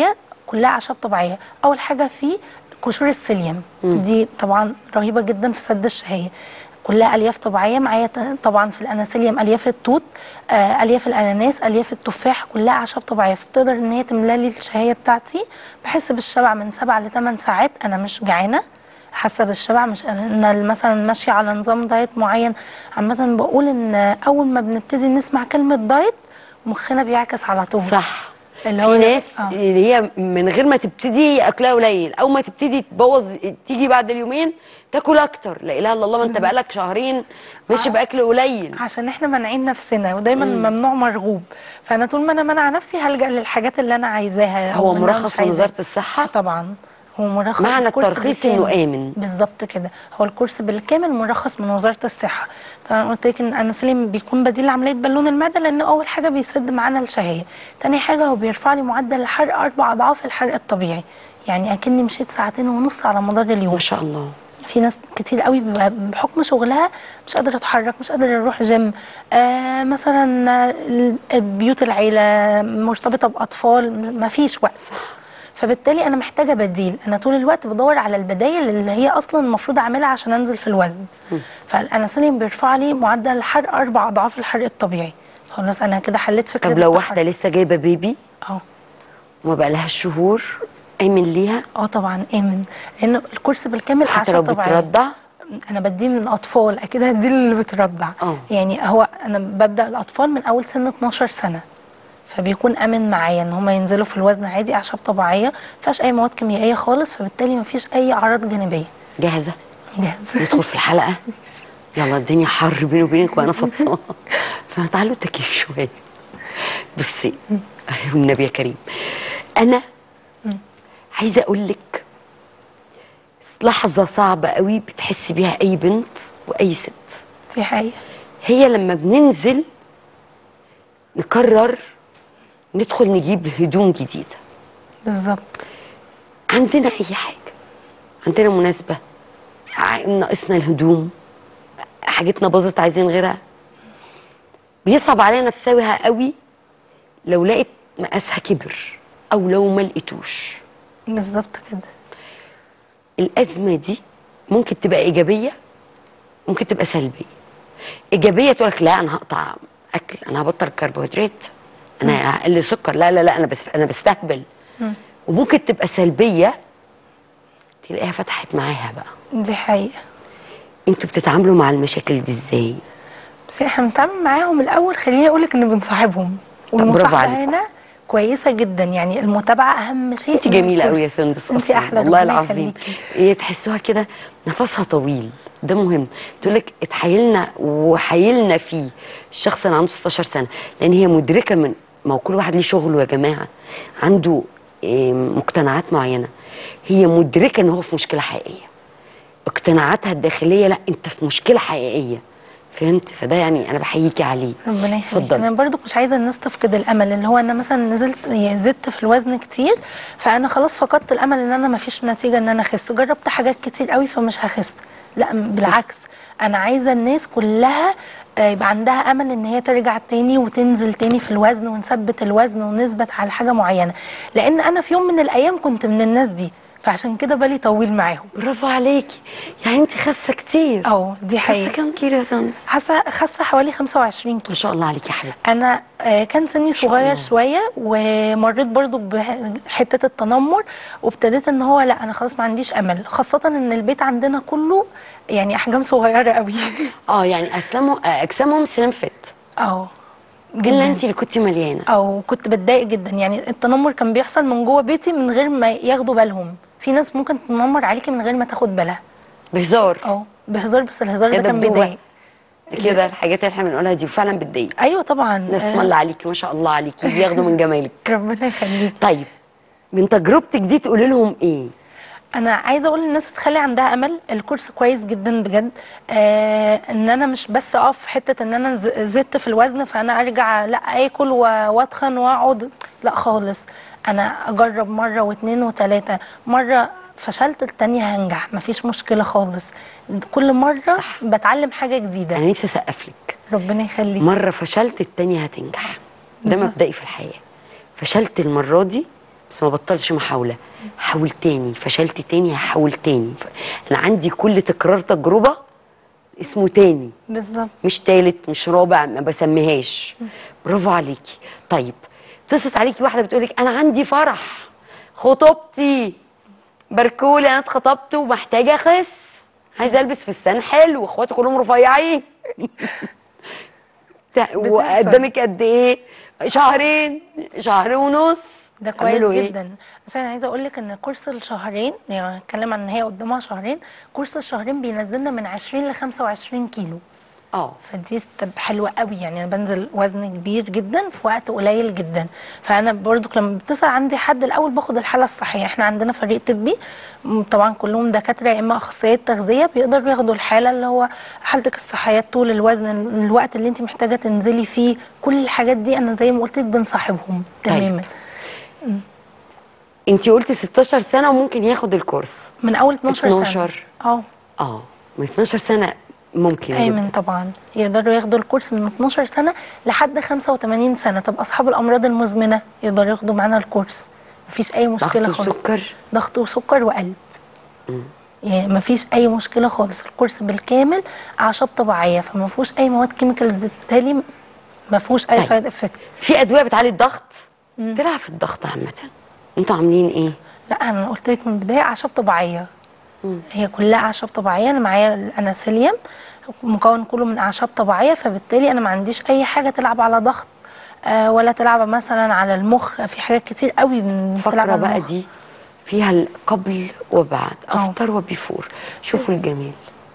كلها اعشاب طبيعيه اول حاجه فيه قشور السيليوم مم. دي طبعا رهيبه جدا في سد الشهيه كلها الياف طبيعيه معايا ت- طبعا في الاناسيليوم الياف التوت آه الياف الاناناس الياف التفاح كلها اعشاب طبيعيه فبتقدر ان هي تملى لي الشهيه بتاعتي بحس بالشبع من 7 ل 8 ساعات انا مش جعانه حاسه بالشبع مش انا مثلا ماشيه على نظام دايت معين عامه بقول ان اول ما بنبتدي نسمع كلمه دايت مخنا بيعكس على طول صح اللي في هو ناس آه. اللي هي من غير ما تبتدي هي اكلها قليل او ما تبتدي تبوظ تيجي بعد اليومين تاكل اكتر لا اله الا الله ما انت بقالك شهرين ماشي باكل قليل عشان احنا مانعين نفسنا ودايما مم. ممنوع مرغوب فانا طول ما انا مانعه نفسي هلجا للحاجات اللي انا عايزاها هو أو إن أنا مرخص مش من عايزاها. وزاره الصحه طبعا هو مرخص معنى الكورس الترخيص بالكامل. انه امن بالظبط كده هو الكورس بالكامل مرخص من وزاره الصحه طبعا قلت لك ان انسولين بيكون بديل لعمليه بالون المعده لان اول حاجه بيسد معانا الشهيه تاني حاجه هو بيرفع لي معدل الحرق اربع اضعاف الحرق الطبيعي يعني اكني مشيت ساعتين ونص على مدار اليوم ما شاء الله في ناس كتير قوي بيبقى بحكم شغلها مش قادره اتحرك مش قادره اروح جيم آه مثلا آه، بيوت العيله مرتبطه باطفال ما فيش وقت فبالتالي انا محتاجه بديل انا طول الوقت بدور على البدايل اللي هي اصلا المفروض اعملها عشان انزل في الوزن فالانسولين بيرفع لي معدل الحرق اربع اضعاف الحرق الطبيعي خلاص انا كده حليت فكره طب لو التحرك. واحده لسه جايبه بيبي اه وما بقى لها شهور امن ليها اه طبعا امن لان الكورس بالكامل حتى اعشاب لو طبيعيه بترضع انا بديه من اطفال اكيد هديه اللي بترضع اه يعني هو انا ببدا الاطفال من اول سن 12 سنه فبيكون امن معايا ان هم ينزلوا في الوزن عادي اعشاب طبيعيه ما فيهاش اي مواد كيميائيه خالص فبالتالي ما فيش اي اعراض جانبيه جاهزه جاهزه ندخل في الحلقه يلا الدنيا حر بيني وبينك وانا فطسانه فتعالوا التكييف شويه بصي أيوة النبي يا كريم انا عايزه اقول لك لحظه صعبه قوي بتحس بيها اي بنت واي ست دي حقيقه هي لما بننزل نقرر ندخل نجيب هدوم جديده بالظبط عندنا اي حاجه عندنا مناسبه ع- ناقصنا الهدوم حاجتنا باظت عايزين غيرها بيصعب علينا نفسها قوي لو لقيت مقاسها كبر او لو ما لقيتوش بالظبط كده الازمه دي ممكن تبقى ايجابيه ممكن تبقى سلبيه ايجابيه تقول لك لا انا هقطع اكل انا هبطل كربوهيدرات انا هقلل سكر لا لا لا انا بس انا بستهبل مم. وممكن تبقى سلبيه تلاقيها فتحت معاها بقى دي حقيقه انتوا بتتعاملوا مع المشاكل دي ازاي بس احنا بنتعامل معاهم الاول خليني اقول لك ان بنصاحبهم برافو والمصاحبه عليكم. هنا كويسه جدا يعني المتابعه اهم شيء انت من جميله قوي يا الكورس. سندس انت أصلاً، احلى والله ربنا العظيم يخليكي. هي تحسوها كده نفسها طويل ده مهم تقول لك اتحايلنا وحايلنا فيه الشخص اللي عنده 16 سنه لان هي مدركه من ما هو كل واحد ليه شغله يا جماعه عنده إيه، مقتنعات معينه هي مدركه ان هو في مشكله حقيقيه اقتناعاتها الداخليه لا انت في مشكله حقيقيه فهمت فده يعني انا بحييكي عليه ربنا يخليك اتفضلي. انا برضو مش عايزه الناس تفقد الامل اللي هو انا مثلا نزلت يعني زدت في الوزن كتير فانا خلاص فقدت الامل ان انا ما فيش نتيجه ان انا اخس جربت حاجات كتير قوي فمش هخس لا م- بالعكس انا عايزه الناس كلها آه، يبقى عندها امل ان هي ترجع تاني وتنزل تاني في الوزن ونثبت الوزن ونثبت على حاجه معينه لان انا في يوم من الايام كنت من الناس دي فعشان كده بالي طويل معاهم برافو عليكي يعني انت خاسه كتير اه دي حقيقه خاسه كام كيلو يا سندس خاسه خاسه حوالي 25 كيلو ما شاء الله عليكي يا حبيبتي انا آه، كان سني صغير شويه ومريت برضو بحته التنمر وابتديت ان هو لا انا خلاص ما عنديش امل خاصه ان البيت عندنا كله يعني احجام صغيره قوي اه يعني اسلموا آه، اجسامهم سليم فيت اه الا انت اللي كنتي مليانه او كنت بتضايق جدا يعني التنمر كان بيحصل من جوه بيتي من غير ما ياخدوا بالهم في ناس ممكن تنمر عليكي من غير ما تاخد بالها بهزار اه بهزار بس الهزار يا ده كان دبدوبة. بيضايق كده الحاجات اللي احنا بنقولها دي فعلا بتضايق ايوه طبعا ناس آه، الله عليكي ما شاء الله عليكي بياخدوا من جمالك ربنا يخليك طيب من تجربتك دي تقولي لهم ايه انا عايزه اقول للناس تخلي عندها امل الكورس كويس جدا بجد آه ان انا مش بس اقف في حته ان انا ز- زدت في الوزن فانا ارجع لا اكل و- واتخن واقعد لا خالص انا اجرب مره واثنين وثلاثه مره فشلت التانية هنجح مفيش مشكله خالص كل مره صح. بتعلم حاجه جديده انا نفسي اسقف لك ربنا يخليك مره فشلت التانية هتنجح ده بالظبط. مبدئي في الحياه فشلت المره دي بس ما بطلش محاوله حاول تاني فشلت تاني هحاول تاني ف- انا عندي كل تكرار تجربه اسمه تاني بالظبط مش تالت مش رابع ما بسميهاش برافو عليكي طيب اتصلت عليكي واحده بتقولك انا عندي فرح خطوبتي باركولي انا اتخطبت ومحتاجه اخس عايزه البس فستان حلو واخواتي كلهم رفيعين تا- وقدامك قد ايه شهرين شهر ونص ده كويس أعملوا إيه؟ جدا بس انا عايزه اقول لك ان كورس الشهرين يعني هنتكلم عن ان هي قدامها شهرين كورس الشهرين بينزلنا من 20 ل 25 كيلو اه فدي تبقى حلوه قوي يعني انا بنزل وزن كبير جدا في وقت قليل جدا فانا برضو لما بتصل عندي حد الاول باخد الحاله الصحيه احنا عندنا فريق طبي م، طبعا كلهم دكاتره يا اما اخصائيات تغذيه بيقدروا ياخدوا الحاله اللي هو حالتك الصحيه طول الوزن الوقت اللي انت محتاجه تنزلي فيه كل الحاجات دي انا زي ما قلت لك بنصاحبهم تماما انت قلتي 16 سنه وممكن ياخد الكورس من اول 12, 12 سنه اه اه من 12 سنه ممكن يبقى. ايمن طبعا يقدروا ياخدوا الكورس من 12 سنه لحد 85 سنه طب اصحاب الامراض المزمنه يقدروا ياخدوا معانا الكورس مفيش اي مشكله ضغط خالص وسكر ضغط وسكر وقلب مم. يعني مفيش اي مشكله خالص الكورس بالكامل اعشاب طبيعيه فما فيهوش اي مواد كيميكالز بالتالي ما فيهوش اي طيب. سايد افكت في ادويه بتعلي الضغط تلعب في الضغط عامه انتوا عاملين ايه لا انا قلت لك من البدايه اعشاب طبيعيه هي كلها اعشاب طبيعيه انا معايا الاناسيليوم مكون كله من اعشاب طبيعيه فبالتالي انا ما عنديش اي حاجه تلعب على ضغط آه ولا تلعب مثلا على المخ في حاجات كتير قوي بتلعب الفقره على بقى المخ دي فيها القبل وبعد افتر وبيفور شوفوا الجمال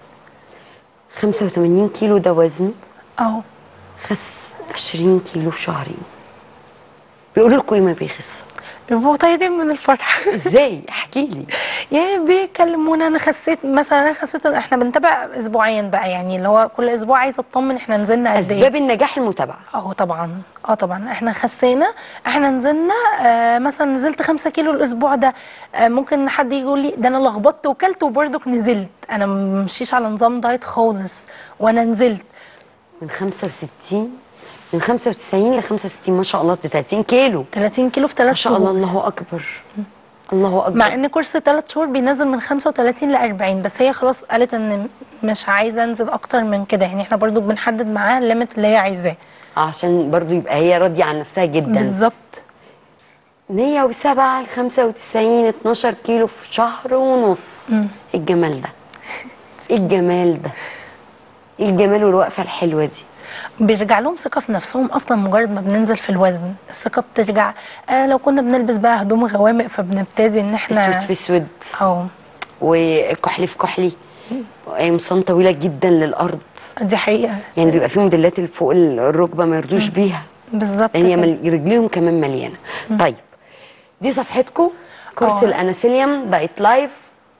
85 كيلو ده وزنه اه خس 20 كيلو في شهرين بيقولوا لكم ايه ما بيخس بيبقوا طايرين من الفرح ازاي احكي لي يعني بيكلمونا انا خسيت مثلا انا خسيت احنا بنتابع اسبوعيا بقى يعني اللي هو كل اسبوع عايزه اطمن احنا نزلنا قد ايه اسباب النجاح المتابعه اه طبعا اه طبعا احنا خسينا احنا نزلنا آه مثلا نزلت خمسة كيلو الاسبوع ده آه ممكن حد يجي يقول لي ده انا لخبطت وكلت وبرضك نزلت انا ممشيش على نظام دايت خالص وانا نزلت من 65 من 95 ل 65 ما شاء الله ده 30 كيلو 30 كيلو في 3 ما شاء الله الله اكبر الله اكبر مع ان كورس 3 شهور بينزل من 35 ل 40 بس هي خلاص قالت ان مش عايزه انزل اكتر من كده يعني احنا برضو بنحدد معاها الليميت اللي هي عايزاه عشان برضو يبقى هي راضيه عن نفسها جدا بالظبط 107 ل 95 12 كيلو في شهر ونص مم. ايه الجمال ده ايه الجمال ده ايه الجمال والوقفه الحلوه دي بيرجع لهم ثقه في نفسهم اصلا مجرد ما بننزل في الوزن الثقه بترجع آه لو كنا بنلبس بقى هدوم غوامق فبنبتدي ان احنا اسود في اسود اه وكحلي في كحلي قمصان طويله جدا للارض دي حقيقه يعني بيبقى في موديلات اللي فوق الركبه ما يرضوش بيها بالظبط لان هي كده. مل- رجليهم كمان مليانه طيب دي صفحتكم كورس آه. الاناسيليوم دايت لايف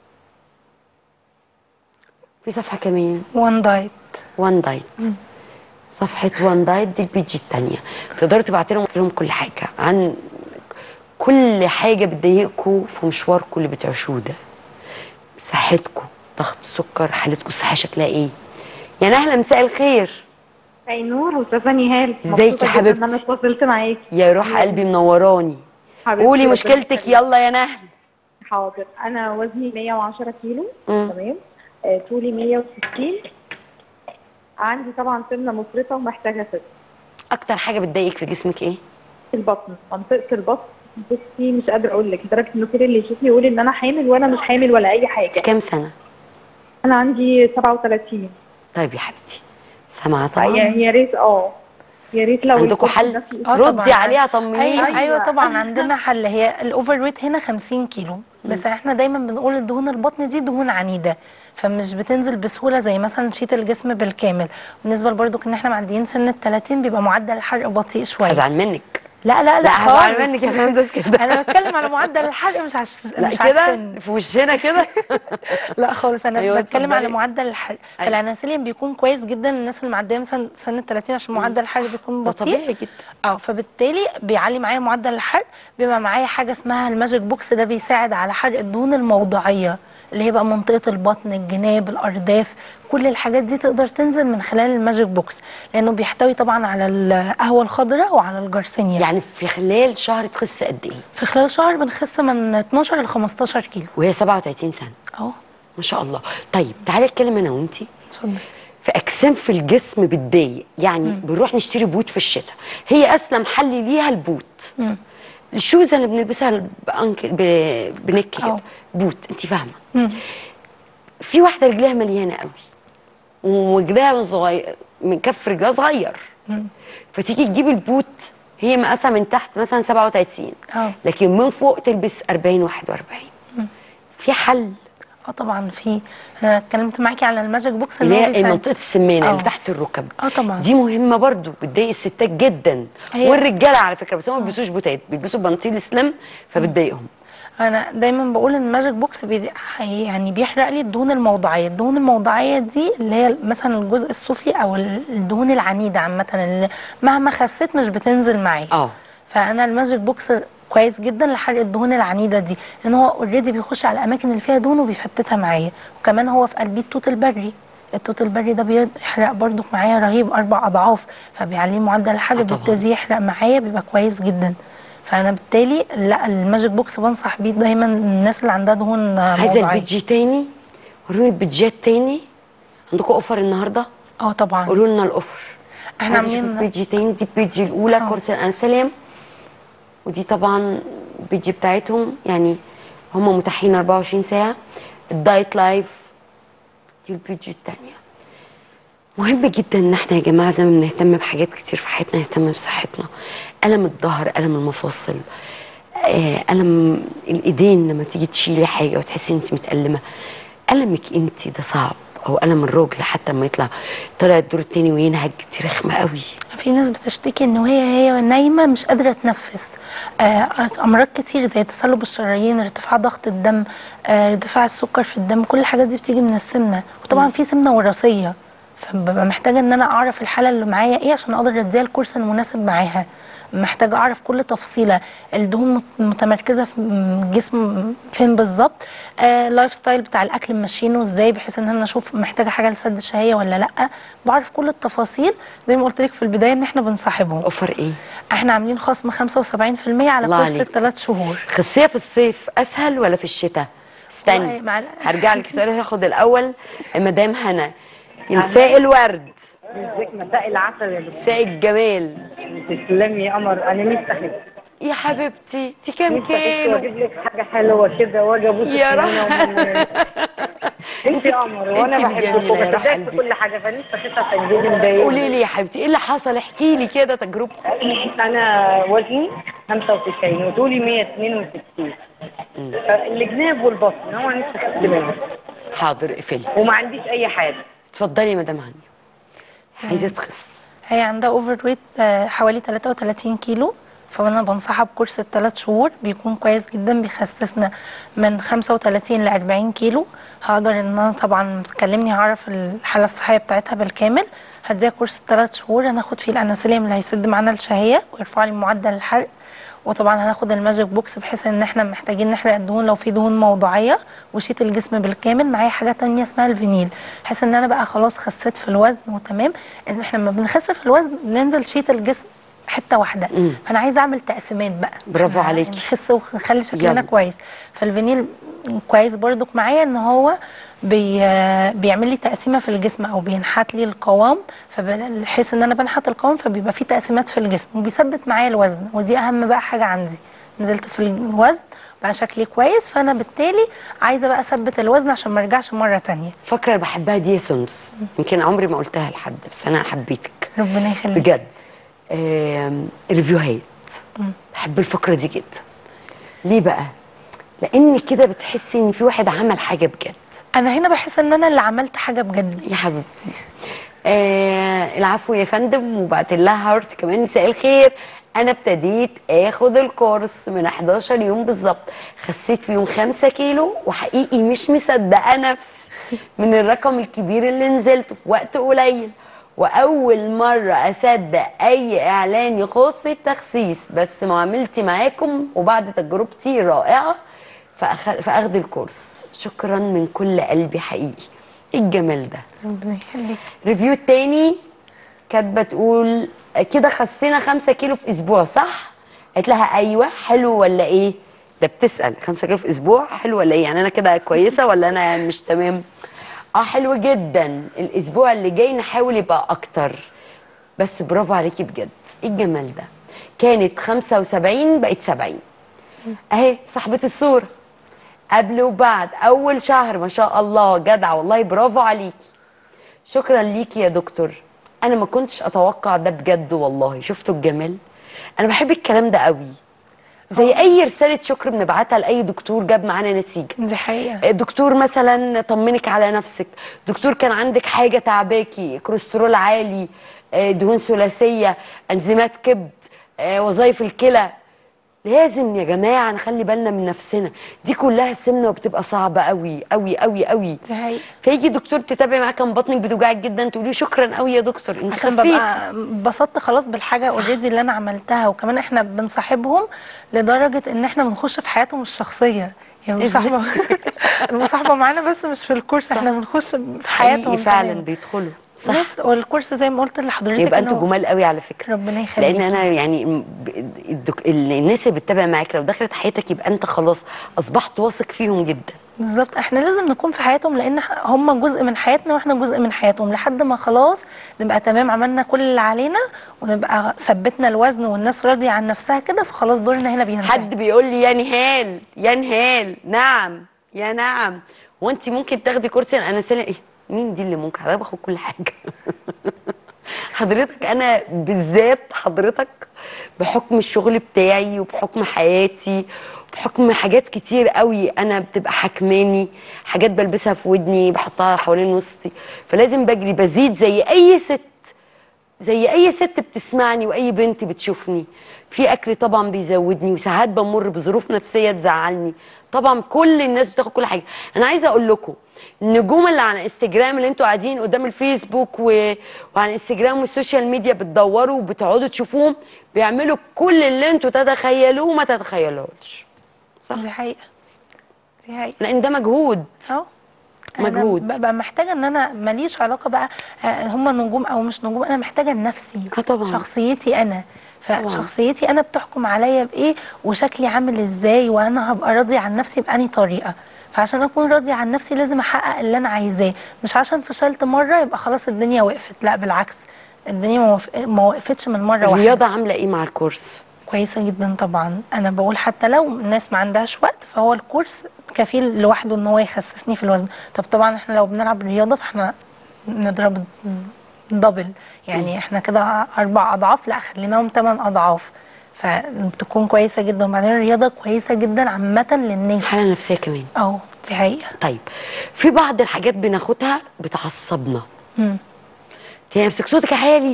في صفحه كمان وان دايت وان دايت صفحه وان دايت دي البيجي الثانيه تقدروا تبعتوا لهم لهم كل حاجه عن كل حاجه بتضايقكم في مشواركم اللي بتعيشوه ده صحتكم ضغط سكر حالتكم الصحيه شكلها ايه يعني اهلا مساء الخير اي نور استاذه نهال ازيك مبسوطة يا جداً حبيبتي؟ ان انا اتصلت معاكي يا روح قلبي منوراني حبيبتي قولي ربنا مشكلتك يخليك. يلا يا نهل حاضر انا وزني 110 كيلو مم. تمام آه، طولي 160 عندي طبعا سمنه مفرطه ومحتاجه ست اكتر حاجه بتضايقك في جسمك ايه البطن منطقه البطن بصي مش قادره اقول لك لدرجه انه كل اللي يشوفني يقول ان انا حامل وانا مش حامل ولا اي حاجه كام سنه انا عندي 37 طيب يا حبيبتي سامعه طبعا يعني يا ريت اه يا ريت لو عندكم الكورس حل؟ نفسه- آه ردي طبعاً. عليها طمنيني. ايوه, أيوة أيوة. طبعا عندنا حل هي الاوفر ويت هنا 50 كيلو بس احنا دايما بنقول الدهون البطن دي دهون عنيده فمش بتنزل بسهوله زي مثلا شيت الجسم بالكامل بالنسبه برضو ان احنا معديين سن ال 30 بيبقى معدل الحرق بطيء شويه هزعل منك لا لا لا لا، هزعل خالص. منك يا فندس كده. انا بتكلم على معدل الحرق مش عش... لا مش على كده السن في وشنا كده لا خالص انا أيوة، أيوة بتكلم على اتفضلي. معدل الحرق فالاناسيليوم بيكون كويس جدا للناس اللي معديه مثلا سن ال 30 عشان معدل الحرق بيكون ده بطيء طبيعي جدا اه فبالتالي بيعلي معايا معدل الحرق بيبقى معايا حاجه اسمها الماجيك بوكس ده بيساعد على حرق الدهون الموضعيه اللي هي بقى منطقه البطن الجناب الارداف كل الحاجات دي تقدر تنزل من خلال الماجيك بوكس لانه بيحتوي طبعا على القهوه الخضراء وعلى الجرسينيا يعني في خلال شهر تخس قد ايه في خلال شهر بنخس من 12 ل 15 كيلو وهي 37 سنه اه ما شاء الله طيب تعالي اتكلم انا وانتي اتفضل في اجسام في الجسم بتضايق يعني بنروح نشتري بوت في الشتاء هي اسلم حل ليها البوت مم. الشوزه اللي بنلبسها بأنك... ب... بنك كده بوت انت فاهمه مم. في واحده رجلها مليانه قوي ورجلها من صغير من كف رجلها صغير مم. فتيجي تجيب البوت هي مقاسها من تحت مثلا 37 اه لكن من فوق تلبس 40 41 مم. في حل اه طبعا في انا اتكلمت معاكي على الماجيك بوكس اللي هو هي بيساعد- منطقه السمانه اللي آه. تحت الركب اه طبعا دي مهمه برضو بتضايق الستات جدا هي- والرجاله على فكره بس هم ما بيلبسوش بوتات بيلبسوا بناطيل سليم فبتضايقهم انا دايما بقول ان الماجيك بوكس بي يعني بيحرق لي الدهون الموضعيه الدهون الموضعيه دي اللي هي مثلا الجزء السفلي او الدهون العنيده عامه اللي مهما خسيت مش بتنزل معايا اه فانا الماجيك بوكس كويس جدا لحرق الدهون العنيده دي لان هو اوريدي بيخش على الاماكن اللي فيها دهون وبيفتتها معايا وكمان هو في قلبي التوت البري التوت البري ده بيحرق برضو معايا رهيب اربع اضعاف فبيعليه معدل الحرق بيبتدي يحرق معايا بيبقى كويس جدا فانا بالتالي لا الماجيك بوكس بنصح بيه دايما الناس اللي عندها دهون عايزه موضعيه البيجي تاني وروني البيجات تاني عندكم اوفر النهارده اه طبعا قولوا لنا الاوفر احنا عايزة أشوف عاملين- البيجي تاني دي البيجي الاولى كورس الانسليم ودي طبعا البيجي بتاعتهم يعني هم متاحين 24 ساعه الدايت لايف دي البيجي التانيه مهم جدا ان احنا يا جماعه زي ما بنهتم بحاجات كتير في حياتنا نهتم بصحتنا الم الظهر الم المفاصل آه، الم الايدين لما تيجي تشيلي حاجه وتحسي انت متالمه المك انت ده صعب او الم الراجل حتى لما يطلع طلع الدور التاني وينهج دي رخمه قوي في ناس بتشتكي ان هي هي نايمه مش قادره تنفس آه، امراض كتير زي تصلب الشرايين ارتفاع ضغط الدم آه، ارتفاع السكر في الدم كل الحاجات دي بتيجي من السمنه وطبعا في سمنه وراثيه فببقى محتاجه ان انا اعرف الحاله اللي معايا ايه عشان اقدر اديها الكورس المناسب معاها محتاجه اعرف كل تفصيله الدهون مت- متمركزه في الجسم فين بالظبط آه لايف ستايل بتاع الاكل ماشيينه ازاي بحيث ان انا اشوف محتاجه حاجه لسد الشهيه ولا لا بعرف كل التفاصيل زي ما قلت لك في البدايه ان احنا بنصاحبهم اوفر ايه احنا عاملين خصم 75% على الله كورس عليك. الثلاث شهور خصيه في الصيف اسهل ولا في الشتاء استني والله مع ال- هرجع لك سؤال هاخد الاول مدام هنا مساء الورد ازيك مساء العسل يا دكتور مساء الجمال تسلمي يا قمر انا نفسي اخف يا حبيبتي انت كام نفسي أخف كيلو واجيب لك حاجه حلوه كده واجي ابوسك يا من روح. هنا ومن- انت يا قمر وانا انت بحبك الجميلة يا روح وبصدقك قلبي. في كل حاجه فنفسي اخف عشان جوزي مضايقني قولي لي يا حبيبتي ايه اللي حصل احكي لي كده تجربتك انا وزني 95 وطولي 162 آه، الجناب والبطن هو نفسي اخف منهم حاضر اقفلي وما عنديش اي حاجه اتفضلي يا مدام هاني عايزه تخس هي عندها اوفر ويت حوالي 33 كيلو فانا بنصحها بكورس الثلاث شهور بيكون كويس جدا بيخسسنا من 35 ل 40 كيلو هقدر ان انا طبعا تكلمني هعرف الحاله الصحيه بتاعتها بالكامل هديها كورس الثلاث شهور هناخد فيه الاناسيليوم اللي هيسد معانا الشهيه ويرفع لي معدل الحرق وطبعا هناخد الماجيك بوكس بحيث ان احنا محتاجين نحرق الدهون لو في دهون موضعيه وشيت الجسم بالكامل معايا حاجه تانية اسمها الفينيل بحيث ان انا بقى خلاص خسيت في الوزن وتمام ان احنا لما بنخس في الوزن بننزل شيت الجسم حته واحده مم. فانا عايزه اعمل تقسيمات بقى برافو إحنا عليكي. نخس ونخلي شكلنا يلا. كويس فالفينيل كويس برضك معايا ان هو بي بيعمل لي تقسيمه في الجسم او بينحت لي القوام فبحيث ان انا بنحت القوام فبيبقى في تقسيمات في الجسم وبيثبت معايا الوزن ودي اهم بقى حاجه عندي نزلت في الوزن بقى شكلي كويس فانا بالتالي عايزه بقى اثبت الوزن عشان ما ارجعش مره تانية فاكره اللي بحبها دي يا سندس يمكن عمري ما قلتها لحد بس انا حبيتك ربنا يخليك بجد آم، ريفيوهات مم. بحب الفقره دي جدا ليه بقى لان كده بتحسي ان في واحد عمل حاجه بجد انا هنا بحس ان انا اللي عملت حاجه بجد يا حبيبتي آه العفو يا فندم وبعت لها هارت كمان مساء الخير انا ابتديت اخد الكورس من 11 يوم بالظبط خسيت في يوم 5 كيلو وحقيقي مش مصدقه نفسي من الرقم الكبير اللي نزلته في وقت قليل واول مره اصدق اي اعلان يخص التخسيس بس معاملتي معاكم وبعد تجربتي الرائعه فأخ... فاخد الكورس شكرا من كل قلبي حقيقي ايه الجمال ده ربنا يخليك ريفيو تاني كاتبه تقول كده خسينا خمسة كيلو في اسبوع صح قالت لها ايوه حلو ولا ايه ده بتسال خمسة كيلو في اسبوع حلو ولا ايه يعني انا كده كويسه ولا انا مش تمام اه حلو جدا الاسبوع اللي جاي نحاول يبقى اكتر بس برافو عليكي بجد ايه الجمال ده كانت 75 بقت 70 اهي صاحبه الصوره قبل وبعد اول شهر ما شاء الله جدع والله برافو عليكي شكرا ليكي يا دكتور انا ما كنتش اتوقع ده بجد والله شفتوا الجمال انا بحب الكلام ده قوي زي اي رساله شكر بنبعتها لاي دكتور جاب معانا نتيجه دي حقيقه دكتور مثلا طمنك على نفسك دكتور كان عندك حاجه تعباكي كوليسترول عالي آه، دهون ثلاثيه انزيمات كبد آه، وظائف الكلى لازم يا جماعه نخلي بالنا من نفسنا دي كلها سمنه وبتبقى صعبه قوي قوي قوي قوي دي حقيقه فيجي دكتور تتابعي معاه كان بطنك بتوجعك جدا تقولي شكرا قوي يا دكتور انت عشان خفيتي. ببقى انبسطت خلاص بالحاجه اوريدي اللي انا عملتها وكمان احنا بنصاحبهم لدرجه ان احنا بنخش في حياتهم الشخصيه يعني إزاي؟ المصاحبه المصاحبه معانا بس مش في الكورس احنا بنخش في حياتهم حقيقي فعلا كمان. بيدخلوا صح بس والكورس زي ما قلت لحضرتك يبقى إنه انتوا جمال قوي على فكره ربنا يخليك لان انا يعني م- ب- الدك... ال- الناس اللي بتتابع معاك لو دخلت حياتك يبقى انت خلاص اصبحت واثق فيهم جدا بالظبط احنا لازم نكون في حياتهم لان ح- هم جزء من حياتنا واحنا جزء من حياتهم لحد ما خلاص نبقى تمام عملنا كل اللي علينا ونبقى ثبتنا الوزن والناس راضيه عن نفسها كده فخلاص دورنا هنا بينتهي حد بيقول لي يا نهال يا نهال نعم يا نعم وانت ممكن تاخدي كورس انا سنة ايه مين دي اللي ممكن حضرتك باخد كل حاجه حضرتك انا بالذات حضرتك بحكم الشغل بتاعي وبحكم حياتي بحكم حاجات كتير قوي انا بتبقى حكماني حاجات بلبسها في ودني بحطها حوالين وسطي فلازم بجري بزيد زي اي ست زي اي ست بتسمعني واي بنت بتشوفني في اكل طبعا بيزودني وساعات بمر بظروف نفسيه تزعلني طبعا كل الناس بتاخد كل حاجه انا عايزه اقول لكم النجوم اللي على انستجرام اللي انتوا قاعدين قدام الفيسبوك و... وعلى انستجرام والسوشيال ميديا بتدوروا وبتقعدوا تشوفوهم بيعملوا كل اللي انتوا تتخيلوه وما تتخيلوش صح دي حقيقه دي حقيقه لان ده مجهود اه مجهود. انا ببقى محتاجه ان انا ماليش علاقه بقى آه، هم نجوم او مش نجوم انا محتاجه لنفسي طبعا. شخصيتي انا فشخصيتي انا بتحكم عليا بايه وشكلي عامل ازاي وانا هبقى راضيه عن نفسي باني طريقه فعشان اكون راضيه عن نفسي لازم احقق اللي انا عايزاه مش عشان فشلت مره يبقى خلاص الدنيا وقفت لا بالعكس الدنيا ما وف- ما وقفتش من مره واحده الرياضه عامله ايه مع الكورس كويسه جدا طبعا انا بقول حتى لو الناس ما عندهاش وقت فهو الكورس كفيل لوحده ان هو يخسسني في الوزن طب طبعا احنا لو بنلعب رياضه فاحنا نضرب دبل يعني احنا كده اربع اضعاف لا خليناهم ثمان اضعاف فبتكون كويسه جدا وبعدين الرياضه كويسه جدا عامه للناس حاله نفسيه كمان اه دي حقيقه طيب في بعض الحاجات بناخدها بتعصبنا مم. تلاقي نفسك صوتك عالي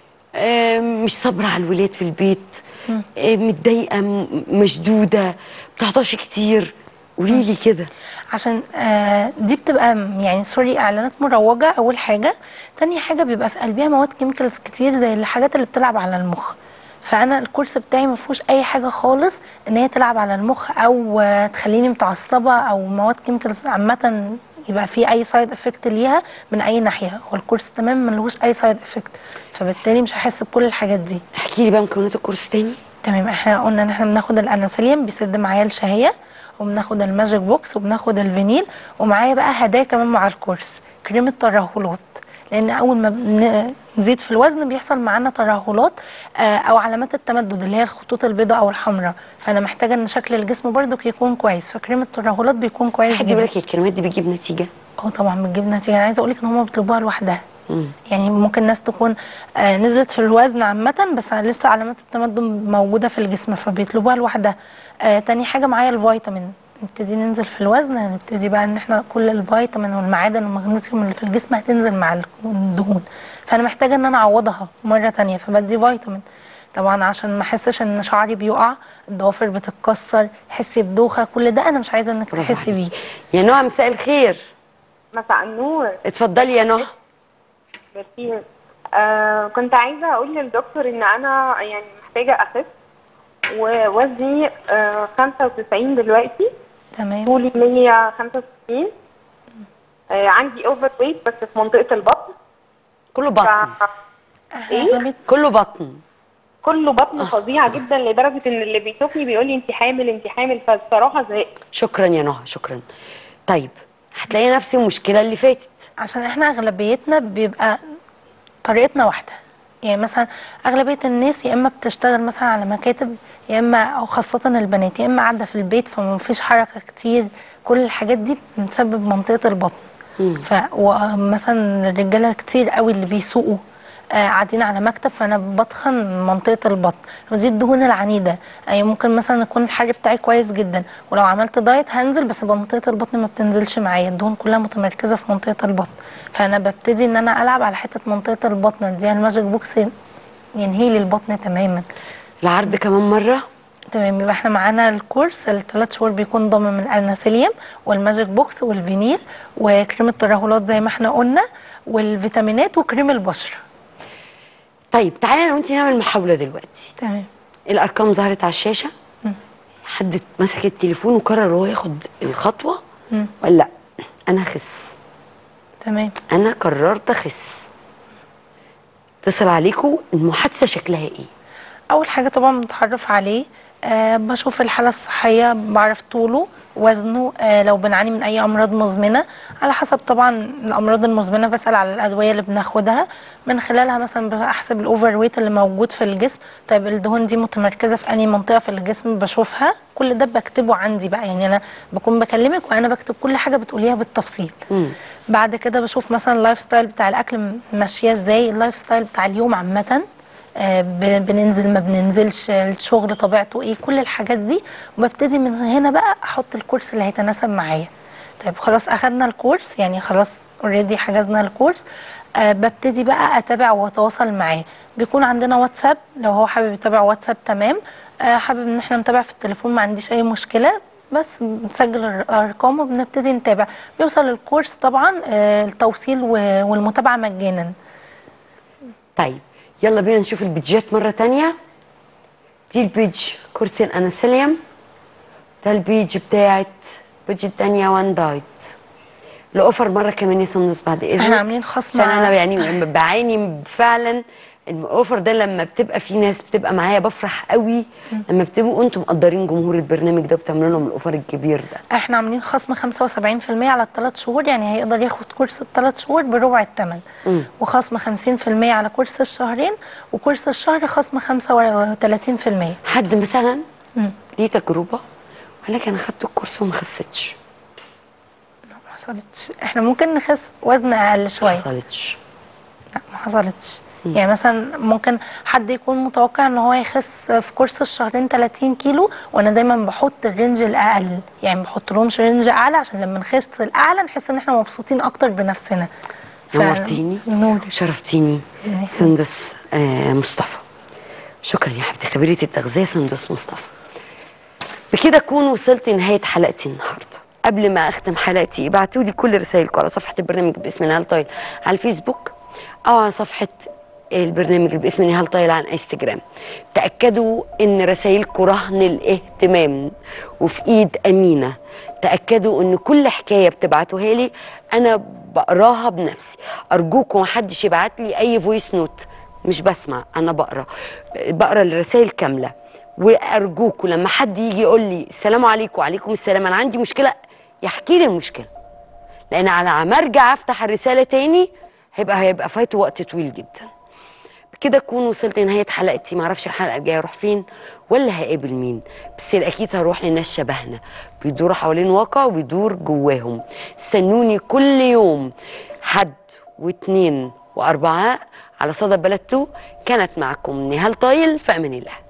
آم، مش صابره على الولاد في البيت مم. آم، متضايقه م- مشدوده بتعطشي كتير قولي لي كده عشان آه دي بتبقى م- يعني سوري اعلانات مروجه اول حاجه تاني حاجه بيبقى في قلبها مواد كيميكالز كتير زي الحاجات اللي بتلعب على المخ فانا الكورس بتاعي ما فيهوش اي حاجه خالص ان هي تلعب على المخ او آه تخليني متعصبه او مواد كيميكالز عامه يبقى في اي سايد افكت ليها من اي ناحيه هو الكورس تمام ملهوش اي سايد افكت فبالتالي مش هحس بكل الحاجات دي احكي لي بقى مكونات الكورس تاني تمام احنا قلنا ان احنا بناخد الاناسيليوم بيسد معايا الشهيه وبناخد الماجيك بوكس وبناخد الفينيل ومعايا بقى هدايا كمان مع الكورس كريمه ترهلات لان اول ما بن- نزيد في الوزن بيحصل معانا ترهلات آه، او علامات التمدد اللي هي الخطوط البيضاء او الحمراء فانا محتاجه ان شكل الجسم برضك يكون كويس فكريم الترهلات بيكون كويس حد جدا يقول لك الكلمات دي بتجيب نتيجه اه طبعا بتجيب نتيجه انا عايزه اقول لك ان هم بيطلبوها لوحدها مم. يعني ممكن ناس تكون آه نزلت في الوزن عامة بس لسه علامات التمدد موجودة في الجسم فبيطلبوها لوحدها آه تاني حاجة معايا الفيتامين نبتدي ننزل في الوزن هنبتدي بقى ان احنا كل الفيتامين والمعادن والمغنيسيوم اللي في الجسم هتنزل مع الدهون فانا محتاجة ان انا اعوضها مرة تانية فبدي فيتامين طبعا عشان ما احسش ان شعري بيقع الضوافر بتتكسر تحسي بدوخة كل ده انا مش عايزة انك تحسي بيه يا نهى مساء الخير مساء النور اتفضلي يا نهى ميرسي آه كنت عايزة أقول للدكتور إن أنا يعني محتاجة أخس ووزني آه 95 دلوقتي تمام طولي 165 آه عندي اوفر ويت بس في منطقه البطن كله بطن ايه كله بطن كله بطن فظيعه جدا لدرجه ان اللي بيشوفني بيقول لي انت حامل انت حامل فالصراحه زهقت شكرا يا نهى شكرا طيب هتلاقي نفس المشكله اللي فاتت عشان احنا اغلبيتنا بيبقى طريقتنا واحده يعني مثلا اغلبيه الناس يا اما بتشتغل مثلا على مكاتب يا اما او خاصه البنات يا اما قاعده في البيت فما فيش حركه كتير كل الحاجات دي بتسبب منطقه البطن ف ومثلا الرجاله كتير قوي اللي بيسوقوا آه، قاعدين على مكتب فانا بطخن منطقه البطن ودي الدهون العنيده يعني ممكن مثلا يكون الحرق بتاعي كويس جدا ولو عملت دايت هنزل بس منطقه البطن ما بتنزلش معايا الدهون كلها متمركزه في منطقه البطن فانا ببتدي ان انا العب على حته منطقه البطن دي الماجيك بوكس ينهي لي البطن تماما العرض كمان مره تمام يبقى احنا معانا الكورس الثلاث شهور بيكون ضامن من الناسيليوم والماجيك بوكس والفينيل وكريم الترهلات زي ما احنا قلنا والفيتامينات وكريم البشره طيب تعالى انا وانت نعمل محاوله دلوقتي تمام الارقام ظهرت على الشاشه مم. حد مسك التليفون وقرر هو ياخد الخطوه مم. ولا لا انا اخس تمام انا قررت اخس اتصل عليكم المحادثه شكلها ايه اول حاجه طبعا بنتعرف عليه آه بشوف الحاله الصحيه بعرف طوله وزنه آه لو بنعاني من اي امراض مزمنه على حسب طبعا الامراض المزمنه بسال على الادويه اللي بناخدها من خلالها مثلا بحسب الاوفر ويت اللي موجود في الجسم طيب الدهون دي متمركزه في انهي منطقه في الجسم بشوفها كل ده بكتبه عندي بقى يعني انا بكون بكلمك وانا بكتب كل حاجه بتقوليها بالتفصيل بعد كده بشوف مثلا اللايف ستايل بتاع الاكل ماشيه ازاي اللايف ستايل بتاع اليوم عامه آه، ب- بننزل ما بننزلش الشغل طبيعته ايه كل الحاجات دي وببتدي من هنا بقى احط الكورس اللي هيتناسب معايا طيب خلاص اخدنا الكورس يعني خلاص اوريدي حجزنا الكورس آه ببتدي بقى اتابع واتواصل معاه بيكون عندنا واتساب لو هو حابب يتابع واتساب تمام آه حابب ان احنا نتابع في التليفون ما عنديش اي مشكله بس بنسجل الارقام وبنبتدي نتابع بيوصل الكورس طبعا آه التوصيل و- والمتابعه مجانا طيب يلا بينا نشوف البيدجات مرة تانية دي البيدج كرسي الأناسيليوم ده البيدج بتاعت البيدج التانية وان دايت الأوفر مرة كمان يا سندس بعد إذنك احنا عاملين خصم عشان أنا على- يعني لما بعاني فعلا الأوفر ده لما بتبقى في ناس بتبقى معايا بفرح قوي لما بتبقوا انتم مقدرين جمهور البرنامج ده وبتعملوا لهم الأوفر الكبير ده احنا عاملين خصم 75% على الثلاث شهور يعني هيقدر ياخد كورس الثلاث شهور بربع الثمن مم. وخصم 50% على كورس الشهرين وكورس الشهر خصم 35% حد مثلا مم. ليه تجربة وقال لك أنا خدت الكورس وما خسيتش ما حصلتش احنا ممكن نخس وزن اقل شويه ما حصلتش لا ما حصلتش يعني مثلا ممكن حد يكون متوقع ان هو يخس في كورس الشهرين 30 كيلو وانا دايما بحط الرينج الاقل يعني بحط لهمش رينج اعلى عشان لما نخس الاعلى نحس ان احنا مبسوطين اكتر بنفسنا ف- نورتيني نور شرفتيني ميرسي. سندس آه مصطفى شكرا يا حبيبتي خبيرة التغذية سندس مصطفى بكده أكون وصلت لنهاية حلقتي النهاردة قبل ما أختم حلقتي ابعتوا لي كل رسائلكم على صفحة البرنامج باسم نهال طايل على الفيسبوك أو على صفحة البرنامج باسم نهال طايل على انستجرام تأكدوا إن رسائلكم رهن الاهتمام وفي إيد أمينة تأكدوا إن كل حكاية بتبعتوها لي أنا بقراها بنفسي أرجوكم محدش يبعت لي أي فويس نوت مش بسمع انا بقرا بقرا الرسائل كامله وارجوكوا لما حد يجي يقول لي السلام عليكم وعليكم السلام انا عندي مشكله يحكي لي المشكله لان على ما ارجع افتح الرساله تاني هيبقى هيبقى فايته وقت طويل جدا بكده اكون وصلت لنهايه حلقتي معرفش الحلقه الجايه اروح فين ولا هقابل مين بس الاكيد هروح لناس شبهنا بيدوروا حوالين واقع وبيدور جواهم استنوني كل يوم حد واثنين واربعاء على صدى بلد 2 كانت معكم نهال طايل في امان الله